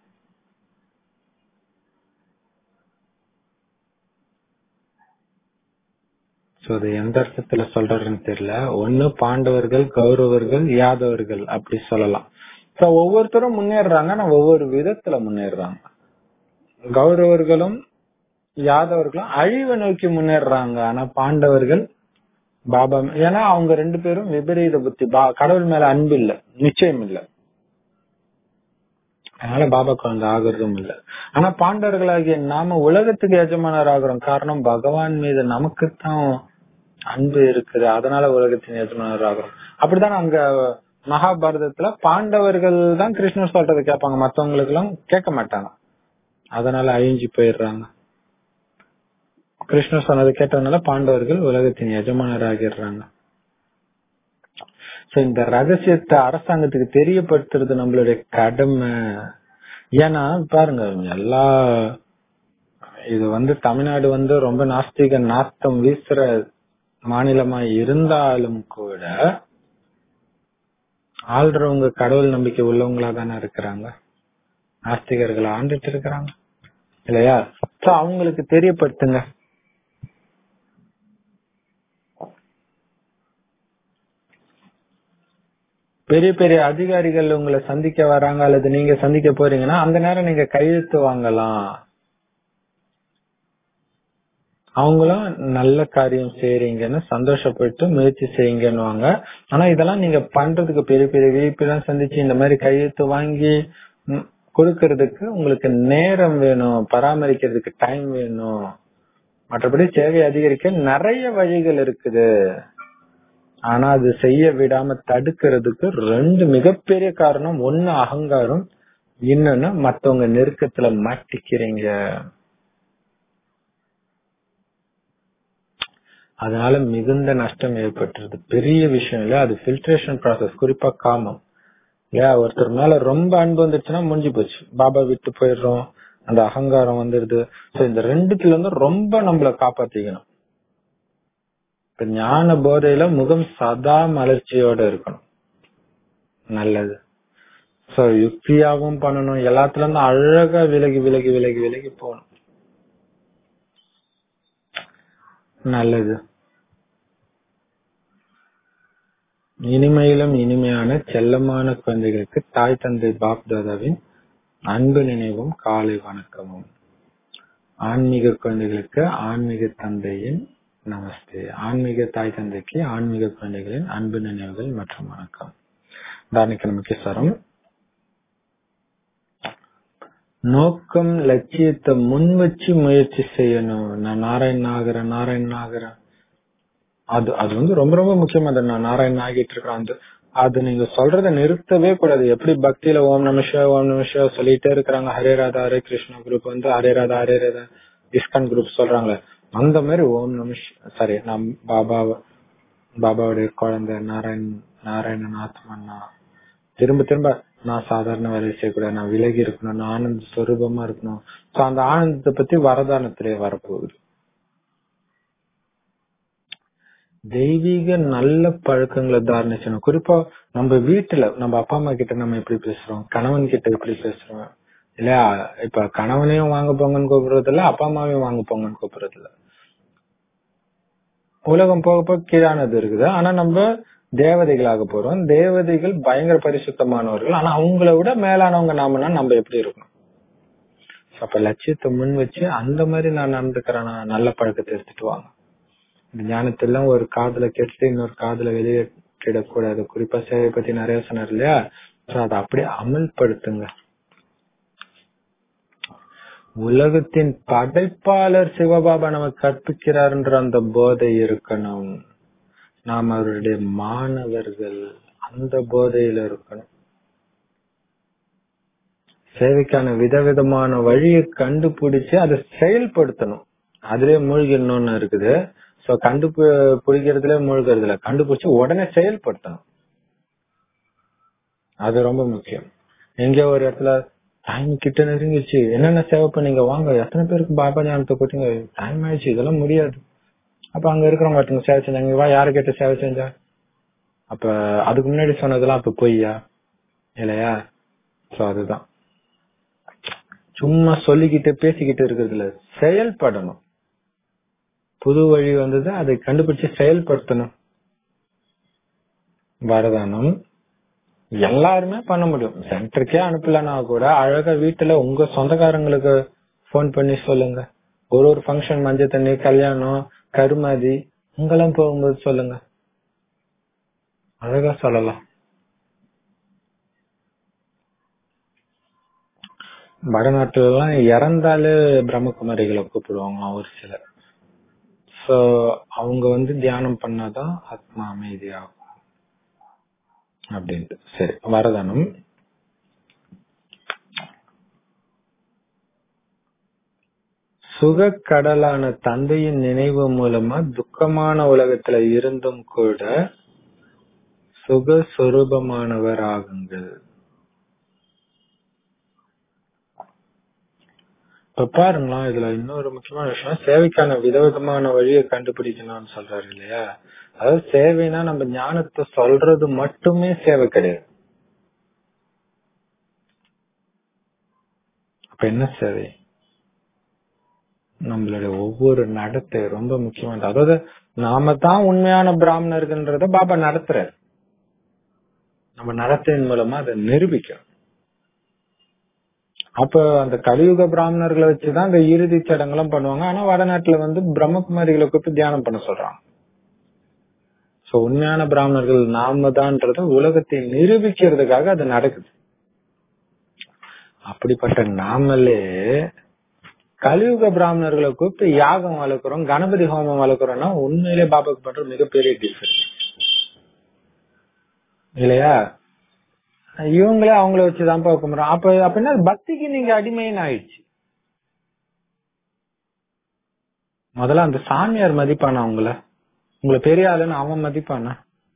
சோ அது எந்த அர்த்தத்துல சொல்றதுன்னு தெரியல ஒண்ணு பாண்டவர்கள் கௌரவர்கள் யாதவர்கள் அப்படி சொல்லலாம் சோ ஒவ்வொருத்தரும் முன்னேறாங்க ஆனா ஒவ்வொரு விதத்துல முன்னேறாங்க கௌரவர்களும் யாதவர்களும் அழிவை நோக்கி முன்னேறாங்க ஆனா பாண்டவர்கள் பாபா ஏன்னா அவங்க ரெண்டு பேரும் விபரீத புத்தி பா- கடவுள் மேல அன்பு இல்ல நிச்சயம் இல்ல அதனால பாபா குழந்தை ஆகுறதும் இல்ல ஆனா பாண்டவர்களாகிய நாம உலகத்துக்கு எஜமானர் ஆகுறோம் காரணம் பகவான் மீது நமக்குத்தான் அன்பு இருக்குது அதனால உலகத்தின் எஜமானர் ஆகுறோம் அப்படிதான் அங்க மகாபாரதத்துல பாண்டவர்கள் தான் கிருஷ்ணர் சொல்றதை கேட்பாங்க மத்தவங்களுக்கு எல்லாம் கேட்க மாட்டாங்க அதனால அழிஞ்சு போயிடுறாங்க கிருஷ்ணர் சொன்னதை கேட்டதுனால பாண்டவர்கள் உலகத்தின் எஜமானர் ஆகிடுறாங்க சோ இந்த ரகசியத்தை அரசாங்கத்துக்கு தெரியப்படுத்துறது நம்மளுடைய கடமை ஏன்னா பாருங்க எல்லா இது வந்து தமிழ்நாடு வந்து ரொம்ப நாஸ்திக நாஸ்தம் வீசுற மாநிலமா இருந்தாலும் கூட ஆள்றவங்க கடவுள் நம்பிக்கை உள்ளவங்களா தானே இருக்கிறாங்க நாஸ்திகர்கள் ஆண்டுட்டு இருக்கிறாங்க இல்லையா சோ அவங்களுக்கு தெரியப்படுத்துங்க பெரிய பெரிய அதிகாரிகள் உங்களை சந்திக்க வராங்க அல்லது நீங்க சந்திக்க போறீங்கன்னா அந்த நேரம் நீங்க கையெழுத்து வாங்கலாம் அவங்களும் நல்ல காரியம் செய்யறீங்கன்னு சந்தோஷப்பட்டு முயற்சி செய்யுங்கன்னுவாங்க ஆனா இதெல்லாம் நீங்க பண்றதுக்கு பெரிய பெரிய விழிப்பெல்லாம் சந்திச்சு இந்த மாதிரி கையெழுத்து வாங்கி ம், கொடுக்கறதுக்கு உங்களுக்கு நேரம் வேணும் பராமரிக்கிறதுக்கு டைம் வேணும் மற்றபடி சேவை அதிகரிக்க நிறைய வழிகள் இருக்குது ஆனா அது செய்ய விடாம தடுக்கிறதுக்கு ரெண்டு மிகப்பெரிய காரணம் ஒண்ணு அகங்காரம் இன்னொன்னு மத்தவங்க நெருக்கத்துல மாட்டிக்கிறீங்க அதனால மிகுந்த நஷ்டம் ஏற்பட்டுருது பெரிய விஷயம் இல்ல அது ஃபில்ட்ரேஷன் ப்ராசஸ் குறிப்பா காமம் இல்லையா ஒருத்தர் மேல ரொம்ப அன்பு வந்துருச்சுன்னா முடிஞ்சு போச்சு பாபா விட்டு போயிடுறோம் அந்த அகங்காரம் வந்துருது சோ இந்த ரெண்டுத்துல இருந்து ரொம்ப நம்மள காப்பாத்திக்கணும் இப்ப ஞான போதையில முகம் சதா மலர்ச்சியோட இருக்கணும் நல்லது சோ யுக்தியாவும் பண்ணணும் எல்லாத்துல இருந்து அழகா விலகி விலகி விலகி விலகி போகணும் நல்லது இனிமையிலும் இனிமையான செல்லமான குழந்தைகளுக்கு தாய் தந்தை பாப் தாதாவின் அன்பு நினைவும் காலை வணக்கமும் ஆன்மீக குழந்தைகளுக்கு ஆன்மீக தந்தையின் நமஸ்தே ஆன்மீக தாய் தந்தைக்கு ஆன்மீக குழந்தைகளின் அன்பு நினைவுகள் மற்றும் வணக்கம் தானிக்க நமக்கு சரம் நோக்கம் லட்சியத்தை முன் வச்சு முயற்சி செய்யணும் நான் நாராயண் ஆகிறேன் நாராயண் ஆகிறேன் அது அது வந்து ரொம்ப ரொம்ப முக்கியமானது நான் நாராயண் ஆகிட்டு இருக்கிறேன் அந்த அது நீங்க சொல்றத நிறுத்தவே கூடாது எப்படி பக்தியில ஓம் நம சிவ ஓம் நம சிவ சொல்லிட்டே இருக்கிறாங்க ஹரே ராதா ஹரே கிருஷ்ணா குரூப் வந்து ஹரே ராதா ஹரே ராதா இஸ்கான் குரூப் சொல்றாங்களே அந்த மாதிரி ஓம் நம சாரி நான் பாபா பாபாவுடைய குழந்தை நாராயண் நாராயணன் ஆத்மன்னா திரும்ப திரும்ப நான் சாதாரண வேலை செய்யக்கூடாது நான் விலகி இருக்கணும் நான் ஆனந்த ஸ்வரூபமா இருக்கணும் சோ அந்த ஆனந்தத்தை பத்தி வரதானத்திலே வரப்போகுது தெய்வீக நல்ல பழக்கங்களை தாரணை செய்யணும் குறிப்பா நம்ம வீட்டுல நம்ம அப்பா அம்மா கிட்ட நம்ம எப்படி பேசுறோம் கணவன் கிட்ட எப்படி பேசுறோம் இல்லையா இப்ப கணவனையும் வாங்க போங்கன்னு கூப்பிடுறது இல்ல அப்பா அம்மாவையும் வாங்க போங்கன்னு கூப்பிடுறது இல்ல உலகம் போக போக கீழானது இருக்குது ஆனா நம்ம தேவதைகளாக போறோம் தேவதைகள் பயங்கர பரிசுத்தமானவர்கள் ஆனா அவங்கள விட மேலானவங்க நாமனா நம்ம எப்படி இருக்கணும் அப்ப லட்சியத்தை முன் வச்சு அந்த மாதிரி நான் நடந்துக்கிறேன் நல்ல பழக்கத்தை எடுத்துட்டு வாங்க இந்த ஞானத்தெல்லாம் ஒரு காதுல கேட்டுட்டு இன்னொரு காதுல வெளியே கிடக்கூடாது குறிப்பா சேவை பத்தி நிறைய சொன்னார் இல்லையா அதை அப்படியே அமல்படுத்துங்க உலகத்தின் படைப்பாளர் சிவபாபா நமக்கு கற்பிக்கிறார்ன்ற அந்த போதை இருக்கணும் நாம் அவருடைய மாணவர்கள் அந்த போதையில இருக்கணும் சேவைக்கான விதவிதமான வழியை கண்டுபிடிச்சு அதை செயல்படுத்தணும் அதுலயே மூழ்கிடணும்னு இருக்குது சோ கண்டுபிடிக்கிறதுல மூழ்கிறதுல கண்டுபிடிச்சு உடனே செயல்படுத்தணும் அது ரொம்ப முக்கியம் எங்க ஒரு இடத்துல டைம் கிட்ட நெருங்கிச்சு என்னென்ன சேவை பண்ணீங்க வாங்க எத்தனை பேருக்கு பாபா ஞானத்தை போட்டீங்க டைம் ஆயிடுச்சு இதெல்லாம் முடியாது அப்ப அங்க இருக்கிறவங்க ஒருத்தவங்க சேவை செஞ்சாங்க வா யாரு கேட்ட சேவை செஞ்சா அப்ப அதுக்கு முன்னாடி சொன்னதெல்லாம் அப்ப பொய்யா இல்லையா சோ அதுதான் சும்மா சொல்லிக்கிட்டு பேசிக்கிட்டு இருக்கிறதுல செயல்படணும் புது வழி வந்தது அதை கண்டுபிடிச்சு செயல்படுத்தணும் வரதானம் எல்லாருமே பண்ண முடியும் சென்டருக்கே அனுப்பலனா கூட அழகா வீட்டுல உங்க சொந்தக்காரங்களுக்கு போன் பண்ணி சொல்லுங்க ஒரு ஒரு ஃபங்க்ஷன் மஞ்சள் தண்ணி கல்யாணம் கருமாதி இங்கெல்லாம் போகும்போது சொல்லுங்க அழகா சொல்லலாம் வடநாட்டுல எல்லாம் இறந்தாலே பிரம்மகுமாரிகளை கூப்பிடுவாங்களாம் ஒரு சிலர் சோ அவங்க வந்து தியானம் பண்ணாதான் ஆத்மா அமைதியாகும் அப்படின்ட்டு சரி வரதானம் சுகக்கடலான தந்தையின் நினைவு மூலமா துக்கமான உலகத்துல இருந்தும் கூட சுகஸ்வரூபமானவர் ஆகுங்கள் இப்ப பாருங்களா இதுல இன்னொரு முக்கியமான விஷயம் சேவைக்கான விதவிதமான வழியை கண்டுபிடிக்கணும்னு சொல்றாரு இல்லையா அதாவது சேவைனா நம்ம ஞானத்தை சொல்றது மட்டுமே சேவை கிடையாது அப்ப என்ன சேவை நம்மளுடைய ஒவ்வொரு நடத்தை ரொம்ப முக்கியமானது அதாவது நாம தான் உண்மையான பிராமணர்கள்ன்றத பாபா நடத்துறாரு நம்ம நடத்தையின் மூலமா அதை நிரூபிக்கிறோம் அப்ப அந்த கலியுக பிராமணர்களை வச்சுதான் இந்த இறுதி சடங்கெல்லாம் பண்ணுவாங்க ஆனா வடநாட்டுல வந்து பிரம்மகுமாரிகளை கூப்பிட்டு தியானம் பண்ண சொல்றாங்க சோ உண்மையான பிராமணர்கள் நாம தான்ன்றத உலகத்தை நிரூபிக்கிறதுக்காக அது நடக்குது அப்படிப்பட்ட நாமளே கலியுக பிராமணர்களை கூப்பிட்டு யாகம் வளர்க்குறோம் கணபதி ஹோமம் வளர்க்குறோம்னா உண்மையிலே பாபாக்கு பண்ற மிகப்பெரிய டிஃபரன்ஸ் இல்லையா இவங்களே அவங்கள வச்சுதான் கும்பிடுறோம் அப்ப அப்படின்னா பக்திக்கு நீங்க அடிமைன்னு ஆயிடுச்சு முதல்ல அந்த சாமியார் மதிப்பானா உங்களை உங்களை பெரிய ஆளுன்னு அவன் மதிப்பானா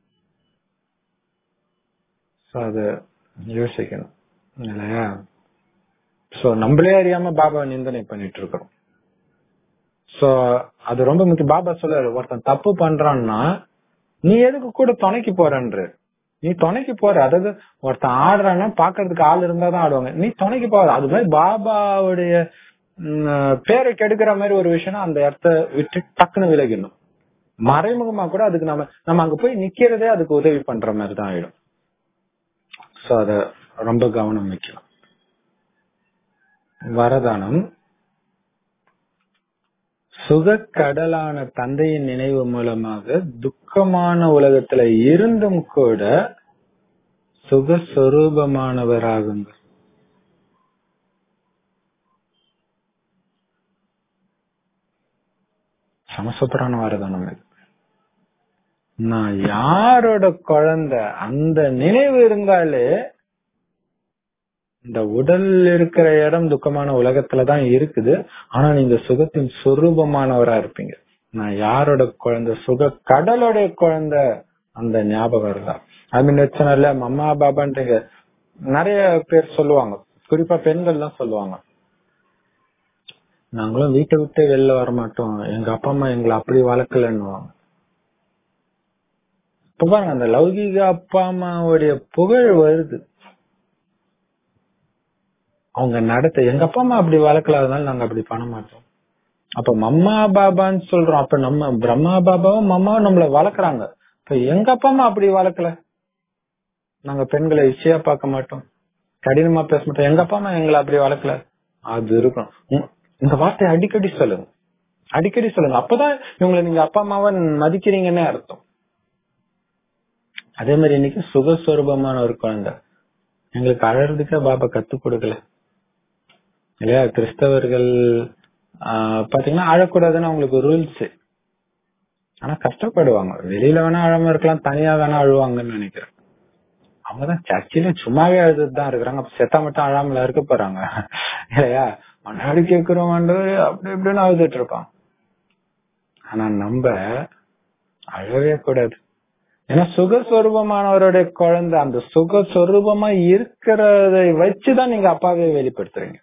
சோ அத யோசிக்கணும் இல்லையா சோ நம்மளே அறியாம பாபா நிந்தனை பண்ணிட்டு இருக்கிறோம் சோ அது ரொம்ப முக்கியம் பாபா சொல்றாரு ஒருத்தன் தப்பு பண்றான்னா நீ எதுக்கு கூட துணைக்கு போறன்ற நீ துணைக்கு போற அதாவது ஒருத்தன் ஆடுறான்னா பாக்குறதுக்கு ஆள் இருந்தாதான் ஆடுவாங்க நீ துணைக்கு போற அது மாதிரி பாபாவுடைய ம், பேரை கெடுக்கிற மாதிரி ஒரு விஷயம் அந்த இடத்த விட்டு டக்குன்னு விலகிடணும் மறைமுகமா கூட அதுக்கு நம்ம நம்ம அங்க போய் நிக்கிறதே அதுக்கு உதவி பண்ற மாதிரி தான் ஆயிடும் சோ அத ரொம்ப கவனம் வைக்கலாம் வரதானம் சுகக்கடலான தந்தையின் நினைவு மூலமாக துக்கமான உலகத்துல இருந்தும் கூட சுகஸ்வரூபமானவராகுங்கள் சமசூத்திரான வரதானம் இது நான் யாரோட குழந்தை அந்த நினைவு இருந்தாலே இந்த உடல் இருக்கிற இடம் துக்கமான உலகத்துலதான் இருக்குது ஆனா நீங்க சுகத்தின் சொரூபமானவரா இருப்பீங்க நான் யாரோட குழந்தை சுக கடலோட குழந்தை அந்த ஞாபகம் இருந்தா அது நிச்சயம்ல அம்மா பாபான்றீங்க நிறைய பேர் சொல்லுவாங்க குறிப்பா பெண்கள் எல்லாம் சொல்லுவாங்க நாங்களும் வீட்டை விட்டு வெளில வர மாட்டோம் எங்க அப்பா அம்மா எங்களை அப்படி வளர்க்கலன்னுவாங்க இப்ப பாருங்க அந்த லௌகீக அப்பா அம்மாவுடைய புகழ் வருது அவங்க நடத்த எங்க அப்பா அம்மா அப்படி வளர்க்கலாதனால நாங்க அப்படி பண்ண மாட்டோம் அப்ப மம்மா பாபான்னு சொல்றோம் அப்ப நம்ம பிரம்மா பாபாவும் மம்மாவும் நம்மள வளர்க்குறாங்க இப்ப எங்க அப்பா அம்மா அப்படி வளர்க்கல நாங்க பெண்களை இச்சையா பார்க்க மாட்டோம் கடினமா பேச மாட்டோம் எங்க அப்பா அம்மா எங்களை அப்படி வளர்க்கல அது இருக்கும் உம், இந்த வார்த்தையை அடிக்கடி சொல்லுங்க அடிக்கடி சொல்லுங்க அப்பதான் இவங்களை நீங்க அப்பா அம்மாவை மதிக்கிறீங்கன்னே அர்த்தம் அதே மாதிரி இன்னைக்கு சுகஸ்வரூபமான ஒரு குழந்தை எங்களுக்கு அழறதுக்கே பாபா கத்து கொடுக்கல இல்லையா கிறிஸ்தவர்கள் ஆஹ் பாத்தீங்கன்னா அழக்கூடாதுன்னு அவங்களுக்கு ரூல்ஸ் ஆனா கஷ்டப்படுவாங்க வெளியில வேணா அழாம இருக்கலாம் தனியா வேணா அழுவாங்கன்னு நினைக்கிறேன் அவங்கதான் சர்ச்சில சும்மாவே அழுதுட்டு தான் இருக்கிறாங்க அப்ப செத்தா மட்டும் அழாமல இருக்க போறாங்க இல்லையா முன்னாடி கேக்குறோம் அப்படி இப்படின்னு அழுதுட்டு இருப்பான் ஆனா நம்ம அழவே கூடாது ஏன்னா சுகஸ்வரூபமானவருடைய குழந்தை அந்த சுகஸ்வரூபமா இருக்கிறதை வச்சுதான் நீங்க அப்பாவே வெளிப்படுத்துறீங்க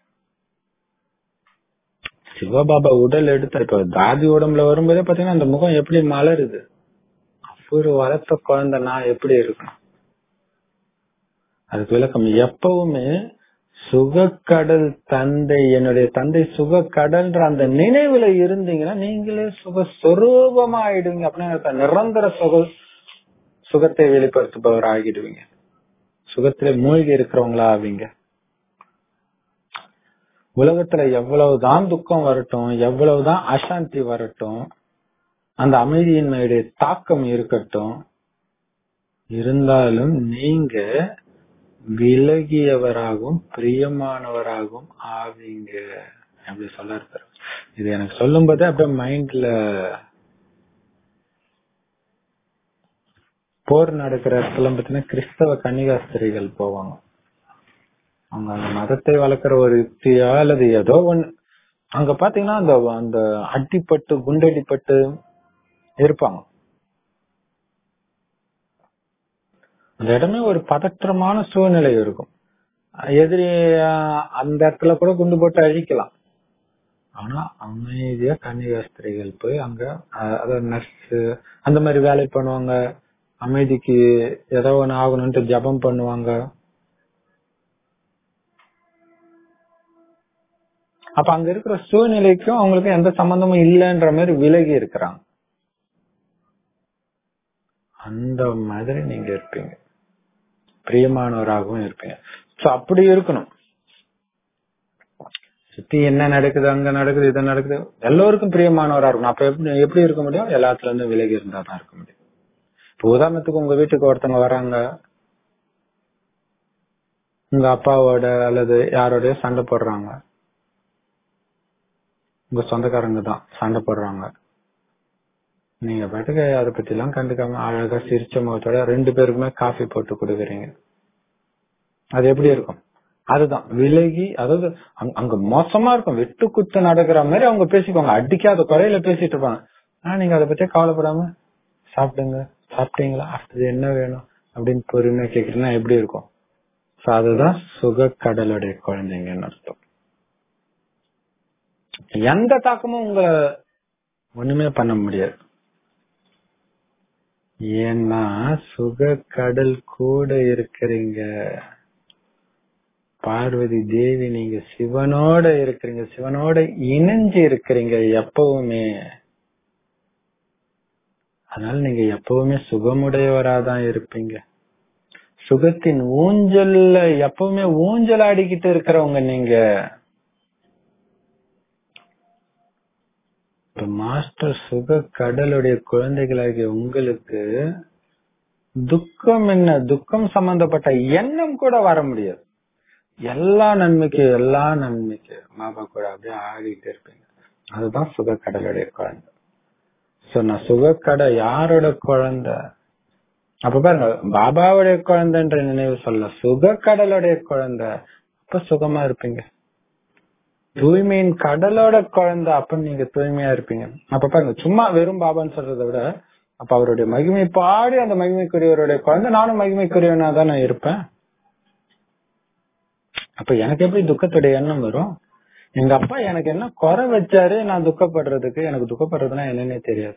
சிவபாபா உடல் எடுத்த இப்ப தாதி உடம்புல வரும்போதே பாத்தீங்கன்னா அந்த முகம் எப்படி மலருது ஒரு வளர்த்த குழந்தை நான் எப்படி இருக்கணும் அதுக்கு விளக்கம் எப்பவுமே சுகக்கடல் தந்தை என்னுடைய தந்தை சுகக்கடல்ன்ற அந்த நினைவுல இருந்தீங்கன்னா நீங்களே சுக சொரூபமா ஆயிடுவீங்க அப்படின்னா நிரந்தர சுக சுகத்தை வெளிப்படுத்துபவர் ஆகிடுவீங்க சுகத்திலே மூழ்கி இருக்கிறவங்களா ஆவீங்க உலகத்துல எவ்வளவுதான் துக்கம் வரட்டும் எவ்வளவுதான் அசாந்தி வரட்டும் அந்த அமைதியின்மையுடைய தாக்கம் இருக்கட்டும் இருந்தாலும் நீங்க விலகியவராகவும் பிரியமானவராகவும் ஆவீங்க அப்படி சொல்ல இருப்பாரு இது எனக்கு சொல்லும் போதே அப்படியே மைண்ட்ல போர் நடக்கிற இடத்துல பாத்தீங்கன்னா கிறிஸ்தவ கன்னிகாஸ்திரிகள் போவாங்க அவங்க அந்த மதத்தை வளர்க்கிற ஒரு யுக்தியா அல்லது ஏதோ ஒண்ணு அங்க பாத்தீங்கன்னா அந்த அந்த அடிப்பட்டு குண்டடிப்பட்டு இருப்பாங்க அந்த இடமே ஒரு பதற்றமான சூழ்நிலை இருக்கும் எதிரி அஹ், அந்த இடத்துல கூட குண்டு போட்டு அழிக்கலாம் ஆனா அமைதியா கன்னிகாஸ்திரிகள் போய் அங்க அஹ், அதாவது நர்ஸ் அந்த மாதிரி வேலை பண்ணுவாங்க அமைதிக்கு ஏதோ ஒண்ணு ஆகணும்ட்டு ஜபம் பண்ணுவாங்க அப்ப அங்க இருக்கிற சூழ்நிலைக்கும் அவங்களுக்கு எந்த சம்பந்தமும் இல்லைன்ற மாதிரி விலகி இருக்கிறாங்க அந்த மாதிரி நீங்க இருப்பீங்க பிரியமானவராகவும் இருப்பீங்க சோ அப்படி இருக்கணும் சுத்தி என்ன நடக்குது அங்க நடக்குது இது நடக்குது எல்லோருக்கும் பிரியமானவரா இருக்கணும் அப்ப எப்படி எப்படி இருக்க முடியும் எல்லாத்துல இருந்து விலகி இருந்தா தான் இருக்க முடியும் இப்ப உதாரணத்துக்கு உங்க வீட்டுக்கு ஒருத்தவங்க வராங்க உங்க அப்பாவோட அல்லது யாரோடய சண்டை போடுறாங்க உங்க சொந்தக்காரங்க தான் சண்டை போடுறாங்க நீங்க பாட்டுக்கு அதை பத்தி எல்லாம் கண்டுக்காம அழகா சிரிச்ச முகத்தோட ரெண்டு பேருக்குமே காஃபி போட்டு கொடுக்குறீங்க அது எப்படி இருக்கும் அதுதான் விலகி அதாவது அங்க- அங்க மோசமா இருக்கும் வெட்டு குத்து நடக்கிற மாதிரி அவங்க பேசிக்குவாங்க அடிக்காத குறையில பேசிட்டு இருப்பாங்க ஆனா நீங்க அதை பத்தி கவலைப்படாம சாப்பிடுங்க சாப்பிட்டீங்களா அடுத்தது என்ன வேணும் அப்படின்னு பொறுமையா கேக்குறீங்கன்னா எப்படி இருக்கும் சோ அதுதான் சுக கடலுடைய குழந்தைங்கன்னு அர்த்தம் எந்த தாக்கமும் உங்களை ஒண்ணுமே பண்ண முடியாது ஏன்னா சுக கடல் கூட இருக்கிறீங்க பார்வதி தேவி நீங்க சிவனோட இருக்கிறீங்க சிவனோட இணைஞ்சு இருக்கிறீங்க எப்பவுமே அதனால நீங்க எப்பவுமே சுகமுடையவராதான் இருப்பீங்க சுகத்தின் ஊஞ்சல்ல எப்பவுமே ஊஞ்சல் ஆடிக்கிட்டு இருக்கிறவங்க நீங்க இப்ப மாஸ்டர் சுக கடலுடைய குழந்தைகளாகிய உங்களுக்கு துக்கம் என்ன துக்கம் சம்பந்தப்பட்ட எண்ணம் கூட வர முடியாது எல்லா நன்மைக்கு எல்லா நன்மைக்கு மாபா கூட அப்படியே ஆடிட்டு இருப்பீங்க அதுதான் சுக கடலுடைய குழந்தை சோ நான் சுகக்கடை யாரோட குழந்தை அப்ப பாருங்க பாபாவுடைய குழந்தைன்ற நினைவு சொல்ல சுக கடலுடைய குழந்தை அப்ப சுகமா இருப்பீங்க தூய்மையின் கடலோட குழந்தை அப்ப நீங்க தூய்மையா இருப்பீங்க அப்ப பாருங்க சும்மா வெறும் பாபான்னு சொல்றதை விட அப்ப அவருடைய மகிமை பாடி அந்த மகிமைக்குரியவருடைய குழந்தை நானும் மகிமைக்குரியவனா தான் நான் இருப்பேன் அப்ப எனக்கு எப்படி துக்கத்துடைய எண்ணம் வரும் எங்க அப்பா எனக்கு என்ன குறை வச்சாரு நான் துக்கப்படுறதுக்கு எனக்கு துக்கப்படுறதுன்னா என்னன்னே தெரியாது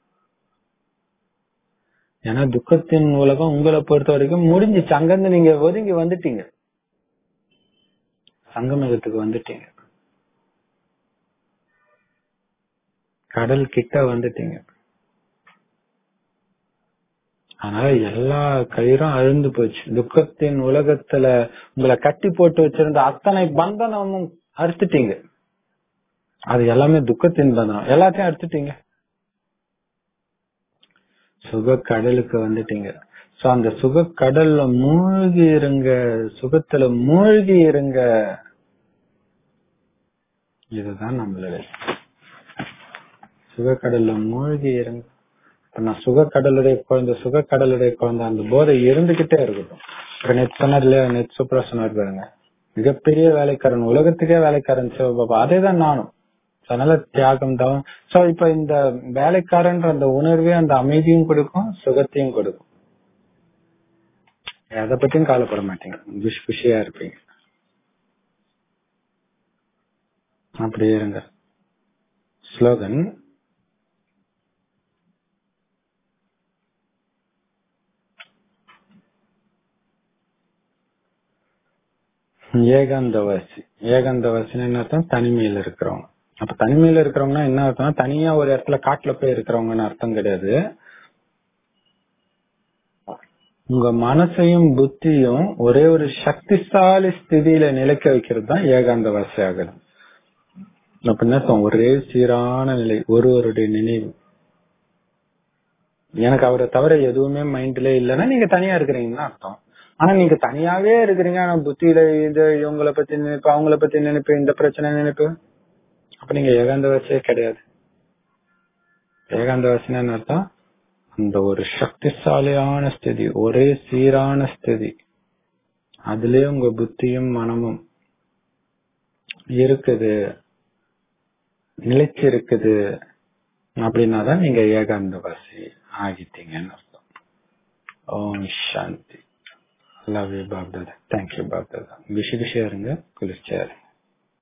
ஏன்னா துக்கத்தின் உலகம் உங்களை பொறுத்த வரைக்கும் முடிஞ்சிச்சு அங்கிருந்து நீங்க ஒதுங்கி வந்துட்டீங்க சங்கமேகத்துக்கு வந்துட்டீங்க கடல் கிட்ட வந்துட்டீங்க அதனால எல்லா கயிறும் அழுந்து போச்சு துக்கத்தின் உலகத்துல உங்களை கட்டி போட்டு வச்சிருந்த அத்தனை பந்தனமும் அறுத்துட்டீங்க அது எல்லாமே துக்கத்தின் பந்தனம் எல்லாத்தையும் அறுத்துட்டீங்க சுக கடலுக்கு வந்துட்டீங்க சோ அந்த சுக கடல்ல மூழ்கி இருங்க சுகத்துல மூழ்கி இருங்க இதுதான் நம்மளுடைய சுகக்கடல்ல மூழ்கி இருங்க இப்ப நான் சுகக்கடலுடைய குழந்தை சுகக்கடலுடைய குழந்தை அந்த போதை இருந்துகிட்டே இருக்கட்டும் இப்ப நேற்று சொன்னார் இல்லையா நேற்று சூப்பரா சொன்னார் பாருங்க மிகப்பெரிய வேலைக்காரன் உலகத்துக்கே வேலைக்காரன் சிவபாபா அதே தான் நானும் அதனால தியாகம் தான் சோ இப்ப இந்த வேலைக்காரன்ற அந்த உணர்வே அந்த அமைதியும் கொடுக்கும் சுகத்தையும் கொடுக்கும் எதை பத்தியும் கவலைப்பட மாட்டீங்க குஷி குஷியா இருப்பீங்க அப்படியே இருங்க ஸ்லோகன் ஏகாந்தவாசி ஏகாந்தவாசின்னு என்ன அர்த்தம் தனிமையில இருக்கிறவங்க அப்ப தனிமையில இருக்கிறவங்கன்னா என்ன அர்த்தம்னா தனியா ஒரு இடத்துல காட்டுல போய் இருக்கிறவங்கன்னு அர்த்தம் கிடையாது உங்க மனசையும் புத்தியும் ஒரே ஒரு சக்திசாலி ஸ்திதியில நிலைக்க வைக்கிறது தான் ஏகாந்தவாசி ஆகுது அப்ப என்ன அர்த்தம் ஒரே சீரான நிலை ஒருவருடைய நினைவு எனக்கு அவரை தவிர எதுவுமே மைண்ட்ல இல்லைன்னா நீங்க தனியா இருக்கிறீங்கன்னு அர்த்தம் ஆனா நீங்க தனியாவே இருக்கிறீங்க ஆனா புத்தியில இது இவங்களை பத்தி நினைப்பு அவங்கள பத்தி நினைப்பு இந்த பிரச்சனை நினைப்பு அப்ப நீங்க ஏகாந்தவாசியே கிடையாது ஏகாந்தவாசின்னு அர்த்தம் அந்த ஒரு சக்திசாலியான ஸ்திதி ஒரே சீரான ஸ்திதி அதுலயே உங்க புத்தியும் மனமும் இருக்குது நிலைச்சு இருக்குது அப்படின்னாதான் நீங்க ஏகாந்தவாசி ஆகிட்டீங்கன்னு அர்த்தம் ஓம் சாந்தி love you BapDada thank you BapDada குஷி குஷியா இருங்க குளிர்ச்சியா இருங்க